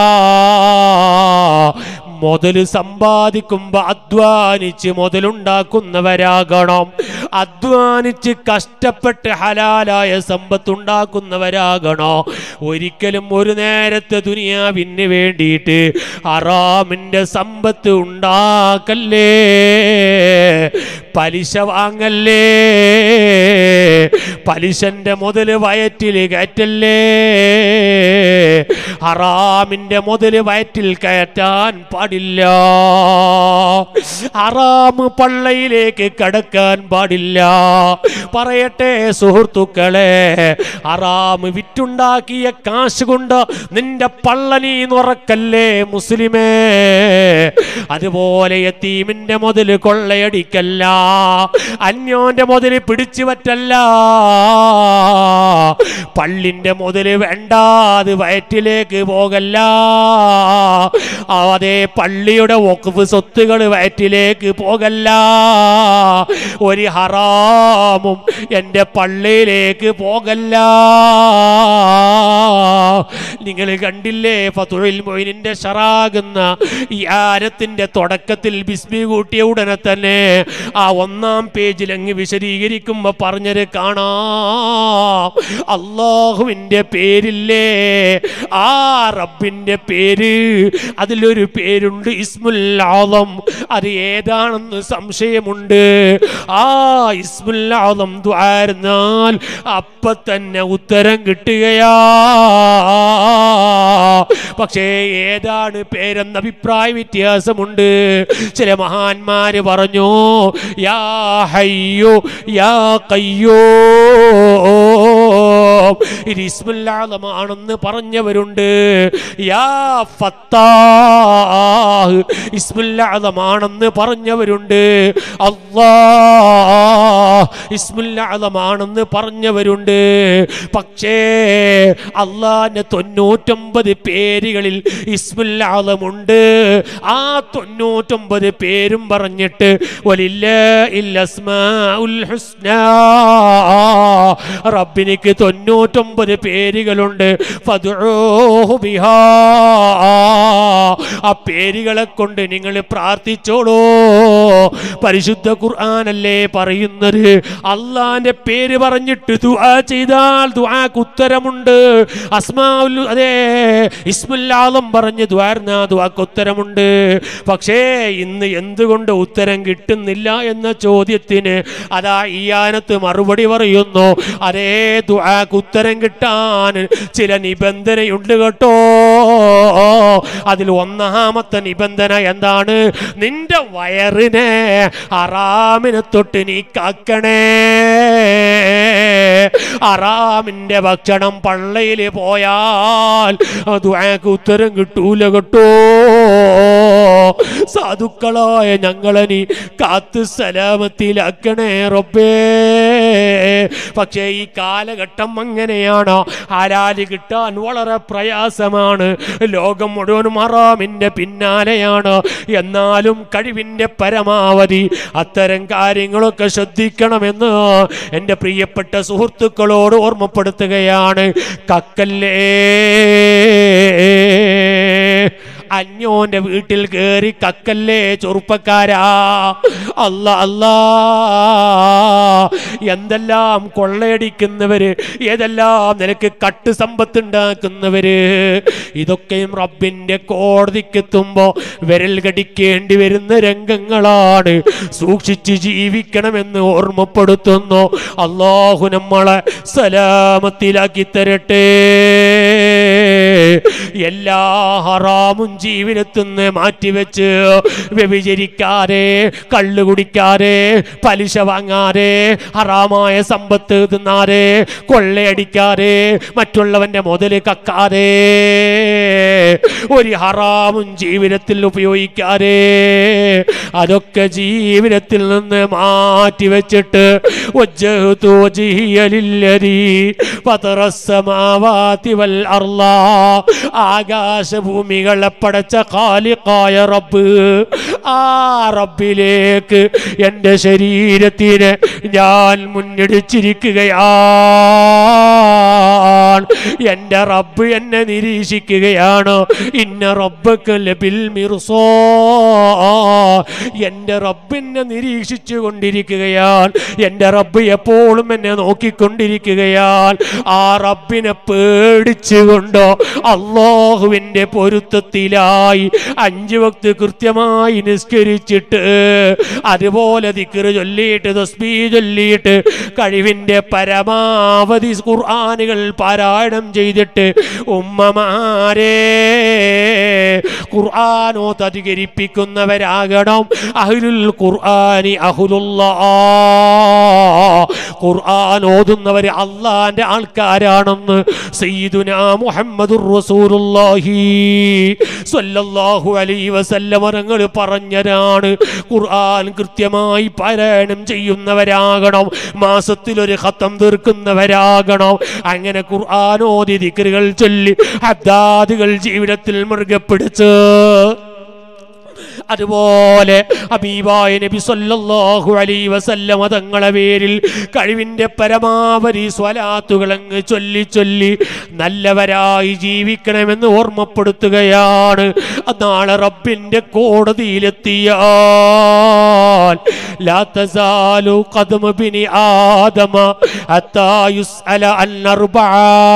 മുതൽ സമ്പാദിക്കുമ്പോൾ അധ്വാനിച്ച് മുതലുണ്ടാക്കുന്നവരാകണം അധ്വാനിച്ച് കഷ്ടപ്പെട്ട് ഹലാലായ സമ്പത്തുണ്ടാക്കുന്നവരാകണോ ഒരിക്കലും ഒരു നേരത്തെ ദുനിയാവിന് വേണ്ടിയിട്ട് അറാമിൻ്റെ സമ്പത്ത് ഉണ്ടാക്കല്ലേ പലിശ വാങ്ങല്ലേ പലിശന്റെ മുതല് വയറ്റിൽ കയറ്റല്ലേ ഹറാമിന്റെ മുതല് വയറ്റിൽ കയറ്റാൻ പാടില്ല ഹറാമ് പള്ളയിലേക്ക് കടക്കാൻ പാടില്ല പറയട്ടെ സുഹൃത്തുക്കളെ ഹറാമ് വിറ്റുണ്ടാക്കിയ കാശ് കൊണ്ട് നിന്റെ പള്ളനീ നുറക്കല്ലേ മുസ്ലിമേ അതുപോലെ യത്തീമിന്റെ മുതല് കൊള്ളയടിക്കല്ല അന്യോന്റെ മുതല് പിടിച്ചു പറ്റല്ല പള്ളിന്റെ മുതല് വേണ്ട അത് വയറ്റിലേക്ക് പോകല്ല അതേ പള്ളിയുടെ വഖഫ് സ്വത്തുകൾ വയറ്റിലേക്ക് പോകല്ല ഒരു ഹറാമും എൻ്റെ പള്ളിയിലേക്ക് പോകല്ല നിങ്ങൾ കണ്ടില്ലേ ഫതുൽ മൊയിനിന്റെ ഷറാകുന്ന ഈ ആരത്തിന്റെ തുടക്കത്തിൽ ബിസ്മി കൂട്ടിയ ഉടനെ തന്നെ ആ ഒന്നാം പേജിൽ അങ്ങ് വിശദീകരിക്കുമ്പോ പറഞ്ഞത് കാണാം അള്ളാഹുവിന്റെ പേരില്ലേ ആ റബ്ബിന്റെ പേര് അതിലൊരു പേരുണ്ട് ഇസ്മുൽ ആലം അത് ഏതാണെന്ന് സംശയമുണ്ട് ആ ഇസ്മുൽ ആലം ദ്വാരുന്നാൽ അപ്പൊ തന്നെ ഉത്തരം കിട്ടുകയാ പക്ഷേ ഏതാണ് പേരെന്ന അഭിപ്രായ വ്യത്യാസമുണ്ട് ചില മഹാന്മാര് പറഞ്ഞു യാ ഹയ്യോ യാ കയ്യോ ഇത് ഇസ്മുല്ലാദമാണെന്ന് പറഞ്ഞവരുണ്ട് യാ ഫത്താഹ് ഇസ്മുല്ലാദമാണെന്ന് പറഞ്ഞവരുണ്ട് അള്ളാ ഇസ്മുല്ലാദമാണെന്ന് പറഞ്ഞവരുണ്ട് പക്ഷേ അള്ളാന്റെ തൊണ്ണൂറ്റൊമ്പത് പേരുകളിൽ ഇസ്മുല്ലാദമുണ്ട് ആ തൊണ്ണൂറ്റൊമ്പത് പേരും പറഞ്ഞിട്ട് വലില്ലസ്മാഉൽ ഹുസ്ന റബ്ബിനിക്ക് തൊണ്ണൂറ്റൊമ്പത് പേരുകളുണ്ട് ഫദ്ഉഹു ബിഹാ ആ പേരുകളെ കൊണ്ട് നിങ്ങൾ പ്രാർത്ഥിച്ചോളൂ പരിശുദ്ധ ഖുർആനല്ലേ പറയുന്നത് അള്ളാന്റെ പേര് പറഞ്ഞിട്ട് ദുആ ചെയ്താൽ ദുആക്ക് ഉത്തരമുണ്ട് അസ്മാഉൽ അതെ ഇസ്മുല്ലാദം പറഞ്ഞ് ദ്വാർന്ന ദുആക്ക് ഉത്തരമുണ്ട് പക്ഷേ ഇന്ന് എന്തുകൊണ്ട് ഉത്തരം കിട്ടുന്നില്ല എന്ന ചോദ്യത്തിന് അതാ ഈ ആനത്ത് മറുപടി പറയുന്നു അതേ ദുആക്ക് ഉത്തരം കിട്ടാൻ ചില നിബന്ധനയുണ്ട് കേട്ടോ അതിൽ ഒന്നാമത്തെ നിബന്ധന എന്താണ് നിന്റെ വയറിനെ അറാമിനെ തൊട്ട് നീ കാക്കണേ അറാമിന്റെ ഭക്ഷണം പള്ളയിൽ പോയാൽ ദുആക്ക് ഉത്തരം കിട്ടൂല കേട്ടോ സാധുക്കളായ ഞങ്ങളെ നീ കാത്ത് സലാമത്തിലാക്കണേ റബ്ബേ പക്ഷേ ഈ കാലഘട്ടം അങ്ങനെയാണ് ഹലാല് കിട്ടാൻ വളരെ പ്രയാസമാണ് ലോകം മുഴുവനും ഹറാമിന്റെ പിന്നാലെയാണ് എന്നാലും കഴിവിന്റെ പരമാവധി അത്തരം കാര്യങ്ങളൊക്കെ ശ്രദ്ധിക്കണമെന്ന് എൻ്റെ പ്രിയപ്പെട്ട സുഹൃത്തുക്കളോട് ഓർമ്മപ്പെടുത്തുകയാണ് കക്കല്ലേ അന്യോന്റെ വീട്ടിൽ കയറി കക്കല്ലേ ചെറുപ്പക്കാരാ അല്ല അല്ലാ എന്തെല്ലാം കൊള്ളയടിക്കുന്നവര് ഏതെല്ലാം നിനക്ക് കട്ട് സമ്പത്ത് ഉണ്ടാക്കുന്നവര് ഇതൊക്കെയും റബ്ബിന്റെ കോടതിക്കെത്തുമ്പോ വിരൽ കടിക്കേണ്ടി വരുന്ന രംഗങ്ങളാണ് സൂക്ഷിച്ച് ജീവിക്കണമെന്ന് ഓർമ്മപ്പെടുത്തുന്നു അള്ളാഹു നമ്മളെ സലാമത്തിലാക്കി തരട്ടെ എല്ലാ ഹറാമും ജീവിതത്തിൽ നിന്ന് മാറ്റിവെച്ച് വ്യഭിചരിക്കാതെ കള്ളു കുടിക്കാതെ പലിശ വാങ്ങാതെ ഹറാമായ സമ്പത്ത് തിന്നാതെ കൊള്ളയടിക്കാതെ മറ്റുള്ളവന്റെ മുതൽ കക്കാതെ ഒരു ഹറാമും ജീവിതത്തിൽ ഉപയോഗിക്കാതെ അതൊക്കെ ജീവിതത്തിൽ നിന്ന് മാറ്റി വെച്ചിട്ട് وجهت وجهي للذي فطر السماوات والأرض ആകാശഭൂമികളെ പടച്ച കാലിക്കായ റബ്ബ് ആ റബ്ബിലേക്ക് എൻ്റെ ശരീരത്തിനെ ഞാൻ മുന്നിടിച്ചിരിക്കുകയാണ് എൻ്റെ റബ്ബ് എന്നെ നിരീക്ഷിക്കുകയാണ് ഇന്ന റബ്ബക്ക് ലബിൽ മിർസോ എൻ്റെ റബ്ബിനെ നിരീക്ഷിച്ചു കൊണ്ടിരിക്കുകയാണ് എൻ്റെ റബ്ബ് എപ്പോഴും എന്നെ നോക്കിക്കൊണ്ടിരിക്കുകയാണ് ആ റബ്ബിനെ പേടിച്ചുകൊണ്ടോ അള്ളാഹുവിൻ്റെ പൊരുത്തത്തിലായി അഞ്ചു വക്ത് കൃത്യമായി നിസ്കരിച്ചിട്ട് അതുപോലെ ദിക്റ് ചൊല്ലിയിട്ട് തസ്ബീ ചൊല്ലിയിട്ട് കഴിവിൻ്റെ പരമാവധി ഖുർആൻ ഖുർആാനുകൾ പാരായണം ചെയ്തിട്ട് ഉമ്മമാരെ ഖുർആാനോത്ത് അധികരിപ്പിക്കുന്നവരാകണം അഹ്ലുൽ ഖുർആനി അഹുലുള്ള ഖുർആൻ ഓതുന്നവർ അള്ളാന്റെ ആൾക്കാരാണെന്ന് സയ്യിദുന മുഹമ്മദുർ റസൂലുള്ളാഹി സ്വല്ലല്ലാഹു അലൈഹി വസല്ലമ തങ്ങൾ പറഞ്ഞതാണ് ഖുർആൻ കൃത്യമായി പാരായണം ചെയ്യുന്നവരാകണം മാസത്തിൽ ഒരു ഖത്തം തീർക്കുന്നവരാകണം അങ്ങനെ ഖുർആൻ ഓതി ദിക്റുകൾ ചൊല്ലി ഹദ്ദാദുകൾ ജീവിതത്തിൽ മുറുകെ പിടിച്ച് അതുപോലെ ഹബീബായ നബി സല്ലല്ലാഹു അലൈഹി വസല്ലമ തങ്ങളെ പേരിൽ കഴിവിന്റെ പരമാവധി സ്വലാത്തുകൾ അങ്ങ് ചൊല്ലി ചൊല്ലി നല്ലവരായി ജീവിക്കണമെന്ന് ഓർമ്മപ്പെടുത്തുകയാണ് നാളെ റബ്ബിന്റെ കോടതിയിലെത്തിയാൽ ലാ തസാലു ഖദമ ബിനി ആദമ ഹത്താ യുസ്അല അൻ അർബഅ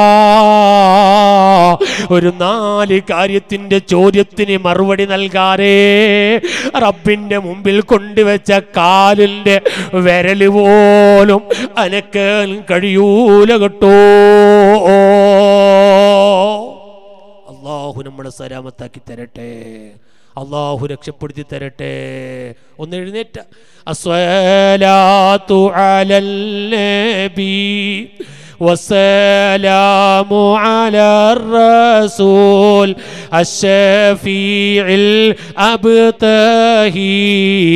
ഒരു നാല് കാര്യത്തിന്റെ ചോദ്യത്തിന് മറുപടി നൽകാറേ റബ്ബിന്റെ മുമ്പിൽ കൊണ്ടുവച്ച കാലിന്റെ വിരല് പോലും അനക്കാൻ കഴിയൂല കേട്ടോ അള്ളാഹു നമ്മളെ സലാമത്താക്കി തരട്ടെ അള്ളാഹു രക്ഷപ്പെടുത്തി തരട്ടെ ഒന്ന് എഴുന്നേറ്റ അസ്വലാത്തു അലൽ നബി والسلام على الرسول الشفيع الأبتهي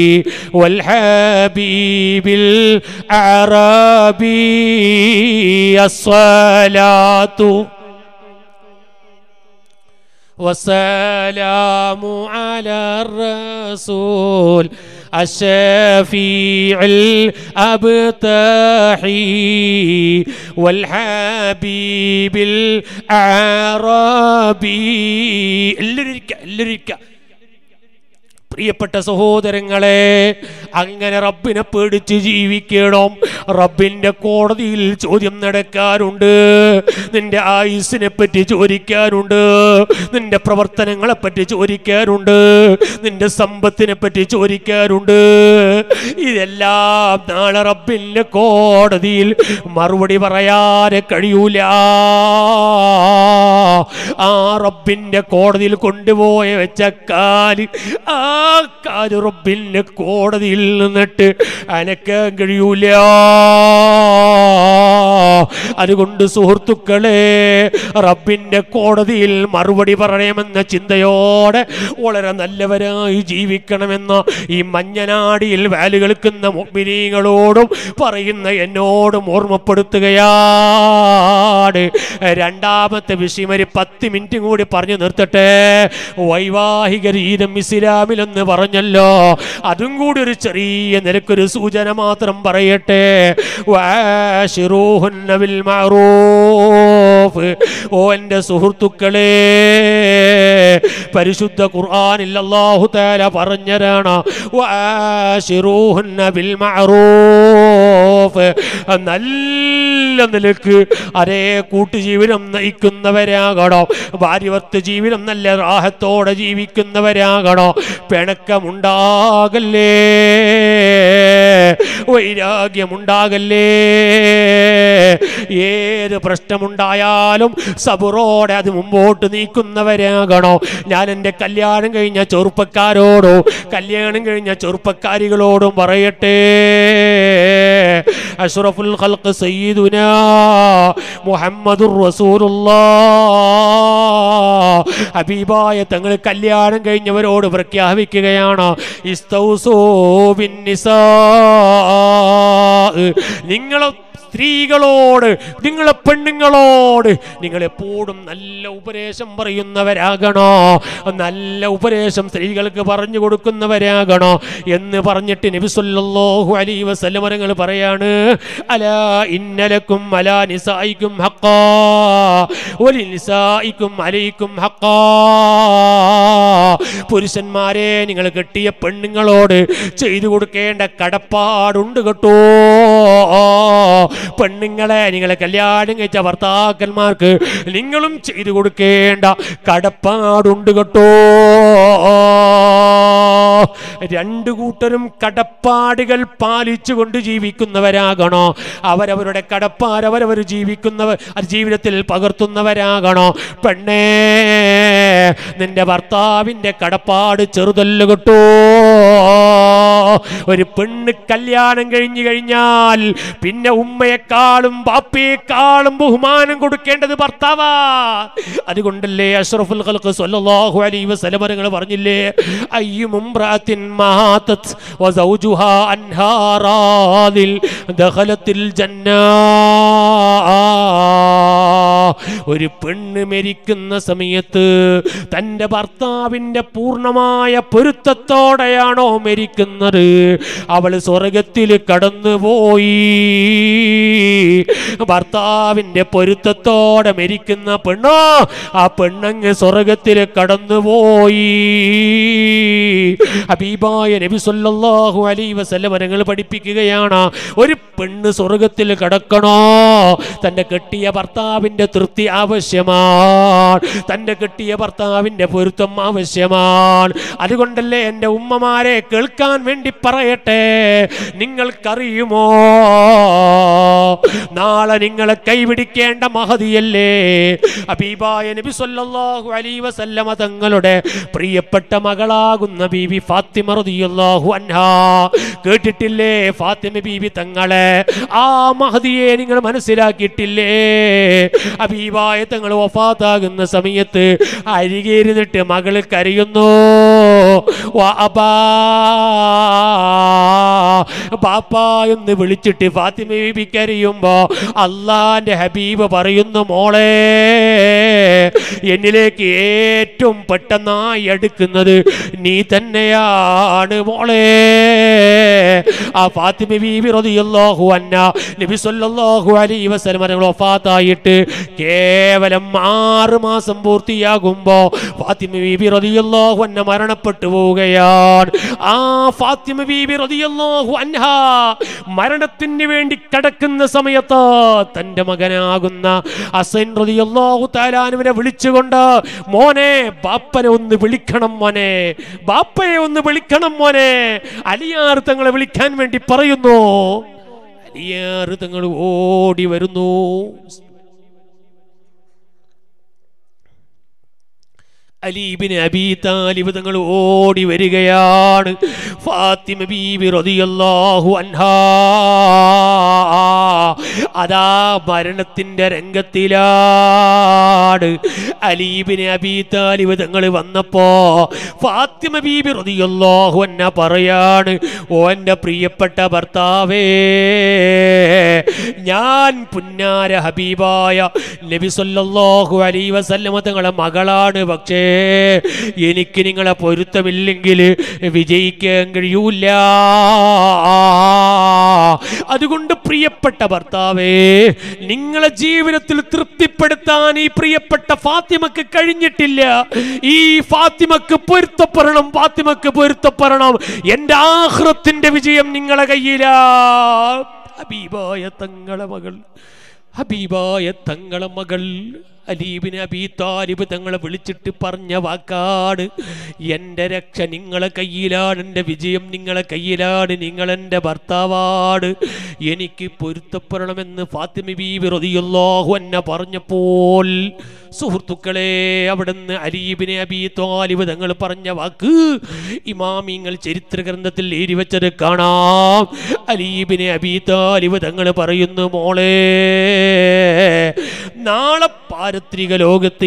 والحبيب الأعرابي الصلاة والسلام على الرسول الشفيع الأبتحي والحبيب الأعرابي എല്ലാവരും ഇരിക്കുക എല്ലാവരും ഇരിക്കുക പ്രിയപ്പെട്ട സഹോദരങ്ങളെ അങ്ങനെ റബ്ബിനെ പേടിച്ച് ജീവിക്കണം റബ്ബിന്റെ കോടതിയിൽ ചോദ്യം നടക്കാറുണ്ട് നിന്റെ ആയുസിനെ പറ്റി ചോദിക്കാനുണ്ട് നിന്റെ പ്രവർത്തനങ്ങളെ പറ്റി ചോദിക്കാനുണ്ട് നിന്റെ സമ്പത്തിനെ പറ്റി ചോദിക്കാനുണ്ട് ഇതെല്ലാം നാളെ റബ്ബിന്റെ കോടതിയിൽ മറുപടി പറയാതെ കഴിയൂല ആ റബ്ബിന്റെ കോടതിയിൽ കൊണ്ടുപോയ വെച്ച കാല് ആ കാല് റബ്ബിന്റെ കോടതിയിൽ നിന്നിട്ട് അനക്കാൻ കഴിയൂല അതുകൊണ്ട് സുഹൃത്തുക്കളെ റബ്ബിന്റെ കോടതിയിൽ മറുപടി പറയണമെന്ന ചിന്തയോടെ വളരെ നല്ലവരായി ജീവിക്കണമെന്ന ഈ മഞ്ഞനാടിയിൽ വാല് കേൾക്കുന്ന മുഗ്മിനീങ്ങളോടും പറയുന്ന എന്നോടും ഓർമ്മപ്പെടുത്തുകയാണ് രണ്ടാമത്തെ വിഷയം ഒരു പത്ത് മിനിറ്റ് കൂടി പറഞ്ഞു നിർത്തട്ടെ വൈവാഹിക രീതം ഇസ്ലാമിലെന്ന് പറഞ്ഞല്ലോ അതും കൂടി ഒരു ചെറിയ നിരക്കൊരു സൂചന മാത്രം പറയട്ടെ വാശിറൂഹുന്ന ബിൽ മഅറൂഫ്. ഓ എൻ്റെ സുഹൃത്തുക്കളെ പരിശുദ്ധ ഖുർആനിൽ അല്ലാഹു തആല പറഞ്ഞതാണ് വാശിറൂഹുന്ന ബിൽ മഅറൂഫ്. നല്ല നിലക്ക് അതേ കൂട്ടുജീവനം നയിക്കുന്നവരാകണോ ഭാര്യവർത്ത് ജീവിതം നല്ല റാഹത്തോടെ ജീവിക്കുന്നവരാകണോ പിണക്കമുണ്ടാകല്ലേ വൈരാഗ്യമുണ്ടാകല്ലേ ഏത് പ്രശ്നമുണ്ടായാലും സബുറോടെ അത് മുമ്പോട്ട് നീക്കുന്നവരാകണോ ഞാൻ എൻ്റെ കല്യാണം കഴിഞ്ഞ ചെറുപ്പക്കാരോടോ കല്യാണം കഴിഞ്ഞ ചെറുപ്പക്കാരികളോടും പറയട്ടെ അഷ്റഫുൽ ഖൽഖ് സയ്യിദുനാ മുഹമ്മദുർ റസൂലുള്ളാഹ് ഹബീബായ തങ്ങൾ കല്യാണം കഴിഞ്ഞവരോട് പ്രഖ്യാപിക്കുകയാണ് ഇസ്തൗസൂ ബിന്നിസാ നിങ്ങളെ സ്ത്രീകളോട് നിങ്ങളെ പെണ്ണുങ്ങളോട് നിങ്ങൾ എപ്പോഴും നല്ല ഉപദേശം പറയുന്നവരാകണോ നല്ല ഉപദേശം സ്ത്രീകൾക്ക് പറഞ്ഞു കൊടുക്കുന്നവരാകണോ എന്ന് പറഞ്ഞിട്ട് നബി സല്ലല്ലാഹു അലൈഹി വസല്ലം നിങ്ങൾ പറയാണ് അലാ ഇന്നലക്കും അലാ നിസായിക്കും ഹഖാ വലി നിസായിക്കും അലൈക്കും ഹഖാ പുരുഷന്മാരെ നിങ്ങൾ കെട്ടിയ പെണ്ണുങ്ങളോട് ചെയ്തു കൊടുക്കേണ്ട കടപ്പാടുണ്ട് കേട്ടോ പെണ്ണുങ്ങളെ നിങ്ങളെ കല്യാണം കഴിച്ച ഭർത്താക്കന്മാർക്ക് നിങ്ങളും ചെയ്തു കൊടുക്കേണ്ട കടപ്പാടുണ്ട് കേട്ടോ രണ്ടു കൂട്ടരും കടപ്പാടുകൾ പാലിച്ചുകൊണ്ട് ജീവിക്കുന്നവരാകണോ അവരവരുടെ കടപ്പാട് അവരവർ ജീവിക്കുന്നവർ അത് ജീവിതത്തിൽ പകർത്തുന്നവരാകണോ പെണ്ണേ നിന്റെ ഭർത്താവിന്റെ കടപ്പാട് ചെറുതല്ല കിട്ടോ ഒരു പെണ്ണ് കല്യാണം കഴിഞ്ഞു കഴിഞ്ഞാൽ പിന്നെ ഉമ്മയെക്കാളും ബാപ്പയെക്കാളും ബഹുമാനം കൊടുക്കേണ്ടത് ഭർത്താവാ അതുകൊണ്ടല്ലേ അഷ്റഫുൽ ഖൽഖ് സ്വല്ലല്ലാഹു അലൈഹി വസല്ലം നിങ്ങൾ പറഞ്ഞില്ലേ അയ്യും ഉംറാത്തിൻ മാതത് വസൗജുഹാ അൻഹാ റാദിൽ ദഖലത്തിൽ ജന്നാ ഒരു പെണ്ണ് മരിക്കുന്ന സമയത്ത് തൻ്റെ ഭർത്താവിൻ്റെ പൂർണ്ണമായ പൊരുത്തത്തോടെയാണോ മരിക്കുന്നത് അവൾ സ്വർഗത്തിൽ കടന്നുപോയി ഭർത്താവിൻ്റെ പൊരുത്തത്തോടെ മരിക്കുന്ന പെണ്ണോ ആ പെണ്ണങ്ങ് സ്വർഗത്തിൽ കടന്നുപോയി ഹബീബായ നബി സല്ലല്ലാഹു അലൈഹി വസല്ലം നിങ്ങൾ പഠിപ്പിക്കുകയാണ് ഒരു പെണ്ണ് സ്വർഗത്തിൽ കടക്കണോ തൻ്റെ കെട്ടിയ ഭർത്താവിൻ്റെ തൃപ്തി ആവശ്യമാണ് തൻ്റെ കെട്ടിയ ഭർത്താവിൻ്റെ പൊരുത്തം ആവശ്യമാണ് അതുകൊണ്ടല്ലേ എൻ്റെ ഉമ്മമാരെ കേൾക്കാൻ വേണ്ടി പറയട്ടെ നിങ്ങൾക്കറിയുമോ നാളെ നിങ്ങളെ കൈപിടിക്കേണ്ട മഹതിയല്ലേ അബീബായ നബി സല്ലല്ലാഹു അലൈഹി വസല്ലമ തങ്ങളുടെ പ്രിയപ്പെട്ട മകളാകുന്ന ബീബി ഫാത്തിമ റളിയല്ലാഹു അൻഹാ കേട്ടിട്ടില്ലേ ഫാത്തിമ ബീബി തങ്ങളെ ആ മഹദിയെ നിങ്ങൾ മനസ്സിലാക്കിയിട്ടില്ലേ അബീബായ തങ്ങൾ വഫാത്താകുന്ന സമയത്ത് അരികെ ഇരുന്നിട്ട് മകള് കരയുന്നു വാ അബാ. ബാപ്പാ എന്ന് വിളിച്ചിട്ട് ഫാത്തിമ ബീബി കരയുമ്പോ അള്ളാന്റെ ഹബീബ് പറയുന്നു മോളെ എന്നിലേക്ക് ഏറ്റവും പെട്ടെന്നായി അടുക്കുന്നത് നീ തന്നെയാണ് മോളെ ആ ഫാത്തിമ ബീബി റളിയല്ലാഹു അൻഹ നബി സല്ലല്ലാഹു അലൈഹി വസല്ലം തങ്ങൾ വഫാത്തായിട്ട് കേവലം ആറ് മാസം പൂർത്തിയാകുമ്പോ ഫാത്തിമ ബീബി റളിയല്ലാഹു അൻഹ മരണപ്പെട്ടു പോവുകയാണ് ആ ഫാത്തിമ ബീബി റളിയല്ലാഹു അൻഹ മരണത്തിന് വേണ്ടി കിടക്കുന്ന സമയത്ത് തന്റെ മകനാകുന്ന ഹസൻ റളിയല്ലാഹു തആലാനുവിനെ വിളിച്ചുകൊണ്ട് മോനെ ബാപ്പനെ ഒന്ന് വിളിക്കണം മോനെ ബാപ്പയെ ഒന്ന് വിളിക്കണം മോനെ അലിയാർ തങ്ങളെ വിളിക്കാൻ വേണ്ടി പറയുന്നു അലിയാർ തങ്ങൾ ഓടി വരുന്നു അലീബിന് അബീ താലിബ് തങ്ങൾ ഓടി വരികയാണ് ഫാത്തിമ ബീബി റളിയല്ലാഹു അൻഹാ അതാ മരണത്തിന്റെ രംഗത്തിലാണ് അലീബിന് അബീ താലിബ് തങ്ങൾ വന്നപ്പോ ഫാത്തിമ ബീബി റളിയല്ലാഹു അൻഹ പറയാണ് ഓ എൻ്റെ പ്രിയപ്പെട്ട ഭർത്താവേ ഞാൻ പുന്നാര ഹബീബായ നബി സല്ലല്ലാഹു അലൈഹി വസല്ലമ തങ്ങളെ മകളാണ് പക്ഷേ എനിക്ക് നിങ്ങളെ പൊരുത്തമില്ലെങ്കിൽ വിജയിക്കാൻ കഴിയൂല അതുകൊണ്ട് പ്രിയപ്പെട്ട ഭർത്താവേ നിങ്ങളെ ജീവിതത്തിൽ തൃപ്തിപ്പെടുത്താൻ ഈ പ്രിയപ്പെട്ട ഫാത്തിമക്ക് കഴിഞ്ഞിട്ടില്ല ഈ ഫാത്തിമക്ക് പൊരുത്തപ്പെടണം ഫാത്തിമക്ക് പൊരുത്തപ്പെടണം എൻ്റെ ആഹ്റത്തിന്റെ വിജയം നിങ്ങളെ കയ്യിലാ ഹബീബായ തങ്ങളെ മകൾ ഹബീബായ തങ്ങളെ മകൾ അലീബിന് അബീ താലിബ് തങ്ങളെ വിളിച്ചിട്ട് പറഞ്ഞ വാക്കാട് എൻ്റെ രക്ഷ നിങ്ങളെ കയ്യിലാണ് എൻ്റെ വിജയം നിങ്ങളെ കയ്യിലാണ് നിങ്ങൾ എൻ്റെ ഭർത്താവാണ് എനിക്ക് പൊരുത്തപ്പെടണമെന്ന് ഫാത്തിമ ബീബി റളിയല്ലാഹു അൻഹ പറഞ്ഞപ്പോൾ സുഹൃത്തുക്കളെ അവിടുന്ന് അലീബിനെ അബീ താലിബ് തങ്ങൾ പറഞ്ഞ വാക്ക് ഇമാമിങ്ങൾ ചരിത്ര ഗ്രന്ഥത്തിൽ എഴുതി വെച്ചത് കാണാം അലീബിനെ അബീ താലിബ് തങ്ങൾ പറയുന്നു മോളെ നാളെ പാരത്രിക ലോകത്ത്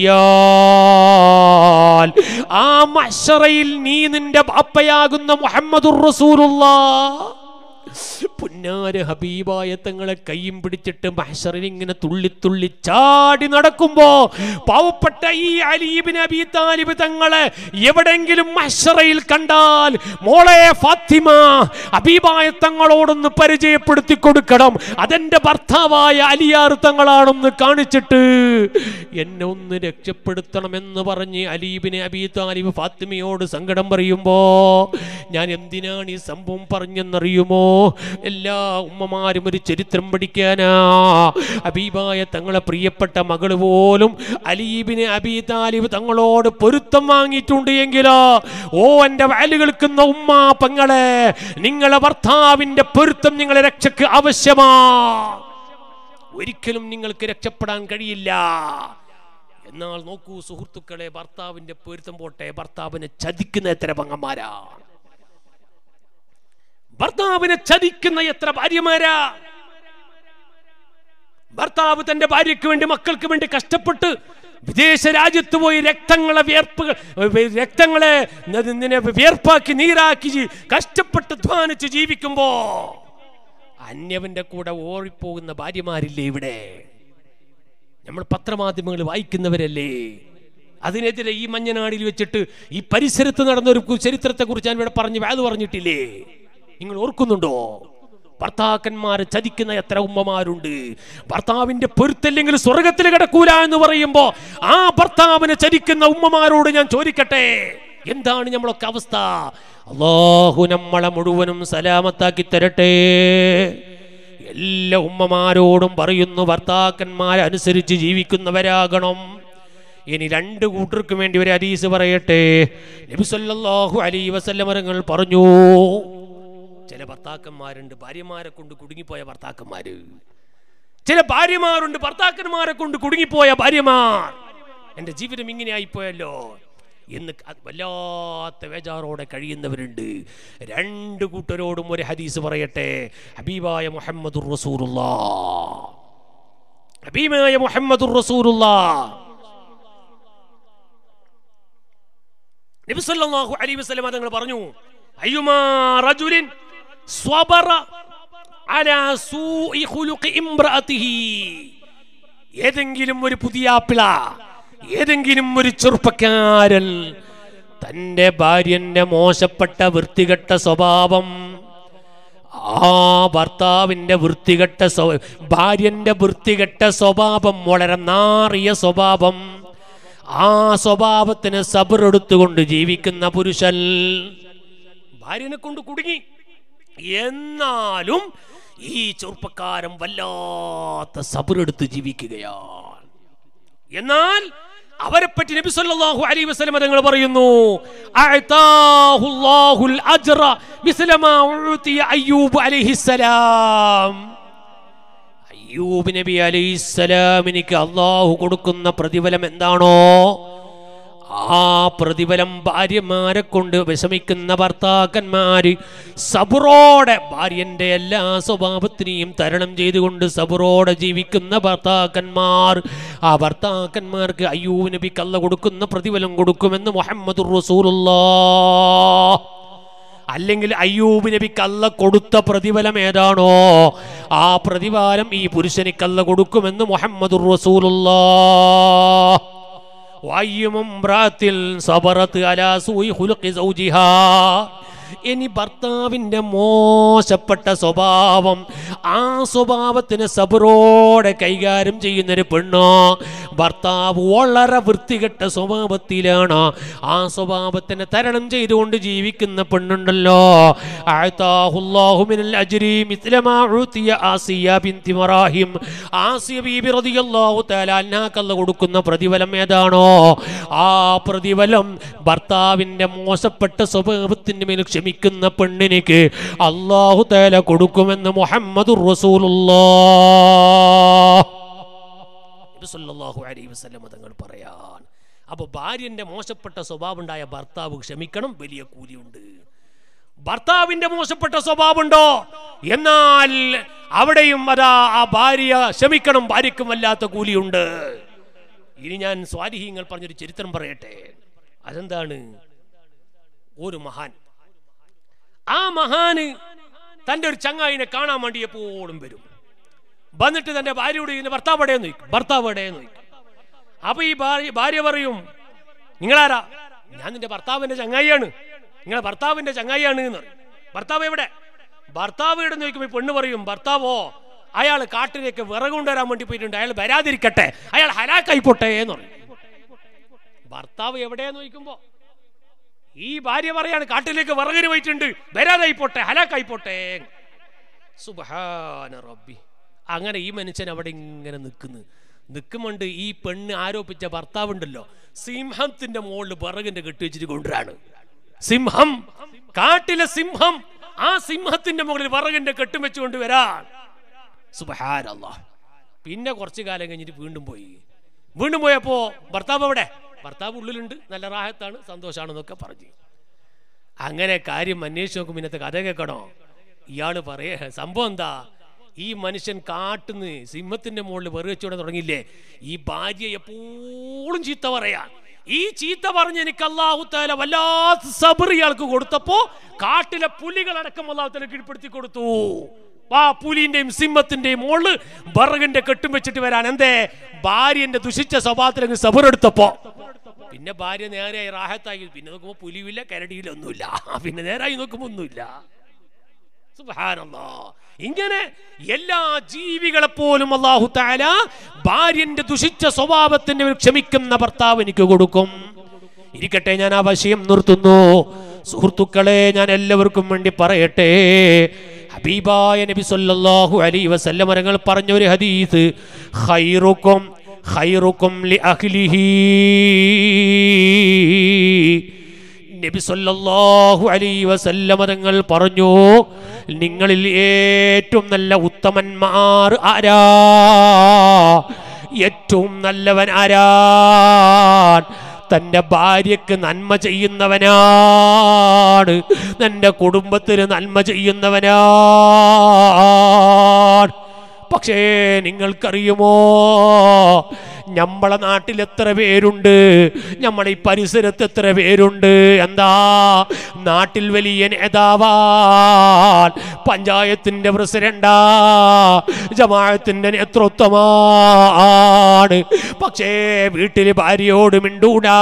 എത്തിയാൽ ആ മഷറയിൽ നീ നിന്റെ ബാപ്പയാകുന്ന മുഹമ്മദുർ റസൂലുള്ളാഹ് പുന്നാര ഹബീബായ തങ്ങളെ കൈയും പിടിച്ചിട്ട് മഹ്ഷറിൽ ഇങ്ങനെ തുള്ളി തുള്ളി ചാടി നടക്കുമ്പോ പാവപ്പെട്ട ഈ അലീബിൻ അബി താലിബ് തങ്ങളെ എവിടെങ്കിലും മഹ്ഷറയിൽ കണ്ടാൽ മോളെ ഫാത്തിമ ഹബീബായ തങ്ങളോടൊന്ന് പരിചയപ്പെടുത്തി കൊടുക്കണം അതെന്റെ ഭർത്താവായ അലിയാർ തങ്ങളാണെന്ന് കാണിച്ചിട്ട് എന്നെ ഒന്ന് രക്ഷപ്പെടുത്തണമെന്ന് പറഞ്ഞ് അലീബിനെ അബി താലിബ് ഫാത്തിമയോട് സങ്കടം പറയുമ്പോ ഞാൻ എന്തിനാണ് ഈ സംഭവം പറഞ്ഞെന്നറിയുമോ എല്ലാ ഉമ്മമാരും ഒരു ചരിത്രം പഠിക്കാനാ അബീബായ തങ്ങളെ പ്രിയപ്പെട്ട മകള് പോലും അലീബിന് അബീ താലിബ് തങ്ങളോട് പൊരുത്തം വാങ്ങിയിട്ടുണ്ട് എങ്കിലോ ഓ എന്റെ വാല് കേൾക്കുന്ന ഉമ്മ പെങ്ങളെ നിങ്ങളെ ഭർത്താവിന്റെ പൊരുത്തം നിങ്ങളെ രക്ഷക്ക് ആവശ്യമാ ഒരിക്കലും നിങ്ങൾക്ക് രക്ഷപ്പെടാൻ കഴിയില്ല എന്നാൽ നോക്കൂ സുഹൃത്തുക്കളെ ഭർത്താവിന്റെ പൊരുത്തം പോട്ടെ ഭർത്താവിനെ ചതിക്കുന്ന എത്ര പങ്ങന്മാരാ ഭർത്താവിനെ ചതിക്കുന്ന എത്ര ഭാര്യമാരാ ഭർത്താവ് തന്റെ ഭാര്യയ്ക്ക് വേണ്ടി മക്കൾക്ക് വേണ്ടി കഷ്ടപ്പെട്ട് വിദേശ രാജ്യത്ത് പോയി രക്തങ്ങളെ വിയർപ്പ് രക്തങ്ങളെ നിന്നെ വിയർപ്പാക്കി നീരാക്കി ജീ- കഷ്ടപ്പെട്ട് അധ്വാനിച്ച് ജീവിക്കുമ്പോ അന്യവന്റെ കൂടെ ഓടിപ്പോകുന്ന ഭാര്യമാരില്ലേ ഇവിടെ നമ്മൾ പത്രമാധ്യമങ്ങൾ വായിക്കുന്നവരല്ലേ അതിനെതിരെ ഈ മഞ്ഞനാടിൽ വെച്ചിട്ട് ഈ പരിസരത്ത് നടന്നൊരു കു- ചരിത്രത്തെക്കുറിച്ച് ഞാൻ ഇവിടെ പറഞ്ഞ് വേദ പറഞ്ഞിട്ടില്ലേ നിങ്ങൾ ഓർക്കുന്നുണ്ടോ ഭർത്താക്കന്മാരെ ചതിക്കുന്ന എത്ര ഉമ്മമാരുണ്ട് ഭർത്താവിന്റെ പൊരുത്തല്ലെങ്കിൽ സ്വർഗത്തിൽ കിടക്കൂല എന്ന് പറയുമ്പോ ആ ഭർത്താവിനെ ചതിക്കുന്ന ഉമ്മമാരോട് ഞാൻ ചോദിക്കട്ടെ എന്താണ് നമ്മളൊക്കെ അവസ്ഥ അള്ളാഹു നമ്മളെ മുഴുവനും സലാമത്താക്കി തരട്ടെ എല്ലാ ഉമ്മമാരോടും പറയുന്നു ഭർത്താക്കന്മാരെ അനുസരിച്ച് ജീവിക്കുന്നവരാകണം ഇനി രണ്ട് കൂട്ടർക്കും വേണ്ടി ഒരു ഹദീസ് പറയട്ടെ നബി സല്ലല്ലാഹു അലൈഹി വസല്ലമരങ്ങൾ പറഞ്ഞു ചില ഭർത്താക്കന്മാരുണ്ട് ഭാര്യമാരെ കൊണ്ട് കുടുങ്ങിപ്പോയ ഭർത്താക്കന്മാര് ചില ഭാര്യമാരുണ്ട് ഭർത്താക്കന്മാരെ കൊണ്ട് കുടുങ്ങിപ്പോയ ഭാര്യമാർ എൻ്റെ ജീവിതം ഇങ്ങനെ ആയിപ്പോയല്ലോ എന്ന് അത് വല്ലാത്ത വേജാറോടെ കഴിയുന്നവരുണ്ട് രണ്ട് കൂട്ടരോടും ഒരു ഹദീസ് പറയട്ടെ ഹബീബായ മുഹമ്മദുർ റസൂലുള്ള ഹബീബായ മുഹമ്മദുർ റസൂലുള്ള നബി സല്ലല്ലാഹു അലൈഹി വസല്ലം തങ്ങൾ പറഞ്ഞു അയ്യുമാ റജുലിൻ സ്വബറ അലാ സൂഇ ഖുലുഖി ഇംറഅതിഹി ഏതെങ്കിലും ഒരു പുതിയാപ്പിള ഏതെങ്കിലും ഒരു ചെറുപ്പക്കാരൻ തന്റെ ഭാര്യന്റെ മോശപ്പെട്ട വൃത്തികെട്ട സ്വഭാവം ആ ഭർത്താവിന്റെ വൃത്തികെട്ട സ്വ- ഭാര്യന്റെ വൃത്തികെട്ട സ്വഭാവം വളരെ നാറിയ സ്വഭാവം ആ സ്വഭാവത്തിന് സബറെടുത്തുകൊണ്ട് ജീവിക്കുന്ന പുരുഷൻ ഭാര്യനെ കൊണ്ട് കുടുങ്ങി എന്നാലും ഈ ചെറുപ്പക്കാരൻ വല്ലാത്ത സബറെടുത്ത് ജീവിക്കുകയാണ് എന്നാൽ അവരെ പറ്റി നബി സല്ലല്ലാഹു അലൈഹി വസല്ലം തങ്ങൾ പറയുന്നു അഅതാഹുല്ലാഹുൽ അജ്റ മിസ്ല മാ ഉതിയ അയ്യൂബ് അലൈഹിസ്സലാം അയ്യൂബ് നബി അലൈഹിസ്സലാമിനിക്ക് അള്ളാഹു കൊടുക്കുന്ന പ്രതിഫലം എന്താണോ ആ പ്രതിഫലം ഭാര്യമാരെ കൊണ്ട് വിഷമിക്കുന്ന ഭർത്താക്കന്മാര് സബുറോടെ ഭാര്യന്റെ എല്ലാ സ്വഭാവത്തിനെയും തരണം ചെയ്തുകൊണ്ട് സബുറോടെ ജീവിക്കുന്ന ഭർത്താക്കന്മാർ ആ ഭർത്താക്കന്മാർക്ക് അയ്യൂബ് നബി കള്ള കൊടുക്കുന്ന പ്രതിഫലം കൊടുക്കുമെന്ന് മുഹമ്മദ് റസൂലുള്ളാ അല്ലെങ്കിൽ അയ്യൂബ് നബി കള്ള കൊടുത്ത പ്രതിഫലം ഏതാണോ ആ പ്രതിഫലം ഈ പുരുഷന് കള്ള കൊടുക്കുമെന്ന് മുഹമ്മദ് റസൂലുള്ളാ വായുമ്രാത്തിൽ സബറത്ത് അലാ സൂയി ഖുലുഖി സൗജിഹാ ഇനി ഭർത്താവിൻ്റെ മോശപ്പെട്ട സ്വഭാവം ആ സ്വഭാവത്തിന് സബറോടെ കൈകാര്യം ചെയ്യുന്നൊരു പെണ്ണോ ഭർത്താവ് വളരെ വൃത്തികെട്ട സ്വഭാവത്തിലാണ് ആ സ്വഭാവത്തിനെ തരണം ചെയ്തുകൊണ്ട് ജീവിക്കുന്ന പെണ്ണുണ്ടല്ലോ അഅതാഹുല്ലാഹു മിനൽ അജ്രി മിസ്ല മാ ഉതിയ ആസിയ ബിൻതി മറാഹിം ആസിയ ബീബി റളിയല്ലാഹു തആല അൻഹാക്കല്ല കൊടുക്കുന്ന പ്രതിഫലം ഏതാണോ ആ പ്രതിഫലം ഭർത്താവിന്റെ മോശപ്പെട്ട സ്വഭാവത്തിന് മേൽ ക്ഷമിക്കുന്ന പെണ്ണിനിക്ക് അള്ളാഹു തആല കൊടുക്കുമെന്ന് മുഹമ്മദുർ റസൂലുള്ളാഹ് നബി സല്ലല്ലാഹു അലൈഹി വസല്ലം തങ്ങൾ പറയാൻ അപ്പോൾ ഭാര്യന്റെ മോശപ്പെട്ട സ്വഭാവം ഉണ്ടായ ഭർത്താവ് ക്ഷമിക്കണം വലിയ കൂലിയുണ്ട് ഭർത്താവിന്റെ മോശപ്പെട്ട സ്വഭാവമുണ്ടോ എന്നാൽ അവിടെയും അതാ ആ ഭാര്യ ക്ഷമിക്കണം ഭാര്യയ്ക്കും വല്ലാത്ത കൂലിയുണ്ട് ഇനി ഞാൻ സ്വാലിഹീങ്ങൾ പറഞ്ഞൊരു ചരിത്രം പറയട്ടെ അതെന്താണ് ഒരു മഹാൻ ആ മഹാന് തന്റെ ഒരു ചങ്ങായിനെ കാണാൻ വേണ്ടി എപ്പോഴും വരും വന്നിട്ട് തന്റെ ഭാര്യയോട് ഇതിന്റെ ഭർത്താവ് എവിടെയെന്ന് ചോദിക്കും ഭർത്താവ് എവിടെയെന്ന് ചോദിക്കും അപ്പൊ ഈ ഭാര്യ ഭാര്യ പറയും നിങ്ങളാരാ ഞാൻ നിന്റെ ഭർത്താവിന്റെ ചങ്ങായിയാണ് നിങ്ങളെ ഭർത്താവിന്റെ ചങ്ങായിയാണ് എന്ന് പറയും ഭർത്താവ് എവിടെ ഭർത്താവ് എവിടെ ചോദിക്കുമ്പോൾ ഈ പെണ്ണ് പറയും ഭർത്താവോ അയാൾ കാട്ടിലേക്ക് വിറക് കൊണ്ടുവരാൻ വേണ്ടി പോയിട്ടുണ്ട് അയാൾ വരാതിരിക്കട്ടെ അയാൾ ഹലാക്കായിപ്പോട്ടെ എന്ന് പറയും ഭർത്താവ് എവിടെയെന്ന് ചോദിക്കുമ്പോ ഈ ഭാര്യ പറയാണ് കാട്ടിലേക്ക് വിറകിന് പോയിട്ടുണ്ട് വരാതായിപ്പോട്ടെ ഹലാക്കായിപ്പോട്ടെ സുബഹാന റബ്ബി അങ്ങനെ ഈ മനുഷ്യൻ അവിടെ ഇങ്ങനെ നിൽക്കുന്നു നിൽക്കുമുണ്ട് ഈ പെണ്ണ് ആരോപിച്ച ഭർത്താവുണ്ടല്ലോ സിംഹത്തിന്റെ മുകളിൽ വിറകിന്റെ കെട്ടി വെച്ചിട്ട് കൊണ്ടുവരാണ് സിംഹം കാട്ടിലെ സിംഹം ആ സിംഹത്തിന്റെ മുകളിൽ വിറകിന്റെ കെട്ടും വെച്ചുകൊണ്ട് വരാൻ സുബഹാനല്ലാ പിന്നെ കുറച്ചു കാലം കഴിഞ്ഞിട്ട് വീണ്ടും പോയി വീണ്ടും പോയപ്പോ ഭർത്താവ് എവിടെ ഭർത്താവ് ഉള്ളിലുണ്ട് നല്ല റാഹത്താണ് സന്തോഷാണെന്നൊക്കെ പറഞ്ഞു അങ്ങനെ കാര്യം അന്വേഷിച്ച് നോക്കും ഇന്നത്തെ കഥ കേൾക്കണോ ഇയാള് പറയേ സംഭവം എന്താ ഈ മനുഷ്യൻ കാട്ടുന്ന് സിംഹത്തിന്റെ മുകളിൽ വെറു വെച്ചോടെ തുടങ്ങിയില്ലേ ഈ ഭാര്യ എപ്പോഴും ചീത്ത പറയാ ഈ ചീത്ത പറഞ്ഞ് എനിക്ക് അള്ളാഹുത്താല വല്ലാത്ത സബർ ഇയാൾക്ക് കൊടുത്തപ്പോ കാട്ടിലെ പുലികളടക്കം അള്ളാഹുത്താല കീഴ്പ്പെടുത്തി കൊടുത്തു ആ പുലിന്റെയും സിംഹത്തിന്റെയും മോള് ബറകിന്റെ കെട്ടും വെച്ചിട്ട് വരാൻ എന്തേ ഭാര്യന്റെ ദുഷിച്ച സ്വഭാവത്തിലേക്ക് സബർ എടുത്തപ്പോ പിന്നെ ഭാര്യ നേരെയായി റാഹത്തായി പിന്നെ നോക്കുമ്പോ പുലിയില്ല കരടിയില്ല ഒന്നുമില്ല പിന്നെ നേരായി നോക്കുമ്പോ ഒന്നുമില്ല സുബ്ഹാനല്ലാ. ഇങ്ങനെ എല്ലാ ജീവികളെ പോലും അള്ളാഹു താല ഭാര്യന്റെ ദുഷിച്ച സ്വഭാവത്തിന് ഒരു ക്ഷമിക്കുന്ന ഭർത്താവ് എനിക്ക് കൊടുക്കും ഇരിക്കട്ടെ ഞാൻ ആ വിഷയം നിർത്തുന്നു സുഹൃത്തുക്കളെ ഞാൻ എല്ലാവർക്കും വേണ്ടി പറയട്ടെ ഹബീബായ നബി സല്ലല്ലാഹു അലൈഹി വസല്ലം മരങ്ങൾ പറഞ്ഞ ഒരു ഹദീസ് ഖൈറുക്കും ഖൈറുക്കും ലി അഹ്ലിഹി നബി സല്ലല്ലാഹു അലൈഹി വസല്ലമ തങ്ങൾ പറഞ്ഞു നിങ്ങളിൽ ഏറ്റവും നല്ല ഉത്തമന്മാർ ആരാ ഏറ്റവും നല്ലവൻ ആരാൻ തൻ്റെ ഭാര്യക്ക് നന്മ ചെയ്യുന്നവനാണ് തൻ്റെ കുടുംബത്തിന് നന്മ ചെയ്യുന്നവനാണ് പക്ഷേ നിങ്ങൾക്കറിയുമോ നമ്മളെ നാട്ടിൽ എത്ര പേരുണ്ട് നമ്മളെ ഈ പരിസരത്ത് എത്ര പേരുണ്ട് എന്താ നാട്ടിൽ വലിയ നേതാവാൻ പഞ്ചായത്തിന്റെ പ്രസിഡന്റാ ജമാഅത്തിന്റെ നേതൃത്വമാണ് പക്ഷേ വീട്ടിൽ ഭാര്യയോട് മിണ്ടൂടാ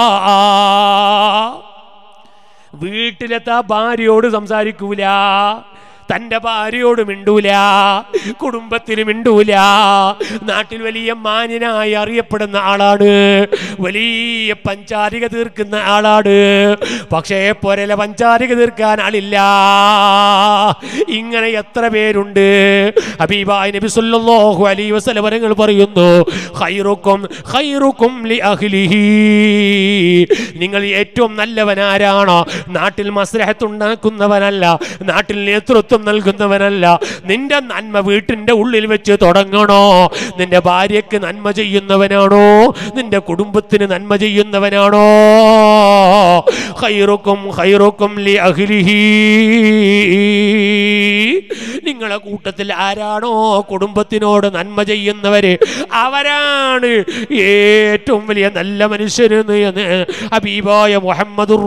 വീട്ടിലെത്താ ഭാര്യയോട് സംസാരിക്കൂല തന്റെ ഭാര്യയോട് മിണ്ടൂല കുടുംബത്തിന് മിണ്ടൂല നാട്ടിൽ വലിയ മാന്യനായി അറിയപ്പെടുന്ന ആളാണ് വലിയ പഞ്ചാരിക തീർക്കുന്ന ആളാണ് പക്ഷേ പൊരല പഞ്ചാരിക തീർക്കാൻ ആളില്ല ഇങ്ങനെ എത്ര പേരുണ്ട് ഹബീബായ നബി സല്ലല്ലാഹു അലൈഹി വസല്ലം വരങ്ങൾ പറയുന്നു ഖൈറുക്കും ഖൈറുക്കും ലി അഹ്ലിഹി നിങ്ങൾ ഏറ്റവും നല്ലവൻ ആരാണോ നാട്ടിൽ മസ്ലഹത്ത് ഉണ്ടാക്കുന്നവനല്ല നാട്ടിൽ നേതൃത്വം നൽകുന്നവനല്ല നിന്റെ നന്മ വീട്ടിന്റെ ഉള്ളിൽ വെച്ച് തുടങ്ങണോ നിന്റെ ഭാര്യക്ക് നന്മ ചെയ്യുന്നവനാണോ നിന്റെ കുടുംബത്തിന് നന്മ ചെയ്യുന്നവനാണോ ഖൈറുക്കും ഖൈറുക്കും ലി അഹ്ലിഹി നിങ്ങളെ കൂട്ടത്തിൽ ആരാണോ കുടുംബത്തിനോട് നന്മ ചെയ്യുന്നവര് അവരാണ് ഏറ്റവും വലിയ നല്ല മനുഷ്യരെന്ന് എന്ന് ഹബീബായ മുഹമ്മദുർ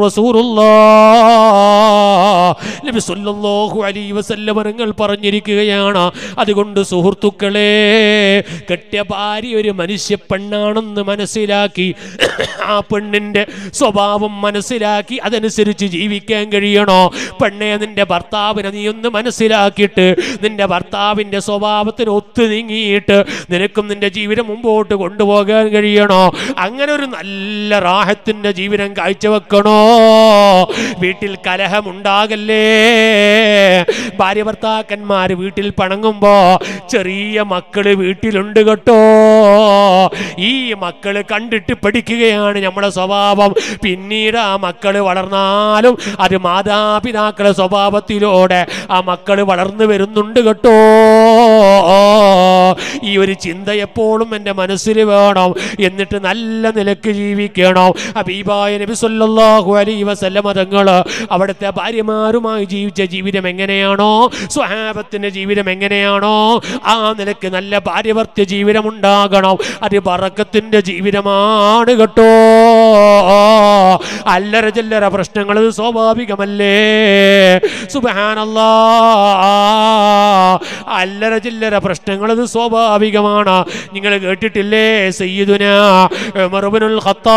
റസൂലുള്ളാഹ് നബി സല്ലല്ലാഹു അലൈഹി വസല്ലം നിങ്ങൾ പറഞ്ഞിരിക്കുകയാണ് അതുകൊണ്ട് സുഹൃത്തുക്കളെ കെട്ടിയ ഭാര്യ ഒരു മനുഷ്യ പെണ്ണാണെന്ന് മനസ്സിലാക്കി ആ പെണ്ണിന്റെ സ്വഭാവം മനസ്സിലാക്കി അതനുസരിച്ച് ജീവിക്കാൻ കഴിയണോ പെണ്ണെ നിന്റെ ഭർത്താവിനെ നീ ഒന്ന് മനസ്സിലാക്കിയിട്ട് നിന്റെ ഭർത്താവിന്റെ സ്വഭാവത്തിന് ഒത്തു നീങ്ങിയിട്ട് നിനക്കും നിന്റെ ജീവിതം മുമ്പോട്ട് കൊണ്ടുപോകാൻ കഴിയണോ അങ്ങനെ ഒരു നല്ല റാഹത്തിന്റെ ജീവിതം കാഴ്ചവെക്കണോ വീട്ടിൽ കലഹമുണ്ടാകല്ലേ ഭാര്യ ഭർത്താക്കന്മാര് വീട്ടിൽ പണങ്ങുമ്പോ ചെറിയ മക്കള് വീട്ടിലുണ്ട് കേട്ടോ ഈ മക്കള് കണ്ടിട്ട് പഠിക്കുകയാണ് നമ്മുടെ സ്വഭാവം പിന്നീട് ആ മക്കള് വളർന്നാലും അത് മാതാപിതാക്കളുടെ സ്വഭാവത്തിലൂടെ ആ മക്കള് വളർന്നു വരുന്നുണ്ട് കേട്ടോ ഈ ഒരു ചിന്ത എപ്പോഴും എൻ്റെ മനസ്സിൽ വേണം എന്നിട്ട് നല്ല നിലക്ക് ജീവിക്കണം ഹബീബായ നബി സല്ലല്ലാഹു അലൈഹി വസല്ലമ തങ്ങൾ അവിടുത്തെ ഭാര്യമാരുമായി ജീവിച്ച ജീവിതം എങ്ങനെയാണോ സ്വഹാബത്തിന്റെ ജീവിതം എങ്ങനെയാണോ ആ നിലക്ക് നല്ല ഭാര്യഭർത്തി ജീവിതം ഉണ്ടാകണം അത് ബറക്കത്തിന്റെ ജീവിതമാണ് കേട്ടോ അല്ലറ ചില്ലറ പ്രശ്നങ്ങൾ ഇത് സ്വാഭാവികമല്ലേ സുബഹാനല്ലാ അല്ലറ ചില്ലറ പ്രശ്നങ്ങൾ ഇത് സ്വാഭാവികമാണ് നിങ്ങൾ കേട്ടിട്ടില്ലേ സയ്യിദുന ഉമർ ഇബ്നുൽ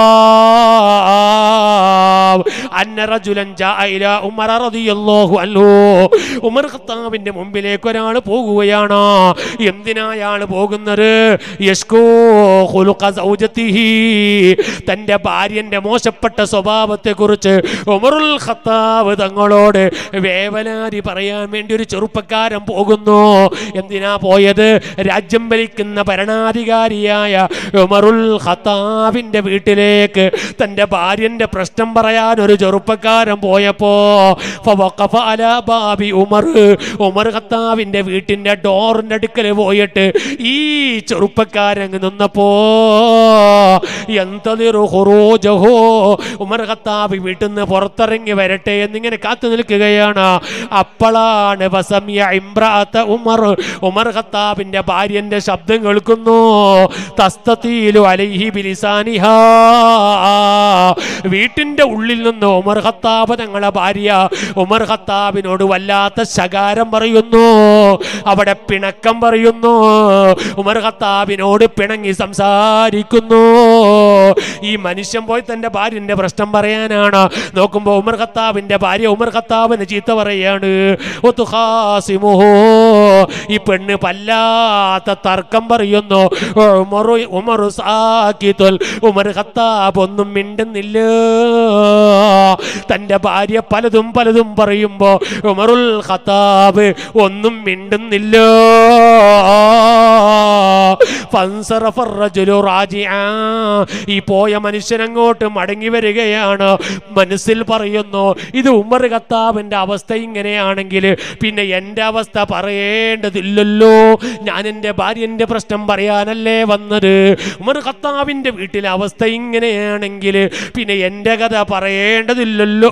ഖത്താബ് അന്ന റജുലൻ ജാഅ ഇലാ ഉമർ റളിയല്ലാഹു അൻഹു ഉമർ ഖത്താബിന്റെ മുമ്പിലേക്ക് ഒരാൾ പോകുകയാണ് എന്തിനാ അയാൾ പോകുന്നത് യഷ്കൂ ഖുലുഖ സൗജത്തിഹി തന്റെ ഭാര്യന്റെ മോശപ്പെട്ട തങ്ങളുടെ സ്വഭാവത്തെക്കുറിച്ച് ഉമറുൽ ഖത്താബ് തങ്ങളോട് വേവലാതി പറയാൻ വേണ്ടി ഒരു ചെറുപ്പക്കാരൻ പോകുന്നു എന്തിനാ പോയത് രാജ്യം ഭരിക്കുന്ന ഭരണാധികാരിയായ ഉമറുൽ ഖത്താബിന്റെ വീട്ടിലേക്ക് തന്റെ ഭാര്യന്റെ പ്രശ്നം പറയാൻ ഒരു ചെറുപ്പക്കാരൻ പോയപ്പോ ഫവഖഫ അലാ ബാബി ഉമർ ഉമർ ഖത്താബിന്റെ വീട്ടിന്റെ ഡോറിന്റെ അടുക്കൽ പോയിട്ട് ഈ ചെറുപ്പക്കാരൻ നിന്നപ്പോ എന്തതിറു ഖുറൂജഹു ഉമർ ഖത്താബ് വീട്ടിൽ നിന്ന് പുറത്തിറങ്ങി വരട്ടെ എന്നിങ്ങനെ കാത്തു നിൽക്കുകയാണ് അപ്പോഴാണ് വസമിയ ഇമ്രാത്ത ഉമർ ഉമർ ഖത്താബിന്റെ ഭാര്യന്റെ ശബ്ദം കേൾക്കുന്നു തസ്തീലു അലൈഹി ബിലിസാനിഹാ വീട്ടിന്റെ ഉള്ളിൽ നിന്ന് ഉമർ ഖത്താബ് തങ്ങളെ ഭാര്യ ഉമർ ഖത്താബിനോട് വല്ലാത്ത ശകാരം പറയുന്നു അവിടെ പിണക്കം പറയുന്നു ഉമർ ഖത്താബിനോട് പിണങ്ങി സംസാരിക്കുന്നു ഈ മനുഷ്യൻ പോയി തന്റെ ഭാര്യന്റെ പ്രശ്നം പറയാനാണ് നോക്കുമ്പോ ഉമർ ഖത്താബിന്റെ ഭാര്യ ഉമർ ഖത്താബിന് ചീത്ത പറയാണ് ഒത്തുഹാസിമുഹോ ഈ പെണ്ണ് പല്ലാത്ത തർക്കം പറയുന്നു ഉമറു ഉമറു സാക്കിത്തുൽ ഉമർ ഖത്താബ് ഒന്നും മിണ്ടുന്നില്ല തന്റെ ഭാര്യ പലതും പലതും പറയുമ്പോ ഉമറുൽ ഖത്താബ് ഒന്നും മിണ്ടുന്നില്ല ഫൻസറഫ الرجل راجعا. ഈ പോയ മനുഷ്യൻ അങ്ങോട്ട് മടങ്ങി വരികയാണ് മനസ്സിൽ പറയുന്നു ഇത് ഉമർ ഖത്താബിന്റെ അവസ്ഥ ഇങ്ങനെയാണെങ്കിൽ പിന്നെ എൻ്റെ അവസ്ഥ പറയേണ്ടതില്ലല്ലോ ഞാൻ എൻ്റെ ഭാര്യൻ്റെ പ്രശ്നം പറയാനല്ലേ വന്നത് ഉമർ ഖത്താബിന്റെ വീട്ടിലെ അവസ്ഥ ഇങ്ങനെയാണെങ്കിൽ പിന്നെ എൻ്റെ കഥ പറയേണ്ടതില്ലല്ലോ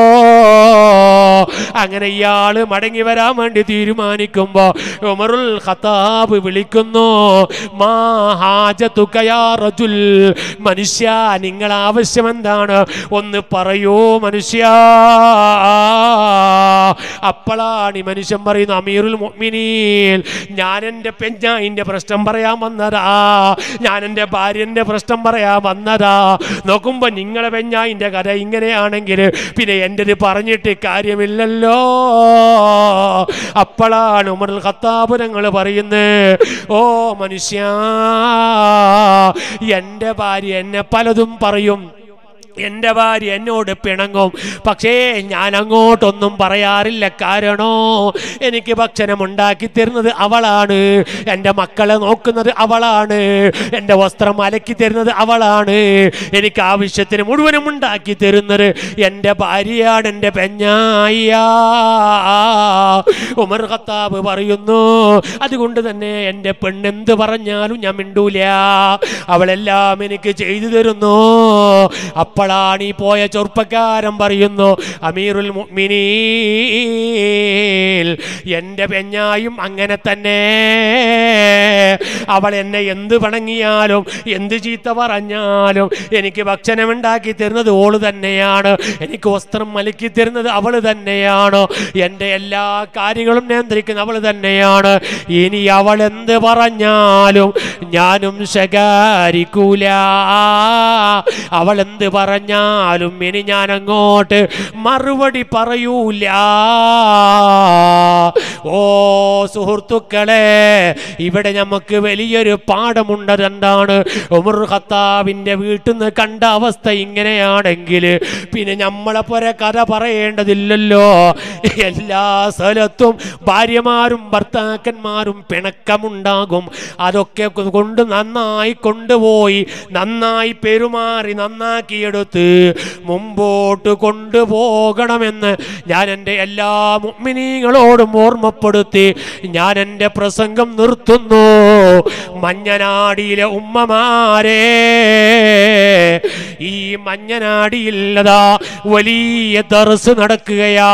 അങ്ങനെ ഇയാള് മടങ്ങി വരാൻ വേണ്ടി തീരുമാനിക്കുമ്പോ ഉമറുൽ ഖത്താബ് വിളിക്കുന്നു മാ ഹാജതുക യാ റജുൽ മനുഷ്യ നിങ്ങൾ ആവശ്യം എന്താണ് ഒന്ന് പറയൂ മനുഷ്യ അപ്പോഴാണ് ഈ മനുഷ്യൻ പറയുന്നു അമീറുൽ മുഅ്മിനീൻ ഞാൻ എൻ്റെ പെഞ്ഞായിൻ്റെ പ്രശ്നം പറയാൻ വന്നതാ ഞാൻ എൻ്റെ ഭാര്യൻ്റെ പ്രശ്നം പറയാൻ വന്നതാ നോക്കുമ്പോ നിങ്ങളെ പെഞ്ഞായിൻ്റെ കഥ ഇങ്ങനെയാണെങ്കിൽ പിന്നെ എൻ്റെത് പറഞ്ഞിട്ട് കാര്യമില്ലല്ലോ അപ്പോഴാണ് ഉമറുൽ ഖത്താബ് ഞങ്ങൾ പറയുന്നത് ഓ മനുഷ്യ എൻ്റെ ഭാര്യ എന്നെ പലതും പറയും എൻ്റെ ഭാര്യ എന്നോട് പിണങ്ങും പക്ഷേ ഞാൻ അങ്ങോട്ടൊന്നും പറയാറില്ല കാരണോ എനിക്ക് ഭക്ഷണം ഉണ്ടാക്കി തരുന്നത് അവളാണ് എൻ്റെ മക്കളെ നോക്കുന്നത് അവളാണ് എൻ്റെ വസ്ത്രം അലക്കി തരുന്നത് അവളാണ് എനിക്ക് ആവശ്യത്തിന് മുഴുവനും ഉണ്ടാക്കി തരുന്നത് എൻ്റെ ഭാര്യയാണ് എൻ്റെ പെഞ്ഞായ ഉമർ ഖത്താബ് പറയുന്നു അതുകൊണ്ട് തന്നെ എൻ്റെ പെണ്ണെന്ത് പറഞ്ഞാലും ഞാൻ മിണ്ടൂല അവളെല്ലാം എനിക്ക് ചെയ്തു തരുന്നു അപ്പോഴാണ് ഈ പോയ ചെറുപ്പക്കാരൻ പറയുന്നു അമീറുൽ മുഅ്മിനീൻ എൻ്റെ പെഞ്ഞായും അങ്ങനെ തന്നെ അവൾ എന്നെ എന്ത് പണങ്ങിയാലും എന്ത് ചീത്ത പറഞ്ഞാലും എനിക്ക് ഭക്ഷണം ഉണ്ടാക്കി തരുന്നത് ഓള് തന്നെയാണ് എനിക്ക് വസ്ത്രം മലക്കി തരുന്നത് അവൾ തന്നെയാണ് എൻ്റെ എല്ലാ കാര്യങ്ങളും നിയന്ത്രിക്കുന്ന അവൾ തന്നെയാണ് ഇനി അവൾ എന്ത് പറഞ്ഞാലും ഞാനും ശകാരിക്കൂല അവൾ എന്ത് പറഞ്ഞാലും ഇനി ഞാൻ അങ്ങോട്ട് മറുപടി പറയൂല ഓ സുഹൃത്തുക്കളെ ഇവിടെ നമുക്ക് വലിയൊരു പാഠമുണ്ട് എന്താണ് ഉമർ ഖത്താബിന്റെ വീട്ടിൽ നിന്ന് കണ്ട അവസ്ഥ ഇങ്ങനെയാണെങ്കിൽ പിന്നെ നമ്മളെ പോലെ കഥ പറയേണ്ടതില്ലല്ലോ എല്ലാ സ്ഥലത്തും ഭാര്യമാരും ഭർത്താക്കന്മാരും പിണക്കമുണ്ടാകും അതൊക്കെ കൊണ്ട് നന്നായി കൊണ്ടുപോയി നന്നായി പെരുമാറി നന്നാക്കിയെടുത്ത് മുമ്പോട്ട് കൊണ്ടുപോകണമെന്ന് ഞാൻ എൻ്റെ എല്ലാ മുഗ്മിനീങ്ങളോടും ഓർമ്മപ്പെടുത്തി ഞാൻ എൻ്റെ പ്രസംഗം നിർത്തുന്നു മഞ്ഞനാടിയിലെ ഉമ്മമാരെ ഈ മഞ്ഞനാടിയില്ലതാ വലിയ ദർസ് നടക്കുകയാ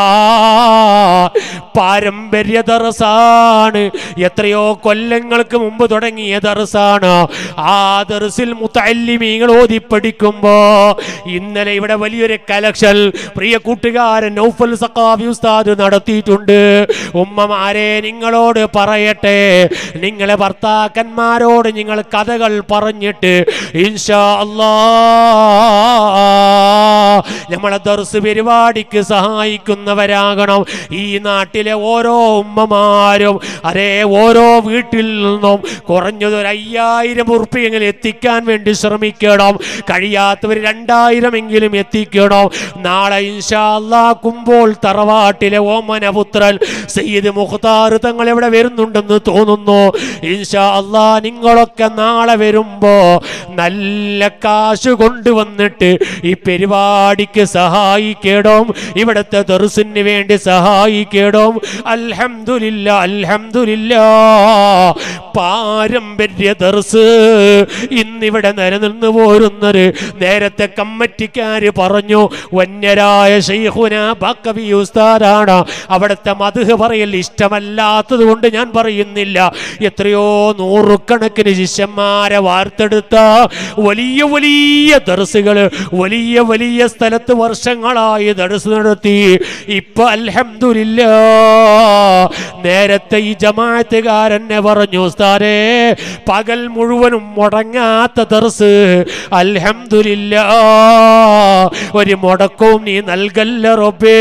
പാരമ്പര്യ ദർസാണ് എത്രയോ കൊല്ലങ്ങൾക്ക് മുമ്പ് തുടങ്ങിയ ദർസാണ് ആ ദർസിൽ മുത്തല്ലിമീങ്ങൾ ഓതി പഠിക്കുമ്പോ ഇന്നലെ ഇവിടെ വലിയൊരു കലക്ഷൻ പ്രിയ കൂട്ടുകാരൻ നൗഫൽ സഖാഫി ഉസ്താദ് നടത്തിയിട്ടുണ്ട് ഉമ്മമാരെ നിങ്ങളോട് പറയട്ടെ നിങ്ങളെ ഭർത്താക്കന്മാരോട് നിങ്ങൾ കഥകൾ പറഞ്ഞിട്ട് ഇൻഷാ അല്ലാ നമ്മളെ ദർസ് പരിപാടിക്ക് സഹായിക്കുന്നവരാകണം ഈ നാട്ടിലെ ഓരോ ഉമ്മമാരും അതേ ഓരോ വീട്ടിൽ നിന്നും കുറഞ്ഞത് ഒരു അയ്യായിരം ഉറുപ്പിയെങ്കിലും എത്തിക്കാൻ വേണ്ടി ശ്രമിക്കണം കഴിയാത്തവർ രണ്ടായിരം എങ്കിലും എത്തിക്കണം നാളെ ഇൻഷാ അല്ലാ കുമ്പോൾ തറവാട്ടിലെ ഓമനപുത്രൻ സയ്യിദ് മുഖ്താർ തങ്ങൾ ഇവിടെ വരുന്നുണ്ടെന്ന് തോന്നുന്നു ഇൻഷാ അല്ലാ നിങ്ങളൊക്കെ നാളെ വരുമ്പോ നല്ല കാശ് കൊണ്ടുവന്നിട്ട് ഈ പരിപാടിക്ക് സഹായിക്കണം ഇവിടുത്തെ ദർസിന് വേണ്ടി സഹായിക്കണം അൽഹംദുലില്ല അൽഹംദുലില്ല പാരമ്പര്യ ദർസ് ഇന്നിവിടെ നിലനിന്ന് പോരുന്നത് നേരത്തെ കമ്മറ്റിക്കാര് പറഞ്ഞു വന്യരായ ഷെയ്ഖുന ബക്കവി ഉസ്താദാണ് അവിടുത്തെ മധു പറയൽ ഇഷ്ടമല്ലാത്തത് കൊണ്ട് ഞാൻ പറയുന്നില്ല എത്രയോ നൂറുകണക്കിന് ശിഷ്യന്മാരെ വാർത്തെടുത്ത വലിയ വലിയ ദർസുകൾ വലിയ വലിയ സ്ഥലത്ത് വർഷങ്ങളായി ദർസ് നടത്തി ഇപ്പൊ അൽഹംദുലില്ല നേരത്തെ ഈ ജമാഅത്തുകാരനെ പറഞ്ഞു ഉസ്താദേ പകൽ മുഴുവനും മുടങ്ങാത്ത ദർസ് അൽഹംദുലില്ല ഒരു മുടക്കവും നീ നൽകല്ല റബ്ബേ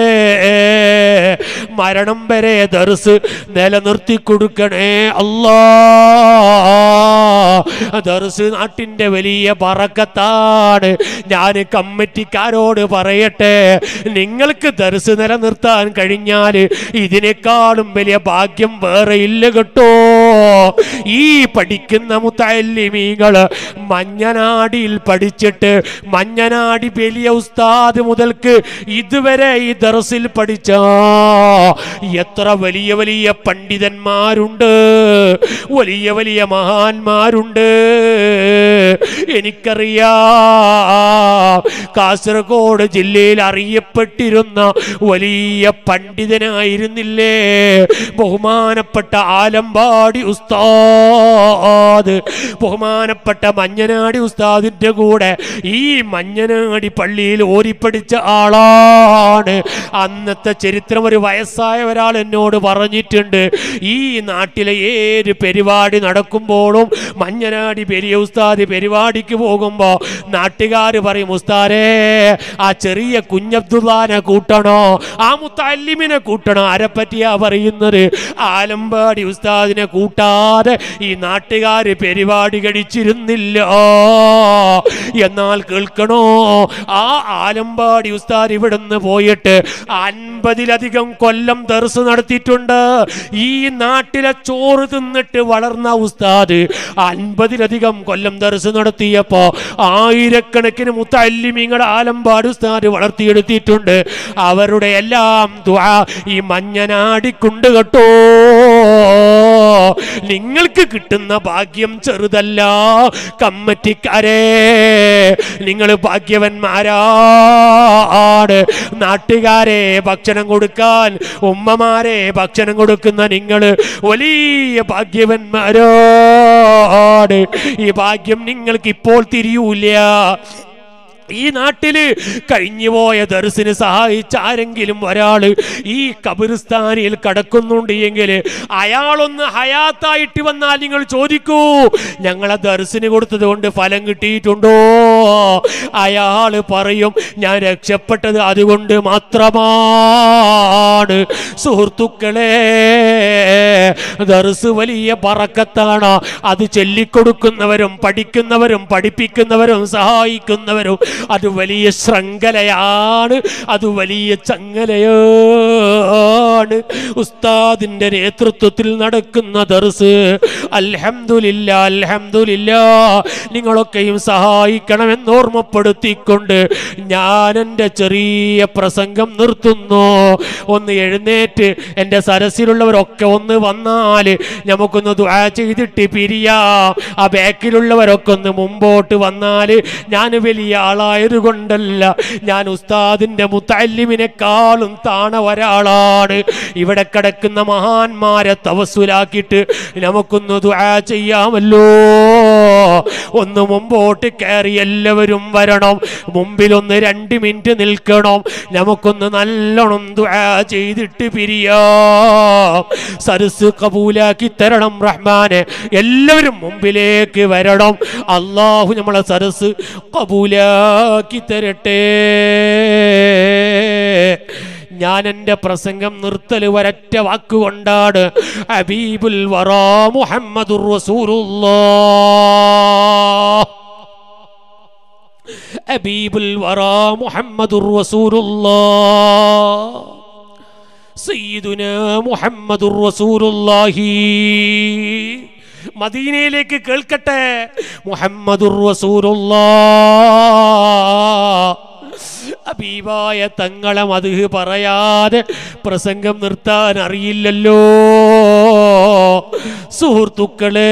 മരണം വരെ ദർസ് നിലനിർത്തി കൊടുക്കണേ അല്ലാ ദർസ് നാട്ടിന്റെ വലിയ പറക്കത്താണ് ഞാൻ കമ്മിറ്റിക്കാരോട് പറയട്ടെ നിങ്ങൾക്ക് ദർസ് നിലനിർത്താൻ കഴിഞ്ഞാൽ ഇതിനേക്കാളും വലിയ ഭാഗ്യം വേറെ ഇല്ല കേട്ടോ ഈ പഠിക്കുന്ന മുത്തല്ലിമീകള് മഞ്ഞനാടിയിൽ പഠിച്ചിട്ട് മഞ്ഞനാടി വലിയ ഉസ്താദ് മുതൽക്ക് ഇതുവരെ ഈ ദർസിൽ പഠിച്ച എത്ര വലിയ വലിയ പണ്ഡിതന്മാരുണ്ട് വലിയ വലിയ മഹാന്മാരുണ്ട് എനിക്കറിയാം കാസർഗോഡ് ജില്ലയിൽ അറിയപ്പെട്ടിരുന്ന വലിയ പണ്ഡിതനായിരുന്നില്ലേ ബഹുമാനപ്പെട്ട ആലമ്പാടി ഉസ്താദ് ബഹുമാനപ്പെട്ട മഞ്ഞനാടി ഉസ്താദിന്റെ കൂടെ ഈ മഞ്ഞനാടി പള്ളിയിൽ ഓരിപ്പടിച്ച ആളാണ് അന്നത്തെ ചരിത്രം ഒരു വയസ്സായ ഒരാൾ എന്നോട് പറഞ്ഞിട്ടുണ്ട് ഈ നാട്ടിലെ ഏത് പരിപാടി നടക്കുമ്പോഴും മഞ്ഞനാടി പെരിയ ഉസ്താദ് പരിപാടിക്ക് പോകുമ്പോ നാട്ടുകാർ പറയും ഉസ്താരേ ആ ചെറിയ കുഞ്ഞബ്ദുല്ലാനെ കൂട്ടണോ ആ മുത്തല്ലിമിനെ കൂട്ടണോ ആരെ പറ്റിയാ പറയുന്നത് ആലമ്പാടി ഉസ്താദിനെ കൂട്ടാതെ ഈ നാട്ടുകാര് പരിപാടി കഴിച്ചിരുന്നില്ല എന്നാൽ കേൾക്കണോ ആ ആലമ്പാടി ഉസ്താദ് ഇവിടുന്ന് പോയിട്ട് അൻപതിലധികം കൊല്ലം ദർസ് നടത്തിയിട്ടുണ്ട് ഈ നാട്ടിലെ ചോറ് തിന്നിട്ട് വളർന്ന ഉസ്താദ് അൻപതിലധികം കൊല്ലം ദർസ് നടത്തിയപ്പോ ആയിരക്കണക്കിന് മുത്തല്ലിമിങ്ങൾ ആലമ്പാട് ഉസ്താദ് വളർത്തിയെടുത്തിട്ടുണ്ട് അവരുടെ എല്ലാം ദ്വാ ഈ മഞ്ഞനാടിക്കുണ്ട് കേട്ടോ നിങ്ങൾക്ക് കിട്ടുന്ന ഭാഗ്യം ചെറുതല്ല കമ്മറ്റിക്കാരെ നിങ്ങൾ ഭാഗ്യവന്മാരാണ് നാട്ടുകാരെ ഭക്ഷണം കൊടുക്കാൻ ഉമ്മമാരെ ഭക്ഷണം കൊടുക്കുന്ന നിങ്ങൾ വലിയ ഭാഗ്യവന്മാരാണ് ഈ ഭാഗ്യം നിങ്ങൾക്ക് ഇപ്പോൾ തിരിയൂല ഈ നാട്ടില് കഴിഞ്ഞുപോയ ദർസിന് സഹായിച്ച ആരെങ്കിലും ഒരാള് ഈ കബറിസ്ഥാനിൽ കടക്കുന്നുണ്ട് എങ്കിൽ അയാളൊന്ന് ഹയാത്തായിട്ട് വന്നാൽ നിങ്ങൾ ചോദിക്കൂ ഞങ്ങളെ ദർസിന് കൊടുത്തത് കൊണ്ട് ഫലം കിട്ടിയിട്ടുണ്ടോ അയാള് പറയും ഞാൻ രക്ഷപ്പെട്ടത് അതുകൊണ്ട് മാത്രമാണ് സുഹൃത്തുക്കളെ ദർസ് വലിയ പറക്കത്താണ് അത് ചൊല്ലിക്കൊടുക്കുന്നവരും പഠിക്കുന്നവരും പഠിപ്പിക്കുന്നവരും സഹായിക്കുന്നവരും അത് വലിയ ശൃംഖലയാണ് അത് വലിയ ചങ്ങലയാണ് ഉസ്താദിന്റെ നേതൃത്വത്തിൽ നടക്കുന്ന ദർസ് അൽഹംദുലില്ല അൽഹംദുലില്ല നിങ്ങളൊക്കെയും സഹായിക്കണമെന്ന് ഓർമ്മപ്പെടുത്തിക്കൊണ്ട് ഞാൻ എൻ്റെ ചെറിയ പ്രസംഗം നിർത്തുന്നു ഒന്ന് എഴുന്നേറ്റ് എൻ്റെ സരസിലുള്ളവരൊക്കെ ഒന്ന് വന്നാൽ നമുക്കൊന്ന് ദുആ ചെയ്തിട്ട് പിരിയാം ആ ബാക്കിലുള്ളവരൊക്കെ ഒന്ന് മുമ്പോട്ട് വന്നാൽ ഞാൻ വലിയ ആളായത് കൊണ്ടല്ല ഞാൻ ഉസ്താദിൻ്റെ മുത്തല്ലിമിനെക്കാളും താണ ഒരാളാണ് ഇവിടെ കിടക്കുന്ന മഹാന്മാരെ തവസുലാക്കിയിട്ട് നമുക്കൊന്ന് ദുആ ചെയ്യാമല്ലോ ഒന്ന് മുമ്പോട്ട് കയറി എല്ലാവരും വരണം മുമ്പിലൊന്ന് രണ്ട് മിനിറ്റ് നിൽക്കണം നമുക്കൊന്ന് നല്ലോണം ദുആ ചെയ്തിട്ട് പിരിയാം സരസ് കബൂലാക്കി തരണം റഹ്മാനെ എല്ലാവരും മുമ്പിലേക്ക് വരണം അള്ളാഹു നമ്മളെ സരസ് കബൂലാക്കി തരട്ടെ ഞാൻ എൻ്റെ പ്രസംഗം നിർത്തല് ഒരൊറ്റ വാക്കുകൊണ്ടാണ് ഹബീബുൽ വറാ മുഹമ്മദുർ റസൂലുള്ളാഹ് ഹബീബുൽ വറാ മുഹമ്മദുർ റസൂലുള്ളാഹ് സയ്യിദുന മുഹമ്മദുർ റസൂലുള്ളാഹി മദീനയിലേക്ക് കേൾക്കട്ടെ മുഹമ്മദുർ റസൂലുള്ളാഹ് അബീബായ തങ്ങളെ മത് പറയാതെ പ്രസംഗം നിർത്താൻ അറിയില്ലല്ലോ സുഹൃത്തുക്കളെ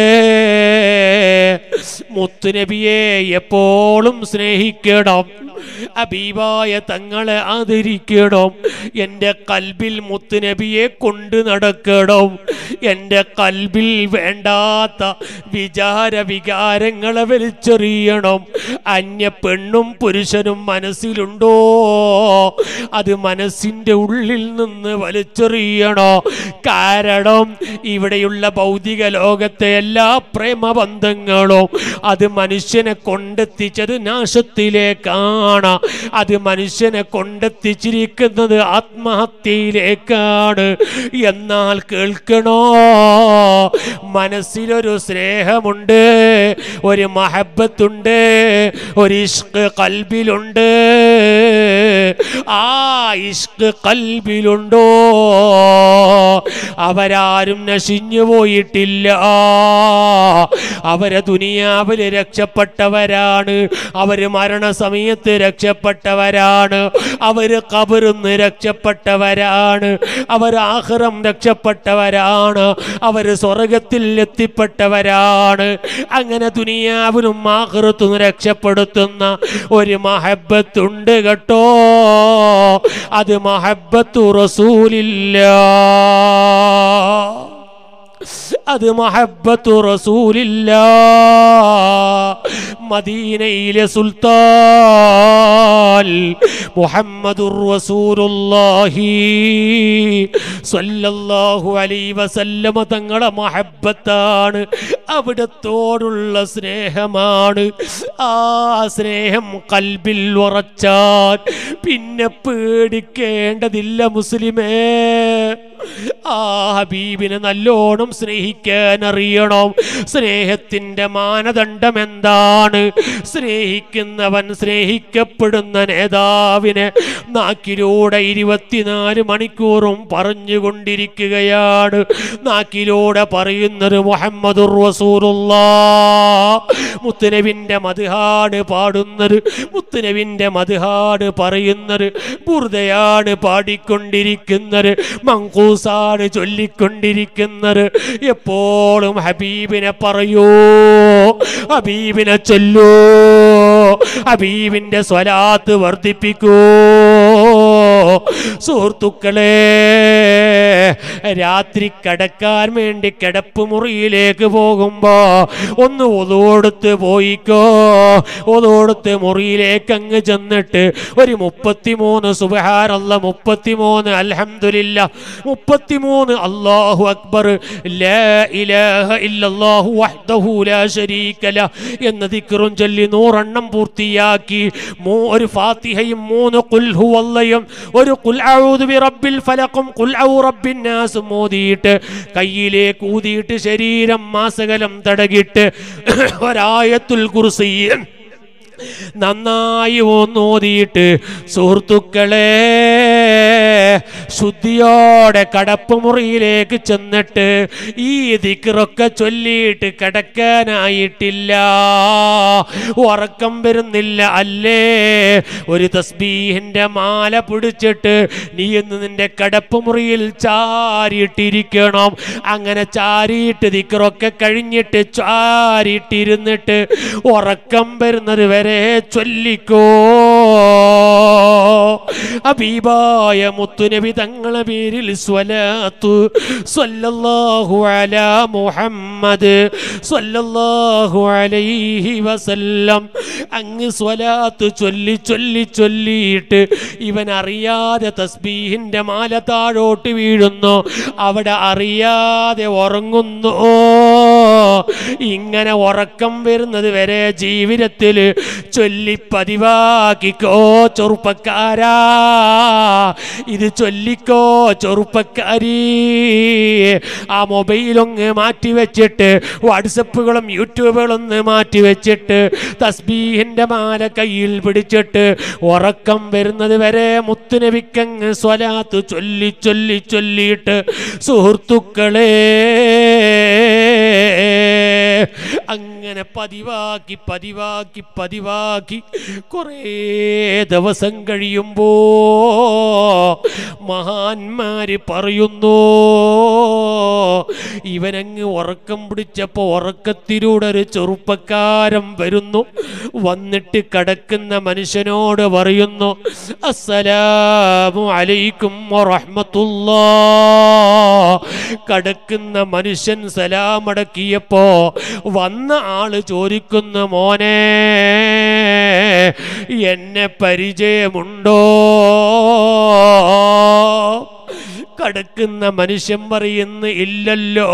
മുത്തുനബിയെ എപ്പോഴും സ്നേഹിക്കണം അബീബായ തങ്ങളെ ആദരിക്കണം എൻ്റെ കൽബിൽ മുത്തുനബിയെ കൊണ്ട് നടക്കണം എൻ്റെ കൽബിൽ വേണ്ടാത്ത വിചാര വികാരങ്ങളെ വലിച്ചെറിയണം അന്യ പെണ്ണും പുരുഷനും മനസ്സിലുണ്ടോ അത് മനസ്സിൻ്റെ ഉള്ളിൽ നിന്ന് വലിച്ചെറിയണോ കാരണം ഇവിടെയുള്ള ഭൗതിക ലോകത്തെ എല്ലാ പ്രേമബന്ധങ്ങളും അത് മനുഷ്യനെ കൊണ്ടെത്തിച്ചത് നാശത്തിലേക്കാണ് അത് മനുഷ്യനെ കൊണ്ടെത്തിച്ചിരിക്കുന്നത് ആത്മഹത്യയിലേക്കാണ് എന്നാൽ കേൾക്കണോ മനസ്സിലൊരു സ്നേഹമുണ്ട് ഒരു മഹബത്തുണ്ട് ഒരു ഇഷ്ക് കൽബിലുണ്ട് ആ ഇഷ്ക് കൽബിലുണ്ടോ അവരാരും നശിഞ്ഞു പോയിട്ടില്ല അവരെ ദുനിയാവില് രക്ഷപ്പെട്ടവരാണ് അവര് മരണസമയത്ത് രക്ഷപ്പെട്ടവരാണ് അവര് കബറുന്ന് രക്ഷപ്പെട്ടവരാണ് അവർ ആഹ്റം രക്ഷപ്പെട്ടവരാണ് അവര് സ്വർഗത്തിൽ എത്തിപ്പെട്ടവരാണ് അങ്ങനെ ദുനിയാവിനും ആഹ്റത്തും രക്ഷപ്പെടുത്തുന്ന ഒരു മഹബത്തുണ്ട് കേട്ടോ അത് മഹബത്തു റസൂലില്ല അത് മഹബത്തു റസൂലില്ല മദീനയിലെ സുൽത്താൻ മുഹമ്മദുർ റസൂലുള്ളാഹി സ്വല്ലല്ലാഹു അലൈഹി വസല്ലമ തങ്ങളെ മഹബത്താണ് അവിടത്തോടുള്ള സ്നേഹമാണ് ആ സ്നേഹം കൽബിൽ ഉറച്ചാൽ പിന്നെ പേടിക്കേണ്ടതില്ല മുസ്ലിമേ ആ ഹബീബിനെ നല്ലോണം സ്നേഹിക്കാൻ അറിയണം സ്നേഹത്തിന്റെ മാനദണ്ഡം എന്താണ് സ്നേഹിക്കുന്നവൻ സ്നേഹിക്കപ്പെടുന്ന നേതാവിനെ നാക്കിലൂടെ ഇരുപത്തിനാല് മണിക്കൂറും പറഞ്ഞുകൊണ്ടിരിക്കുകയാണ് നാക്കിലൂടെ പറയുന്നത് മുഹമ്മദുർ റസൂലുള്ളാ മുത്തുനബിന്റെ മധുഹാട് പാടുന്നത് മുത്തുനബിന്റെ മധുഹാട് പറയുന്നത് ബുർദയാണ് പാടിക്കൊണ്ടിരിക്കുന്നത് മങ്കൂസാണ് ചൊല്ലിക്കൊണ്ടിരിക്കുന്നത് എപ്പോഴും ഹബീബിനെ പറയൂ ഹബീബിനെ ചൊല്ലൂ ഹബീബിന്റെ സ്വലാത്ത് വർദ്ധിപ്പിക്കൂ സുഹൃത്തുക്കളെ രാത്രി കിടക്കാൻ വേണ്ടി കിടപ്പ് മുറിയിലേക്ക് പോകുമ്പോ ഒന്ന് ഒതോടുത്ത് പോയിക്കോ ഒതോടുത്ത് മുറിയിലേക്ക് അങ്ങ് ചെന്നിട്ട് ഒരു മുപ്പത്തിമൂന്ന് സുബഹാനല്ല മുപ്പത്തിമൂന്ന് അൽഹംദുലില്ല മുപ്പത്തിമൂന്ന് അല്ലാഹു അക്ബർ ലാ ഇലാഹ ഇല്ലല്ലാഹു വഹ്ദഹു ലാ ശരീക ല എന്ന ദിക്റും ചൊല്ലി നൂറെണ്ണം പൂർത്തിയാക്കി മൂ ഒരു ഫാത്തിഹയും മൂന്ന് ഖുൽ ഹുവല്ലയും ഒരു ഖുൽ അഊദു ബിറബ്ബിൽ ഫലഖും ഖുൽ ഔ റബ്ബിൻ നാസും ഓതിയിട്ട് കയ്യിലേക്ക് ഊതിയിട്ട് ശരീരം മാസകലം തടകിട്ട് ഒരായത്തുൽ കുർസി നന്നായി ഒന്നോതിയിട്ട് സുഹൃത്തുക്കളെ ശുദ്ധിയോടെ കടപ്പുമുറിയിലേക്ക് ചെന്നിട്ട് ഈ ദിക്റൊക്കെ ചൊല്ലിയിട്ട് കിടക്കാനായിട്ടില്ല ഉറക്കം വരുന്നില്ല അല്ലേ ഒരു തസ്ബീഹിന്റെ മാല പിടിച്ചിട്ട് നീ ഇന്ന് നിന്റെ കിടപ്പുമുറിയിൽ ചാരിയിട്ടിരിക്കണം അങ്ങനെ ചാരിയിട്ട് ദിക്റൊക്കെ കഴിഞ്ഞിട്ട് ചാരിയിട്ടിരുന്നിട്ട് ഉറക്കം വരുന്നത് വരെ വരെ ചൊല്ലിക്കോ അബീബായ മുത്തുനബി തങ്ങളെ പേരിൽ സ്വലാത്തു സ്വല്ലല്ലാഹു അലാ മുഹമ്മദ് സ്വല്ലല്ലാഹു അലൈഹി വസല്ലം അങ്ങ് സ്വലാത്ത് ചൊല്ലി ചൊല്ലി ചൊല്ലിയിട്ട് ഇവൻ അറിയാതെ തസ്ബീഹിന്റെ മാല താഴോട്ട് വീഴുന്നു അവിടെ അറിയാതെ ഉറങ്ങുന്നു ഇങ്ങനെ ഉറക്കം വരുന്നത് വരെ ജീവിതത്തിൽ ചൊല്ലി പതിവാക്കിക്കോ ചെറുപ്പക്കാരാ ഇത് ചൊല്ലിക്കോ ചെറുപ്പക്കാരി ആ മൊബൈലൊന്ന് മാറ്റി വെച്ചിട്ട് വാട്സപ്പുകളും യൂട്യൂബുകളൊന്ന് മാറ്റി വെച്ചിട്ട് തസ്ബീഹിന്റെ മാല കയ്യിൽ പിടിച്ചിട്ട് ഉറക്കം വരുന്നത് വരെ മുത്തുനബിക്കങ്ങ് സ്വലാത്ത് ചൊല്ലി ചൊല്ലി ചൊല്ലിയിട്ട് സുഹൃത്തുക്കളെ അങ്ങനെ പതിവാക്കി പതിവാക്കി പതിവാക്കി കുറേ ദിവസം കഴിയുമ്പോ മഹാന്മാര് പറയുന്നു ഇവനങ്ങ് ഉറക്കം പിടിച്ചപ്പോ ഉറക്കത്തിലൂടെ ഒരു ചെറുപ്പക്കാരൻ വരുന്നു വന്നിട്ട് കിടക്കുന്ന മനുഷ്യനോട് പറയുന്നു അസ്സലാമു അലൈക്കും വറഹ്മത്തുള്ളാ കിടക്കുന്ന മനുഷ്യൻ സലാമടക്കിയപ്പോ വന്ന ആള് ചോദിക്കുന്ന മോനെ എന്നെ പരിചയമുണ്ടോ കടക്കുന്ന മനുഷ്യൻ പറയുന്നു ഇല്ലല്ലോ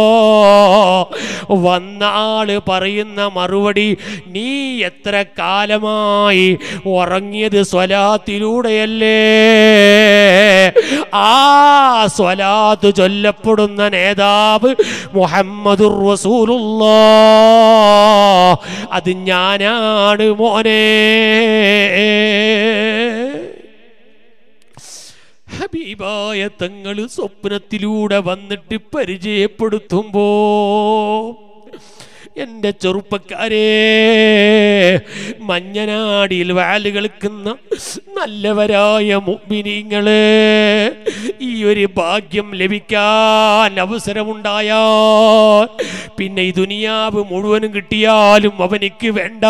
വന്ന ആള് പറയുന്ന മറുപടി നീ എത്ര കാലമായി ഉറങ്ങിയത് സ്വലാത്തിലൂടെയല്ലേ ആ സ്വലാത്ത് ചൊല്ലപ്പെടുന്ന നേതാവ് മുഹമ്മദുർ റസൂലുള്ള അത് ഞാനാണ് മോനെ ഹബീബായ തങ്ങൾ സ്വപ്നത്തിലൂടെ വന്നിട്ട് പരിചയപ്പെടുത്തുമ്പോ എൻ്റെ ചെറുപ്പക്കാരെ മഞ്ഞനാടിയിൽ വാല് കളിക്കുന്ന നല്ലവരായ മുഗ്മിനീങ്ങളെ ഈ ഒരു ഭാഗ്യം ലഭിക്കാൻ അവസരമുണ്ടായാൽ പിന്നെ ഈ ദുനിയാവ് മുഴുവനും കിട്ടിയാലും അവനിക്ക് വേണ്ട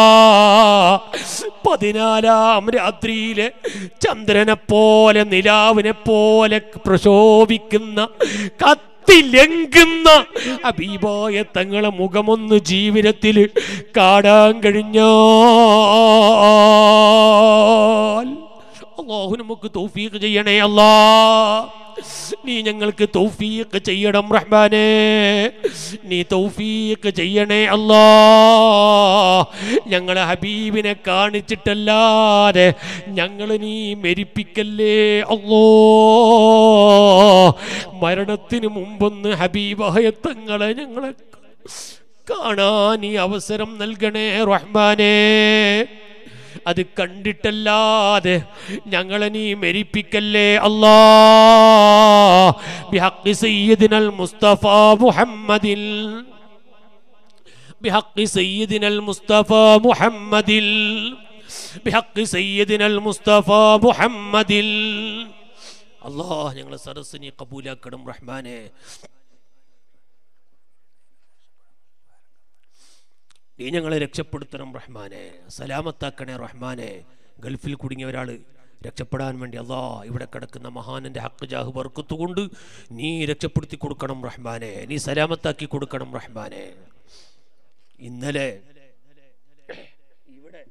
പതിനാലാം രാത്രിയിലെ ചന്ദ്രനെ പോലെ നിലാവിനെ പോലെ പ്രശോഭിക്കുന്ന കത്തിലെങ്കുന്ന അബീബായ തങ്ങളെ മുഖമൊന്ന് ജീവിതത്തിൽ കാണാൻ കഴിഞ്ഞാൽ അള്ളാഹു നമുക്ക് തൗഫീഖ് ചെയ്യണേ അല്ലാ നീ ഞങ്ങൾക്ക് തൗഫീഖ് ചെയ്യണം റഹ്മാനെ നീ തൗഫീഖ് ചെയ്യണേ അല്ലാ ഞങ്ങളെ ഹബീബിനെ കാണിച്ചിട്ടല്ലാതെ ഞങ്ങൾ നീ മരിപ്പിക്കല്ലേ അല്ലോ മരണത്തിന് മുമ്പൊന്ന് ഹബീബായ തങ്ങളെ ഞങ്ങളെ കാണാൻ ഈ അവസരം നൽകണേ റഹ്മാനേ അത് കണ്ടിട്ടല്ലാതെ ഞങ്ങളെ നീ മരിപ്പിക്കല്ലേ അല്ലാ ബിഹഖി സയ്യിദിനൽ മുസ്തഫ മുഹമ്മദിൽ ബിഹഖി സയ്യിദിനൽ മുസ്തഫ മുഹമ്മദിൽ ബിഹഖി സയ്യിദിനൽ മുസ്തഫ മുഹമ്മദിൽ അല്ലാ ഞങ്ങളെ സരസ് നീ കബൂലാക്കണം റഹ്മാനെ നീ ഞങ്ങളെ രക്ഷപ്പെടുത്തണം റഹ്മാനെ സലാമത്താക്കണേ റഹ്മാനെ ഗൾഫിൽ കുടുങ്ങിയ ഒരാൾ രക്ഷപ്പെടാൻ വേണ്ടി അല്ലാ ഇവിടെ കിടക്കുന്ന മഹാനന്റെ ഹക്ക് ജാഹ് ബർക്കത്തുകൊണ്ട് നീ രക്ഷപ്പെടുത്തി കൊടുക്കണം റഹ്മാനെ നീ സലാമത്താക്കി കൊടുക്കണം റഹ്മാനെ ഇന്നലെ ഇവിടെ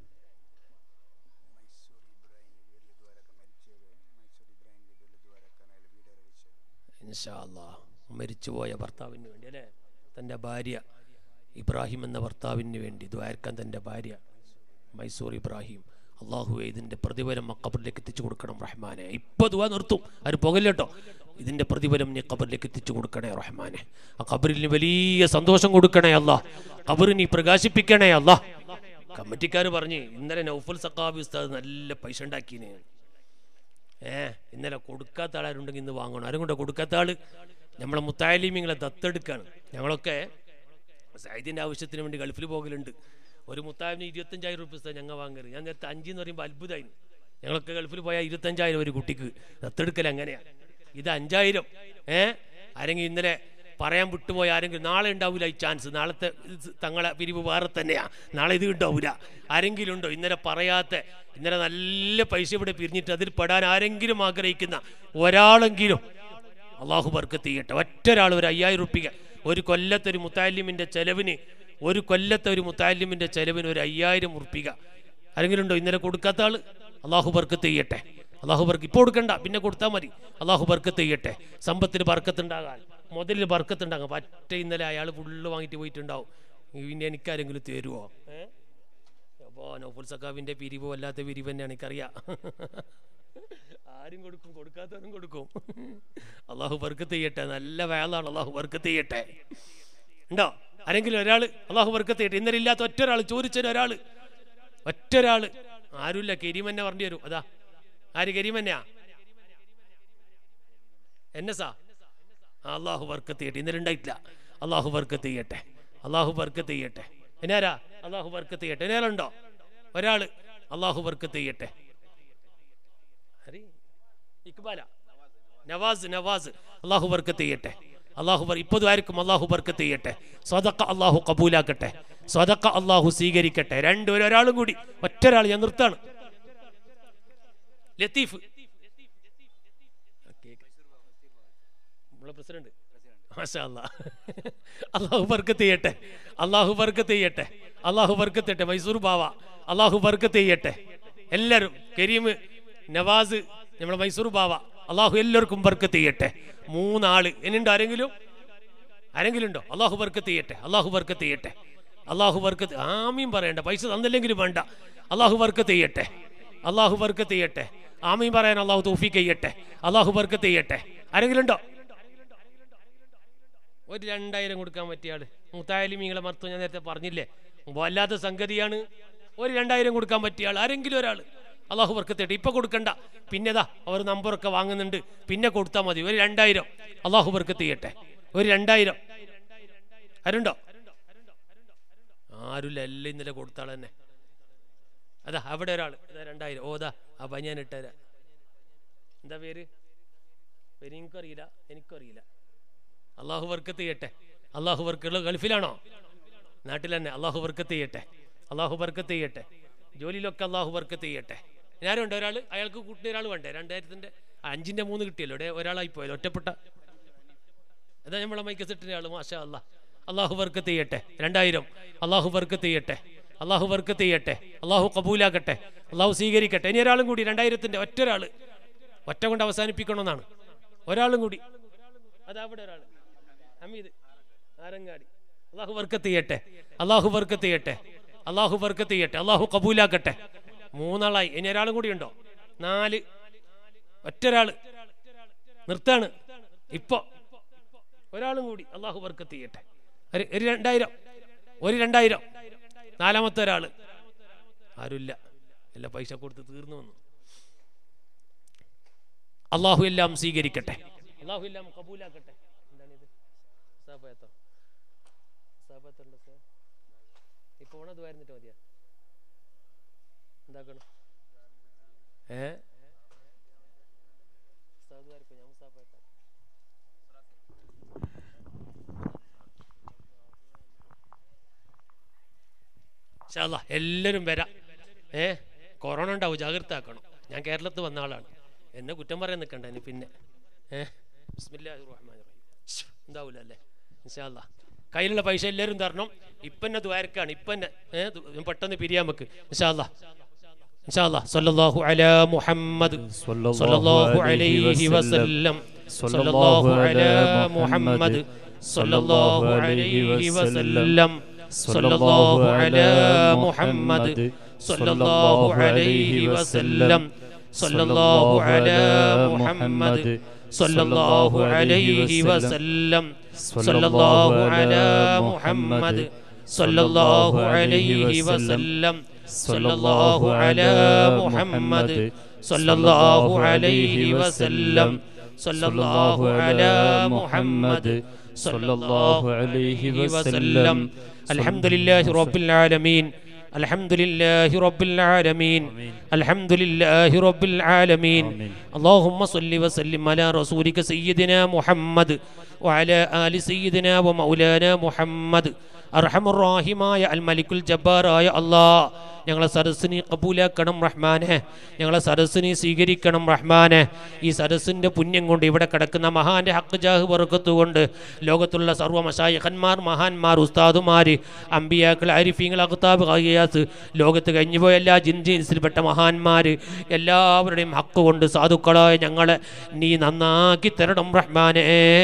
ഇൻഷാ അല്ലാ മരിച്ചുപോയ ഭർത്താവിന് വേണ്ടി അല്ലേ തൻ്റെ ഭാര്യ ഇബ്രാഹിം എന്ന ഭർത്താവിന് വേണ്ടി ദ്വാരക്കാൻ തൻ്റെ ഭാര്യ മൈസൂർ ഇബ്രാഹിം അള്ളാഹുവെ ഇതിൻ്റെ പ്രതിഫലം ആ ഖബറിലേക്ക് എത്തിച്ചു കൊടുക്കണം റഹ്മാനെ ഇപ്പൊ ദുവാ നിർത്തും അത് പോകല്ലോ ഇതിൻ്റെ പ്രതിഫലം നീ ഖബറിലേക്ക് എത്തിച്ചു കൊടുക്കണേ റഹ്മാനെ ആ ഖബറിന് വലിയ സന്തോഷം കൊടുക്കണേ അല്ല ഖബർ നീ പ്രകാശിപ്പിക്കണേ അല്ല കമ്മിറ്റിക്കാർ പറഞ്ഞ് ഇന്നലെ നൗഫൽ സക്കാബി ഉസ്താദ് നല്ല പൈസ ഉണ്ടാക്കിന് ഏ ഇന്നലെ കൊടുക്കാത്ത ആളാരുണ്ടെങ്കിൽ ഇന്ന് വാങ്ങണം ആരും കൊണ്ട് കൊടുക്കാത്ത ആള് നമ്മളെ മുത്തായാലിമിങ്ങളെ ദത്തെടുക്കാണ് ഞങ്ങളൊക്കെ സൈദിൻ്റെ ആവശ്യത്തിന് വേണ്ടി ഗൾഫിൽ പോകലുണ്ട് ഒരു മുത്താവിന് ഇരുപത്തഞ്ചായിരം റുപ്യ ഞങ്ങൾ വാങ്ങരുത് ഞാൻ നേരത്തെ അഞ്ചെന്ന് പറയുമ്പോൾ അത്ഭുതമായിരുന്നു ഞങ്ങളൊക്കെ ഗൾഫിൽ പോയാൽ ഇരുപത്തഞ്ചായിരം ഒരു കുട്ടിക്ക് ദത്തെടുക്കൽ അങ്ങനെയാണ് ഇത് അഞ്ചായിരം ഏ ആരെങ്കിലും ഇന്നലെ പറയാൻ വിട്ടുപോയ ആരെങ്കിലും നാളെ ഉണ്ടാവില്ല ഈ ചാൻസ് നാളത്തെ ഇത് തങ്ങളെ പിരിവ് വേറെ തന്നെയാണ് നാളെ ഇത് ഉണ്ടാവില്ല ആരെങ്കിലും ഉണ്ടോ ഇന്നലെ പറയാത്ത ഇന്നലെ നല്ല പൈസ ഇവിടെ പിരിഞ്ഞിട്ട് അതിൽ പെടാൻ ആരെങ്കിലും ആഗ്രഹിക്കുന്ന ഒരാളെങ്കിലും അള്ളാഹു ബർക്കത്ത് ചെയ്യട്ടെ ഒറ്റ ഒരാൾ ഒരു അയ്യായിരം റുപ്യ ഒരു കൊല്ലത്തെ ഒരു മുത്താലിമിൻ്റെ ചെലവിന് ഒരു കൊല്ലത്തെ ഒരു മുത്താലിമിൻ്റെ ചെലവിന് ഒരു അയ്യായിരം ഉറുപ്പിക ആരെങ്കിലും ഉണ്ടോ ഇന്നലെ കൊടുക്കാത്ത ആൾ അള്ളാഹു ബർക്കത്ത് ചെയ്യട്ടെ അള്ളാഹു ബർക്ക് ഇപ്പോൾ കൊടുക്കണ്ട പിന്നെ കൊടുത്താൽ മതി അള്ളാഹു ബർക്കത്ത് ചെയ്യട്ടെ സമ്പത്തിന് ബർക്കത്തുണ്ടാകാൻ മുതലിൽ ബർക്കത്തുണ്ടാകാം പറ്റ ഇന്നലെ അയാൾ ഫുള്ള് വാങ്ങിയിട്ട് പോയിട്ടുണ്ടാവും പിന്നെ എനിക്കാരെങ്കിലും തരുമോ ഏഹ് അപ്പോൾ നൗഫുൽ സക്കാവിൻ്റെ പിരിവോ അല്ലാത്ത പിരിവ് തന്നെയാണ് എനിക്കറിയാം ആരും കൊടുക്കും കൊടുക്കാത്തവരും കൊടുക്കും അള്ളാഹു ബർക്കത്ത് ചെയ്യട്ടെ നല്ല വേളാണ് അള്ളാഹു ബർക്കത്ത് ചെയ്യട്ടെ ഉണ്ടോ ആരെങ്കിലും ഒരാൾ അള്ളാഹു ബർക്കത്ത് ചെയ്യട്ടെ ഇന്നലെ ഇല്ലാത്ത ഒറ്റ ഒരാൾ ചോദിച്ചതിന് ഒരാൾ ഒറ്റ ഒരാൾ ആരുമില്ല കരീമന്നെ പറഞ്ഞു തരും അതാ ആര് കരീമന്നെയാ എന്നെ സാ അള്ളാഹു ബർക്കത്ത് ചെയ്യട്ടെ ഇന്നലെ ഉണ്ടായിട്ടില്ല അള്ളാഹു ബർക്കത്ത് ചെയ്യട്ടെ അള്ളാഹു ബർക്കത്ത് ചെയ്യട്ടെ എന്നാരാ അള്ളാഹു ബർക്കത്ത് ചെയ്യട്ടെ എന്നാലുണ്ടോ ഒരാള് അള്ളാഹു ബർക്കത്ത് ചെയ്യട്ടെ ഹരി ഇക്ബാല നവാസ് നവാസ് അള്ളാഹു ബർക്കത്ത് ചെയ്യട്ടെ അള്ളാഹു ബർ ഇപ്പോൾ ആർക്കും അള്ളാഹു ബർക്കത്ത് ചെയ്യട്ടെ സ്വതക്ക അള്ളാഹു കബൂലാക്കട്ടെ സ്വതക്ക അള്ളാഹു സ്വീകരിക്കട്ടെ രണ്ടുപേരും ഒരാളും കൂടി ഒറ്റ ഒരാൾ ഞാൻ നിർത്താണ് ലത്തീഫ് നമ്മളെ പ്രസിഡന്റ് മാഷാ അല്ലാ. അള്ളാഹു ബർക്കത്ത് ചെയ്യട്ടെ അള്ളാഹു ബർക്കത്ത് ചെയ്യട്ടെ അള്ളാഹു ബർക്കത്ത് ചെയ്യട്ടെ മൈസൂർ ബാവ അള്ളാഹു ബർക്കത്ത് ചെയ്യട്ടെ എല്ലാവരും കരീം നവാസ് നമ്മുടെ മൈസൂർ ബാവ അള്ളാഹു എല്ലാവർക്കും ബർക്കത്ത് ചെയ്യട്ടെ മൂന്നാള് ഇനിയുണ്ടോ ആരെങ്കിലും ആരെങ്കിലും ഉണ്ടോ അള്ളാഹു ബർക്കത്ത് ചെയ്യട്ടെ അള്ളാഹു ബർക്കത്ത് ചെയ്യട്ടെ അള്ളാഹു ബർക്കത്ത് ആമീൻ പറയണ്ട പൈസ തന്നില്ലെങ്കിലും വേണ്ട അള്ളാഹു ബർക്കത്ത് ചെയ്യട്ടെ അള്ളാഹു ബർക്കത്ത് ചെയ്യട്ടെ ആമീൻ പറയാൻ അള്ളാഹു തൗഫീക്ക് ചെയ്യട്ടെ അള്ളാഹു ബർക്കത്ത് ചെയ്യട്ടെ ആരെങ്കിലും ഉണ്ടോ ഒരു രണ്ടായിരം കൊടുക്കാൻ പറ്റിയ ആള് മുത്തായാലും മീങ്ങളെ മറുത്തു ഞാൻ നേരത്തെ പറഞ്ഞില്ലേ വല്ലാത്ത സംഗതിയാണ് ഒരു രണ്ടായിരം കൊടുക്കാൻ പറ്റിയ ആൾ ആരെങ്കിലും ഒരാൾ അള്ളാഹു വർക്കത്തേട്ട് ഇപ്പൊ കൊടുക്കണ്ട പിന്നെതാ അവർ നമ്പറൊക്കെ വാങ്ങുന്നുണ്ട് പിന്നെ കൊടുത്താൽ മതി ഒരു രണ്ടായിരം അള്ളാഹു വർക്കത്ത് ചെയ്യട്ടെ ഒരു രണ്ടായിരം ആരുണ്ടോ ആരുമില്ല എല്ലാം ഇന്നലെ കൊടുത്താൾ തന്നെ അതാ അവിടെ ഒരാൾ ഇതാ രണ്ടായിരം ഓ ദാ ആ ബനിയാൻ ഇട്ടുതരാ എന്താ പേര് പേര് എനിക്കറിയില്ല എനിക്കറിയില്ല അള്ളാഹു വർക്കത്ത് ചെയ്യട്ടെ അള്ളാഹു വർക്കുള്ള ഗൾഫിലാണോ നാട്ടിൽ തന്നെ അള്ളാഹു വർക്കത്ത് ചെയ്യട്ടെ അള്ളാഹു വർക്കത്ത് ചെയ്യട്ടെ ജോലിയിലൊക്കെ അള്ളാഹു വർക്കത്ത് ചെയ്യട്ടെ ഞാനുണ്ട് ഒരാൾ അയാൾക്ക് കൂട്ടിയ ഒരാൾ വേണ്ടേ രണ്ടായിരത്തിൻ്റെ അഞ്ചിൻ്റെ മൂന്ന് കിട്ടിയല്ലോ ഇവിടെ ഒരാളായി പോയല്ലോ ഒറ്റപ്പെട്ട അതാ നമ്മളെ മൈക്കസിട്ടിൻ്റെ ആൾ മാഷാ അല്ലാ അള്ളാഹു വർക്കത്ത് ചെയ്യട്ടെ രണ്ടായിരം അള്ളാഹു വർക്കത്ത് ചെയ്യട്ടെ അള്ളാഹു വർക്കത്ത് ചെയ്യട്ടെ അള്ളാഹു കബൂലാക്കട്ടെ അള്ളാഹു സ്വീകരിക്കട്ടെ ഇനി ഒരാളും കൂടി രണ്ടായിരത്തിൻ്റെ ഒറ്റ ഒരാൾ ഒറ്റ കൊണ്ട് അവസാനിപ്പിക്കണമെന്നാണ് ഒരാളും കൂടി അതാ അവിടെ ഒരാൾ ഹമീദ് ആരങ്ങാടി അള്ളാഹു വർക്കത്ത് ചെയ്യട്ടെ അള്ളാഹു വർക്കത്ത് ചെയ്യട്ടെ അള്ളാഹു വർക്കത്ത് ചെയ്യട്ടെ അള്ളാഹു കബൂലാക്കട്ടെ മൂന്നാളായി ഇനി ഒരാളും കൂടി ഉണ്ടോ നാല് ഒറ്റൊരാള് നിർത്താണ് ഇപ്പൊ ഒരാളും കൂടി അള്ളാഹു വർക്കത്ത് ചെയ്യട്ടെ ഒരു- ഒരു രണ്ടായിരം ഒരു രണ്ടായിരം നാലാമത്തെ ഒരാള് ആരുമില്ല എല്ലാം പൈസ കൊടുത്ത് തീർന്നു വന്നു അള്ളാഹു എല്ലാം സ്വീകരിക്കട്ടെ അള്ളാഹു എല്ലാം കബൂലാക്കട്ടെ എന്താണിത് സാബത്തോ സാബത്തുണ്ടോ സാർ ഇപ്പൊ ഓണത് വരുന്നിട്ട് മതിയാ എന്താക്കണം ഏ ഉസ്താദ് വരക്കും, ഞാൻ മുസാഫാക്കാം. ഇൻഷാ അല്ലാ, എല്ലാവരും വരാം ഏ കൊറോണ ഉണ്ടാവും ജാഗ്രത ആക്കണം ഞാൻ കേരളത്തിൽ വന്ന ആളാണ് എന്നെ കുറ്റം പറയാൻ നിൽക്കണ്ട ഇനി പിന്നെ ഏ ബിസ്മില്ലാഹിർ റഹ്മാനിർ റഹീം ശ്ശ്, ഉണ്ടാവൂല അല്ലേ ഇൻഷാല്ല കയ്യിലുള്ള പൈസ എല്ലാവരും തരണം ഇപ്പം എന്നെ ദ്വാരക്കാണ് ഇപ്പം എന്നെ ഏ ദു- ഞാൻ പെട്ടെന്ന് പിരിയാൻ വെക്ക് ഇൻഷാല്ല ഇൻഷാല്ല സല്ലല്ലാഹു അലാ മുഹമ്മദ് സല്ലല്ലാഹു അലൈഹി വസല്ലം സല്ലല്ലാഹു അലാ മുഹമ്മദ് സല്ലല്ലാഹു അലൈഹി വസല്ലം സല്ലല്ലാഹു അലാ മുഹമ്മദ് സല്ലല്ലാഹു അലൈഹി വസല്ലം സല്ലല്ലാഹു അലാ മുഹമ്മദ് സല്ലല്ലാഹു അലൈഹി വസല്ലം സല്ലല്ലാഹു അലാ മുഹമ്മദ് സല്ലല്ലാഹു അലൈഹി വസല്ലം സല്ലല്ലാഹു അലാ മുഹമ്മദ് സല്ലല്ലാഹു അലൈഹി വസല്ലം സല്ലല്ലാഹു അലാ മുഹമ്മദ് സല്ലല്ലാഹു അലൈഹി വസല്ലം الحمد لله رب العالمين الحمد لله رب العالمين الحمد لله رب العالمين اللهم صل وسلم على رسولك سيدنا محمد وعلى آل سيدنا ومولانا محمد അർഹമുറാഹിമായ അൽ മലിക്കുൽ ജബ്ബാറായ അല്ലാ ഞങ്ങളെ സരസിനെ കബൂലാക്കണം റഹ്മാനെ ഞങ്ങളെ സരസിനെ സ്വീകരിക്കണം റഹ്മാനെ ഈ സരസിൻ്റെ പുണ്യം കൊണ്ട് ഇവിടെ കിടക്കുന്ന മഹാന്റെ ഹക്ക് ജാഹ് വർക്കത്ത് കൊണ്ട് ലോകത്തുള്ള സർവ്വ മഷായഖന്മാർ മഹാന്മാർ ഉസ്താദുമാർ അമ്പിയാക്കൾ അരിഫീങ്ങൾ അഖ്താബ് ഖായിയാസ് ലോകത്ത് കഴിഞ്ഞുപോയ എല്ലാ ജിൻജിൻസിൽപ്പെട്ട മഹാന്മാർ എല്ലാവരുടെയും ഹക്ക് കൊണ്ട് സാധുക്കളായ ഞങ്ങളെ നീ നന്നാക്കി തരണം റഹ്മാനേ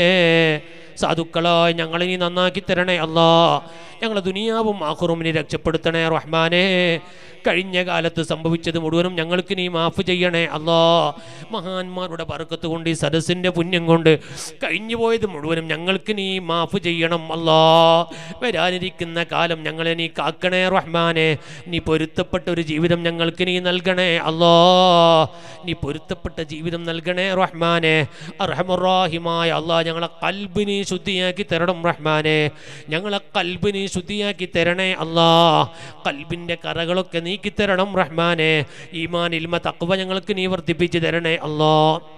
സാധുക്കളായി ഞങ്ങളെ നീ നന്നാക്കി തരണേ അല്ലാ ഞങ്ങളെ ദുനിയാവും ആഹുറുമിനെ രക്ഷപ്പെടുത്തണേ റഹ്മാനെ കഴിഞ്ഞ കാലത്ത് സംഭവിച്ചത് മുഴുവനും ഞങ്ങൾക്ക് നീ മാഫ് ചെയ്യണേ അല്ലാ മഹാന്മാരുടെ പറക്കത്ത് കൊണ്ട് ഈ സദസ്സിൻ്റെ പുണ്യം കൊണ്ട് കഴിഞ്ഞു പോയത് മുഴുവനും ഞങ്ങൾക്ക് നീ മാഫ് ചെയ്യണം അല്ലാ വരാനിരിക്കുന്ന കാലം ഞങ്ങളെ നീ കാക്കണേ റഹ്മാനെ നീ പൊരുത്തപ്പെട്ട ഒരു ജീവിതം ഞങ്ങൾക്ക് നീ നൽകണേ അല്ലാ നീ പൊരുത്തപ്പെട്ട ജീവിതം നൽകണേ റഹ്മാനെ അർഹമുറാഹിമായ അല്ലാ ഞങ്ങളെ കൽബിനെ ശുദ്ധിയാക്കി തരണം റഹ്മാനെ ഞങ്ങളെ കൽബിനെ ശുദ്ധിയാക്കി തരണേ അല്ലാ കൽബിൻ്റെ കറകളൊക്കെ നീക്കി തരണം റഹ്മാനെ ഈമാൻ ഇൽമ തക്വ ഞങ്ങൾക്ക് നീ വർദ്ധിപ്പിച്ച് തരണേ അല്ലാ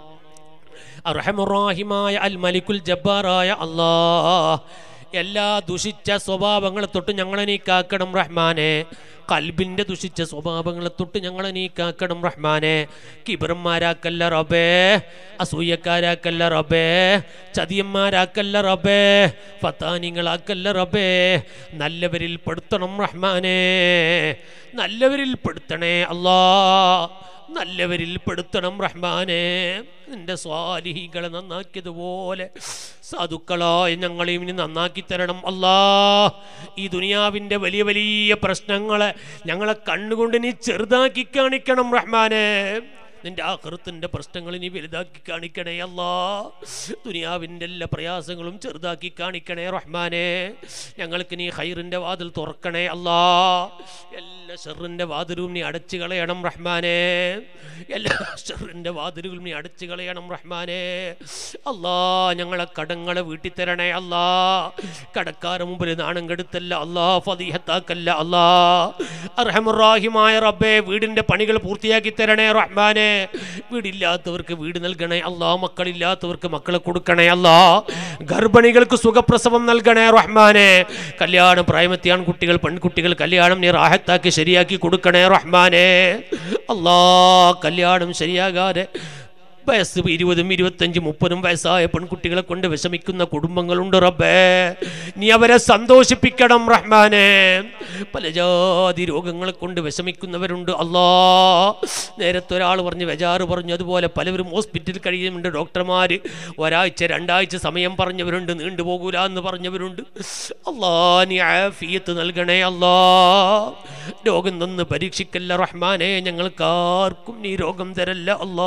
അർഹമുറാഹിമായ അൽ മലിക്കുൽ ജബ്ബാറായ അല്ലാ എല്ലാ ദുഷിച്ച സ്വഭാവങ്ങളെ തൊട്ട് ഞങ്ങളെ നീ കാക്കണം റഹ്മാനെ കൽബിൻ്റെ ദുഷിച്ച സ്വഭാവങ്ങളെ തൊട്ട് ഞങ്ങളെ നീ കാക്കണം റഹ്മാനെ കിബറന്മാരാക്കല്ല റബേ അസൂയക്കാരാക്കല്ല റബേ ചതിയന്മാരാക്കല്ല റബേ ഫത്താനിങ്ങളാക്കല്ല റബേ നല്ലവരിൽ പെടുത്തണം റഹ്മാനെ നല്ലവരിൽ പെടുത്തണേ അല്ലാ നല്ലവരിൽ പെടുത്തണം റഹ്മാനെ നിന്റെ സ്വാലിഹികളെ നന്നാക്കിയതുപോലെ സാധുക്കളായ ഞങ്ങളെയും ഇനി നന്നാക്കി തരണം അല്ലാ ഈ ദുനിയാവിൻ്റെ വലിയ വലിയ പ്രശ്നങ്ങളെ ഞങ്ങളെ കണ്ണുകൊണ്ട് നീ ചെറുതാക്കി കാണിക്കണം റഹ്മാനെ നിന്റെ ആഹൃത്തിൻ്റെ പ്രശ്നങ്ങൾ നീ വലുതാക്കി കാണിക്കണേ അല്ലാ ദുനിയാവിൻ്റെ എല്ലാ പ്രയാസങ്ങളും ചെറുതാക്കി കാണിക്കണേ റഹ്മാനെ ഞങ്ങൾക്ക് നീ ഹൈറിൻ്റെ വാതിൽ തുറക്കണേ അല്ലാ എല്ലാ ഷെറിൻ്റെ വാതിലും നീ അടച്ചു കളയണം റഹ്മാനെ എല്ലാ ഷെറിൻ്റെ വാതിലുകളും നീ അടച്ചു കളയണം റഹ്മാനെ അല്ലാ ഞങ്ങളെ കടങ്ങളെ വീട്ടിൽ തരണേ അല്ലാ കടക്കാര മുമ്പിൽ നാണം കെടുത്തല്ല അല്ലാ ഫതീഹത്താക്കല്ല അല്ലാ അർഹമുറാഹിമായ റബ്ബേ വീടിൻ്റെ പണികൾ പൂർത്തിയാക്കി തരണേ റഹ്മാനെ വീടില്ലാത്തവർക്ക് വീട് നൽകണേ അല്ലാ മക്കളില്ലാത്തവർക്ക് മക്കളെ കൊടുക്കണേ അല്ലാ ഗർഭിണികൾക്ക് സുഖപ്രസവം നൽകണേ റഹ്മാനെ കല്യാണ പ്രായമെത്തിയാൻ കുട്ടികൾ പെൺകുട്ടികൾ കല്യാണം നീ റാഹത്താക്കി ശരിയാക്കി കൊടുക്കണേ റഹ്മാനെ അല്ലാ കല്യാണം ശരിയാകാതെ വയസ്സ് ഇരുപതും ഇരുപത്തഞ്ചും മുപ്പതും വയസ്സായ പെൺകുട്ടികളെ കൊണ്ട് വിഷമിക്കുന്ന കുടുംബങ്ങളുണ്ട് റബ്ബേ നീ അവരെ സന്തോഷിപ്പിക്കണം റഹ്മാനെ പല ജാതി രോഗങ്ങളെ കൊണ്ട് വിഷമിക്കുന്നവരുണ്ട് അല്ലാ നേരത്തെ ഒരാൾ പറഞ്ഞു വെജാറ് പറഞ്ഞു അതുപോലെ പലവരും ഹോസ്പിറ്റലിൽ കഴിയുന്നുണ്ട് ഡോക്ടർമാർ ഒരാഴ്ച രണ്ടാഴ്ച സമയം പറഞ്ഞവരുണ്ട് നീണ്ടുപോകൂല എന്ന് പറഞ്ഞവരുണ്ട് അല്ലാ നീ ആഫിയത്ത് നൽകണേ അല്ലാ രോഗം തന്ന് പരീക്ഷിക്കല്ല റഹ്മാനെ ഞങ്ങൾക്കാർക്കും നീ രോഗം തരല്ല അല്ലാ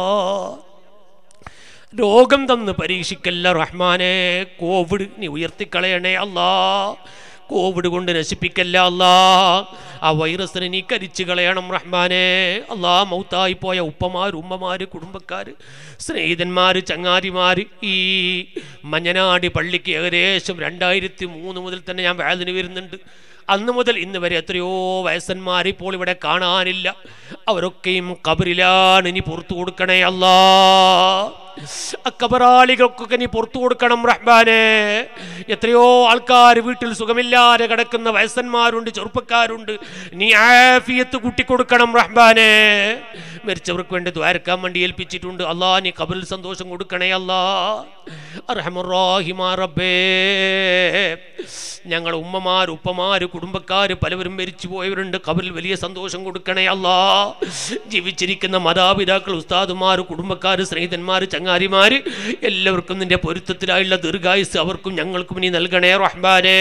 രോഗം തന്ന് പരീക്ഷിക്കല്ല റഹ്മാനെ കോവിഡ് നീ ഉയർത്തിക്കളയണേ അല്ലാ കോവിഡ് കൊണ്ട് നശിപ്പിക്കല്ല അല്ലാ ആ വൈറസിനെ നീ കരിച്ചു കളയണം റഹ്മാനെ അല്ലാ മൗത്തായി പോയ ഉപ്പമാർ ഉമ്മമാർ കുടുംബക്കാർ സ്നേഹിതന്മാർ ചങ്ങാതിമാർ ഈ മഞ്ഞനാടി പള്ളിക്ക് ഏകദേശം രണ്ടായിരത്തി മൂന്ന് മുതൽ തന്നെ ഞാൻ വേദന വരുന്നുണ്ട് അന്ന് മുതൽ ഇന്ന് വരെ എത്രയോ വയസ്സന്മാർ ഇപ്പോൾ ഇവിടെ കാണാനില്ല അവരൊക്കെയും കബറിലാണ് ഇനി പുറത്തു കൊടുക്കണേ അല്ലാ കബറാളികൾക്കൊക്കെ നീ പുറത്തു കൊടുക്കണം റഹ്മാനെ എത്രയോ ആൾക്കാർ വീട്ടിൽ സുഖമില്ലാതെ കിടക്കുന്ന വയസ്സന്മാരുണ്ട് ചെറുപ്പക്കാരുണ്ട് നീ ആഫിയത്ത് കൂട്ടിക്കൊടുക്കണം റഹ്മാനെ മരിച്ചവർക്ക് വേണ്ടി ദ്വാരക്കാൻ വേണ്ടി ഏൽപ്പിച്ചിട്ടുണ്ട് അല്ലാ നീ കബറിൽ സന്തോഷം കൊടുക്കണേ അല്ലാ അർഹമുറാഹിമാ റബ്ബേ ഞങ്ങൾ ഉമ്മമാർ ഉപ്പമാർ കുടുംബക്കാർ പലവരും മരിച്ചു പോയവരുണ്ട് കബറിൽ വലിയ സന്തോഷം കൊടുക്കണേ അല്ലാ ജീവിച്ചിരിക്കുന്ന മാതാപിതാക്കൾ ഉസ്താദുമാർ കുടുംബക്കാർ സ്നേഹിതന്മാർ ചങ്ങാരിമാർ എല്ലാവർക്കും നിന്റെ പൊരുത്തത്തിലായുള്ള ദീർഘായുസ് അവർക്കും ഞങ്ങൾക്കും നീ നൽകണേ റഹ്മാനെ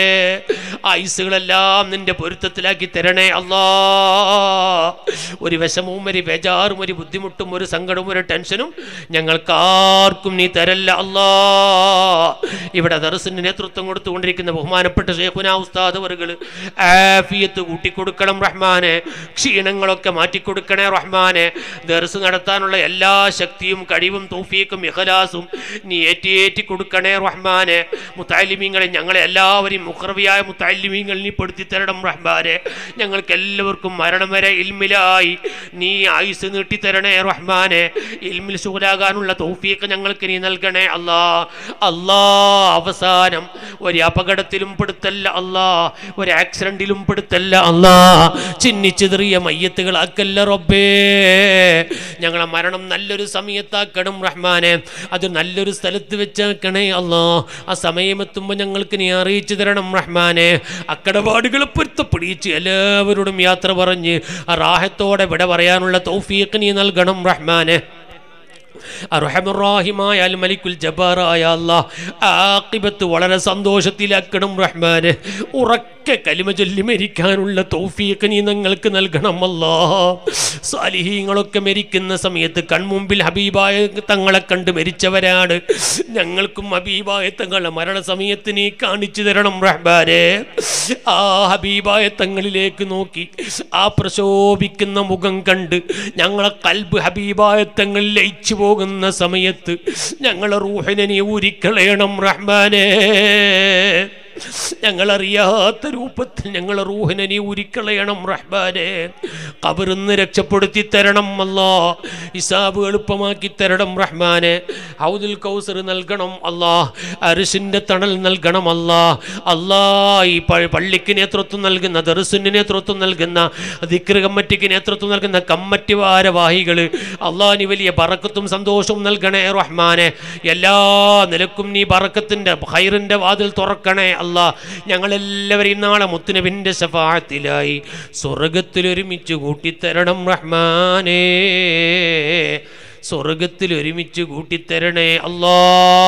ആയുസ്സുകളെല്ലാം നിന്റെ പൊരുത്തത്തിലാക്കി തരണേ അല്ലാ ഒരു വിഷമവും ഒരു ബേജാറും ബേജാറും ഒരു ബുദ്ധിമുട്ടും ഒരു സങ്കടവും ഒരു ടെൻഷനും ഞങ്ങൾക്ക് ആർക്കും നീ തരല്ല അല്ലാ ഇവിടെ ദർസിന് നേതൃത്വം കൊടുത്തുകൊണ്ടിരിക്കുന്ന ബഹുമാനപ്പെട്ട ഷേഖുന ഉസ്താദ് അവറുകൾ ആഫിയത്ത് കൂട്ടിക്കൊടുക്കണം റഹ്മാനെ ക്ഷീണങ്ങളൊക്കെ മാറ്റിക്കൊടുക്കണേ റഹ്മാനെ ദർസ് നടത്താനുള്ള എല്ലാ ശക്തിയും കഴിവും തൗഫീക്കും ഇഖലാസും നീ ഏറ്റിയേറ്റി കൊടുക്കണേ റഹ്മാനെ മുത്താലിമീങ്ങളെ ഞങ്ങളെ എല്ലാവരെയും മുഖർവിയായ മുത്താലിമീങ്ങൾ നീ പെടുത്തി തരണം റഹ്മാനെ ഞങ്ങൾക്ക് എല്ലാവർക്കും മരണം വരെ ഇൽമിലായി നീ ആയുസ് നീട്ടിത്തരണേ റഹ്മാനെ ഇൽമിൽ സുഖലാകാനുള്ള തൗഫീക്ക് ഞങ്ങൾക്ക് നീ നൽകണേ അല്ലാ അല്ലാ അവസാനം ഒരു അപകടത്തിലും പെടുത്തല്ല അല്ലാ ഒരു ആക്സിഡന്റിലും പെടുത്തല്ല അല്ലാ ചിന്നിച്ചിതറിയ മയ്യത്തുകളാക്കല്ല റബ്ബേ ഞങ്ങളെ മരണം നല്ലൊരു സമയത്താക്കണം റഹ്മാനെ അത് നല്ലൊരു സ്ഥലത്ത് വെച്ചാക്കണേ അല്ലാ ആ സമയമെത്തുമ്പോൾ ഞങ്ങൾക്ക് നീ അറിയിച്ചു തരണം റഹ്മാനെ അക്കടപാടുകൾ പൊരുത്തപ്പെടിച്ച് എല്ലാവരോടും യാത്ര പറഞ്ഞ് ആ റാഹത്തോടെ വിട പറയാനുള്ള തൗഫീഖ് നീ നൽകണം റഹ്മാനെ അർഹമുറാഹിമായ അൽ മലിക്കുൽ ജബ്ബാറായ അല്ലാ ആഖിബത്ത് വളരെ സന്തോഷത്തിലാക്കണം റഹ്മാനെ ഉറക്കെ കലിമ ചൊല്ലി മരിക്കാനുള്ള തൗഫീഖ് നീ ഞങ്ങൾക്ക് നൽകണം അല്ലാ സാലിഹീങ്ങളൊക്കെ മരിക്കുന്ന സമയത്ത് കൺമുമ്പിൽ ഹബീബായ തങ്ങളെ കണ്ട് മരിച്ചവരാണ് ഞങ്ങൾക്കും ഹബീബായ തങ്ങളെ മരണസമയത്ത് നീ കാണിച്ചു തരണം റഹ്മാനെ ആ ഹബീബായ തങ്ങളിലേക്ക് നോക്കി ആ പ്രശോഭിക്കുന്ന മുഖം കണ്ട് ഞങ്ങളെ കൽബ് ഹബീബായ തങ്ങളിൽ ലയിച്ചു പോകുന്ന സമയത്ത് ഞങ്ങളെ റൂഹിനെ നീ ഊരിക്കളയണം റഹ്മാനേ ഞങ്ങളറിയാത്ത രൂപത്തിൽ ഞങ്ങളെ റൂഹിനെ നീ ഉരുക്കളയണം റഹ്മാനെ കബറിന്ന് രക്ഷപ്പെടുത്തി തരണം അല്ലാ ഹിസാബ് എളുപ്പമാക്കി തരണം റഹ്മാനെ ഹൗദുൽ കൗസർ നൽകണം അല്ലാ അരിശിൻ്റെ തണൽ നൽകണം അല്ലാ അല്ലാ ഈ പ- പള്ളിക്ക് നേതൃത്വം നൽകുന്ന ദർസിന് നേതൃത്വം നൽകുന്ന ദിക്ര കമ്മറ്റിക്ക് നേതൃത്വം നൽകുന്ന കമ്മറ്റി ഭാരവാഹികൾ അള്ളാ നീ വലിയ ബറക്കത്തും സന്തോഷവും നൽകണേ റഹ്മാനെ എല്ലാ നിലക്കും നീ ബറക്കത്തിൻ്റെ ഹൈറിൻ്റെ വാതിൽ തുറക്കണേ അല്ലാ ഞങ്ങളെല്ലാവരെയും നാളെ മുത്തുനബിൻ്റെ ശഫാത്തിലായി സ്വർഗത്തിൽ ഒരുമിച്ച് കൂട്ടിത്തരണം റഹ്മാനേ സ്വർഗത്തിൽ ഒരുമിച്ച് കൂട്ടിത്തരണേ അല്ലാ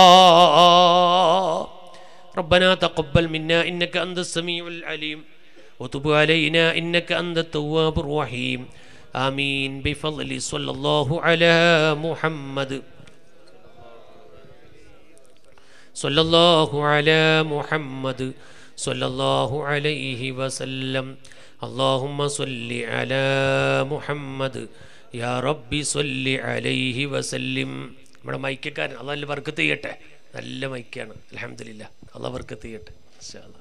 ربنا تقبل منا إنك أنت السميع العليم وتب علينا إنك أنت التواب الرحيم آمين بفضل صلى الله على محمد صلى الله على محمد صلى الله عليه وسلم اللهم صل على محمد يا ربي صل عليه وسلم നമ്മുടെ മൈക്കക്കാരൻ അള്ളാഹ് വർക്കത്ത് ചെയ്യട്ടെ നല്ല മൈക്കാണ് അലഹമില്ല അള്ളാഹ് വർക്കത്ത് ചെയ്യട്ടെ ഇൻഷാ അല്ലാ.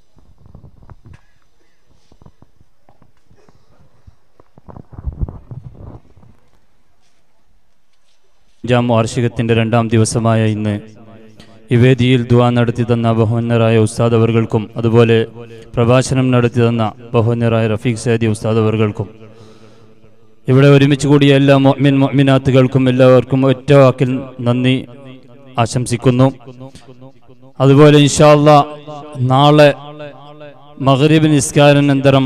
അഞ്ചാം വാർഷികത്തിന്റെ രണ്ടാം ദിവസമായ ഇന്ന് ഈ വേദിയിൽ ദുവാ നടത്തി തന്ന ബഹുന്നരായ ഉസ്താദ് അവർകൾക്കും അതുപോലെ പ്രഭാഷണം നടത്തി തന്ന ബഹുന്നരായ റഫീഖ് സൈദി ഉസ്താദ് അവർകൾക്കും ഇവിടെ ഒരുമിച്ച് കൂടിയ എല്ലാ മൊമിൻ മൊമിനാത്തുകൾക്കും എല്ലാവർക്കും ഒറ്റ വാക്കിൽ നന്ദി ആശംസിക്കുന്നു അതുപോലെ ഇൻഷാല്ല നാളെ മഗ്രിബ് നിസ്കാരാനന്തരം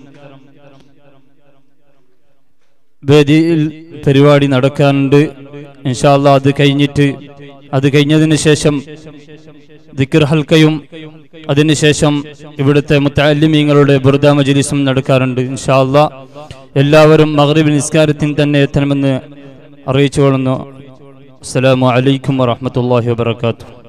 വേദിയിൽ പരിപാടി നടക്കാനുണ്ട് ഇൻഷാല്ല അത് കഴിഞ്ഞിട്ട് അത് കഴിഞ്ഞതിന് ശേഷം ദിക്ർ ഹൽക്കയും അതിനുശേഷം ഇവിടുത്തെ മുത്താലിമീങ്ങളുടെ ബുർദ മജ്ലിസും നടക്കാറുണ്ട് ഇൻഷാല്ല എല്ലാവരും മഗ്രിബ് നിസ്കാരത്തിന് തന്നെ എത്തണമെന്ന് അറിയിച്ചുകൊള്ളുന്നു അസ്സലാമു അലൈക്കും വറഹ്മത്തുള്ളാഹി വബറകാതുഹു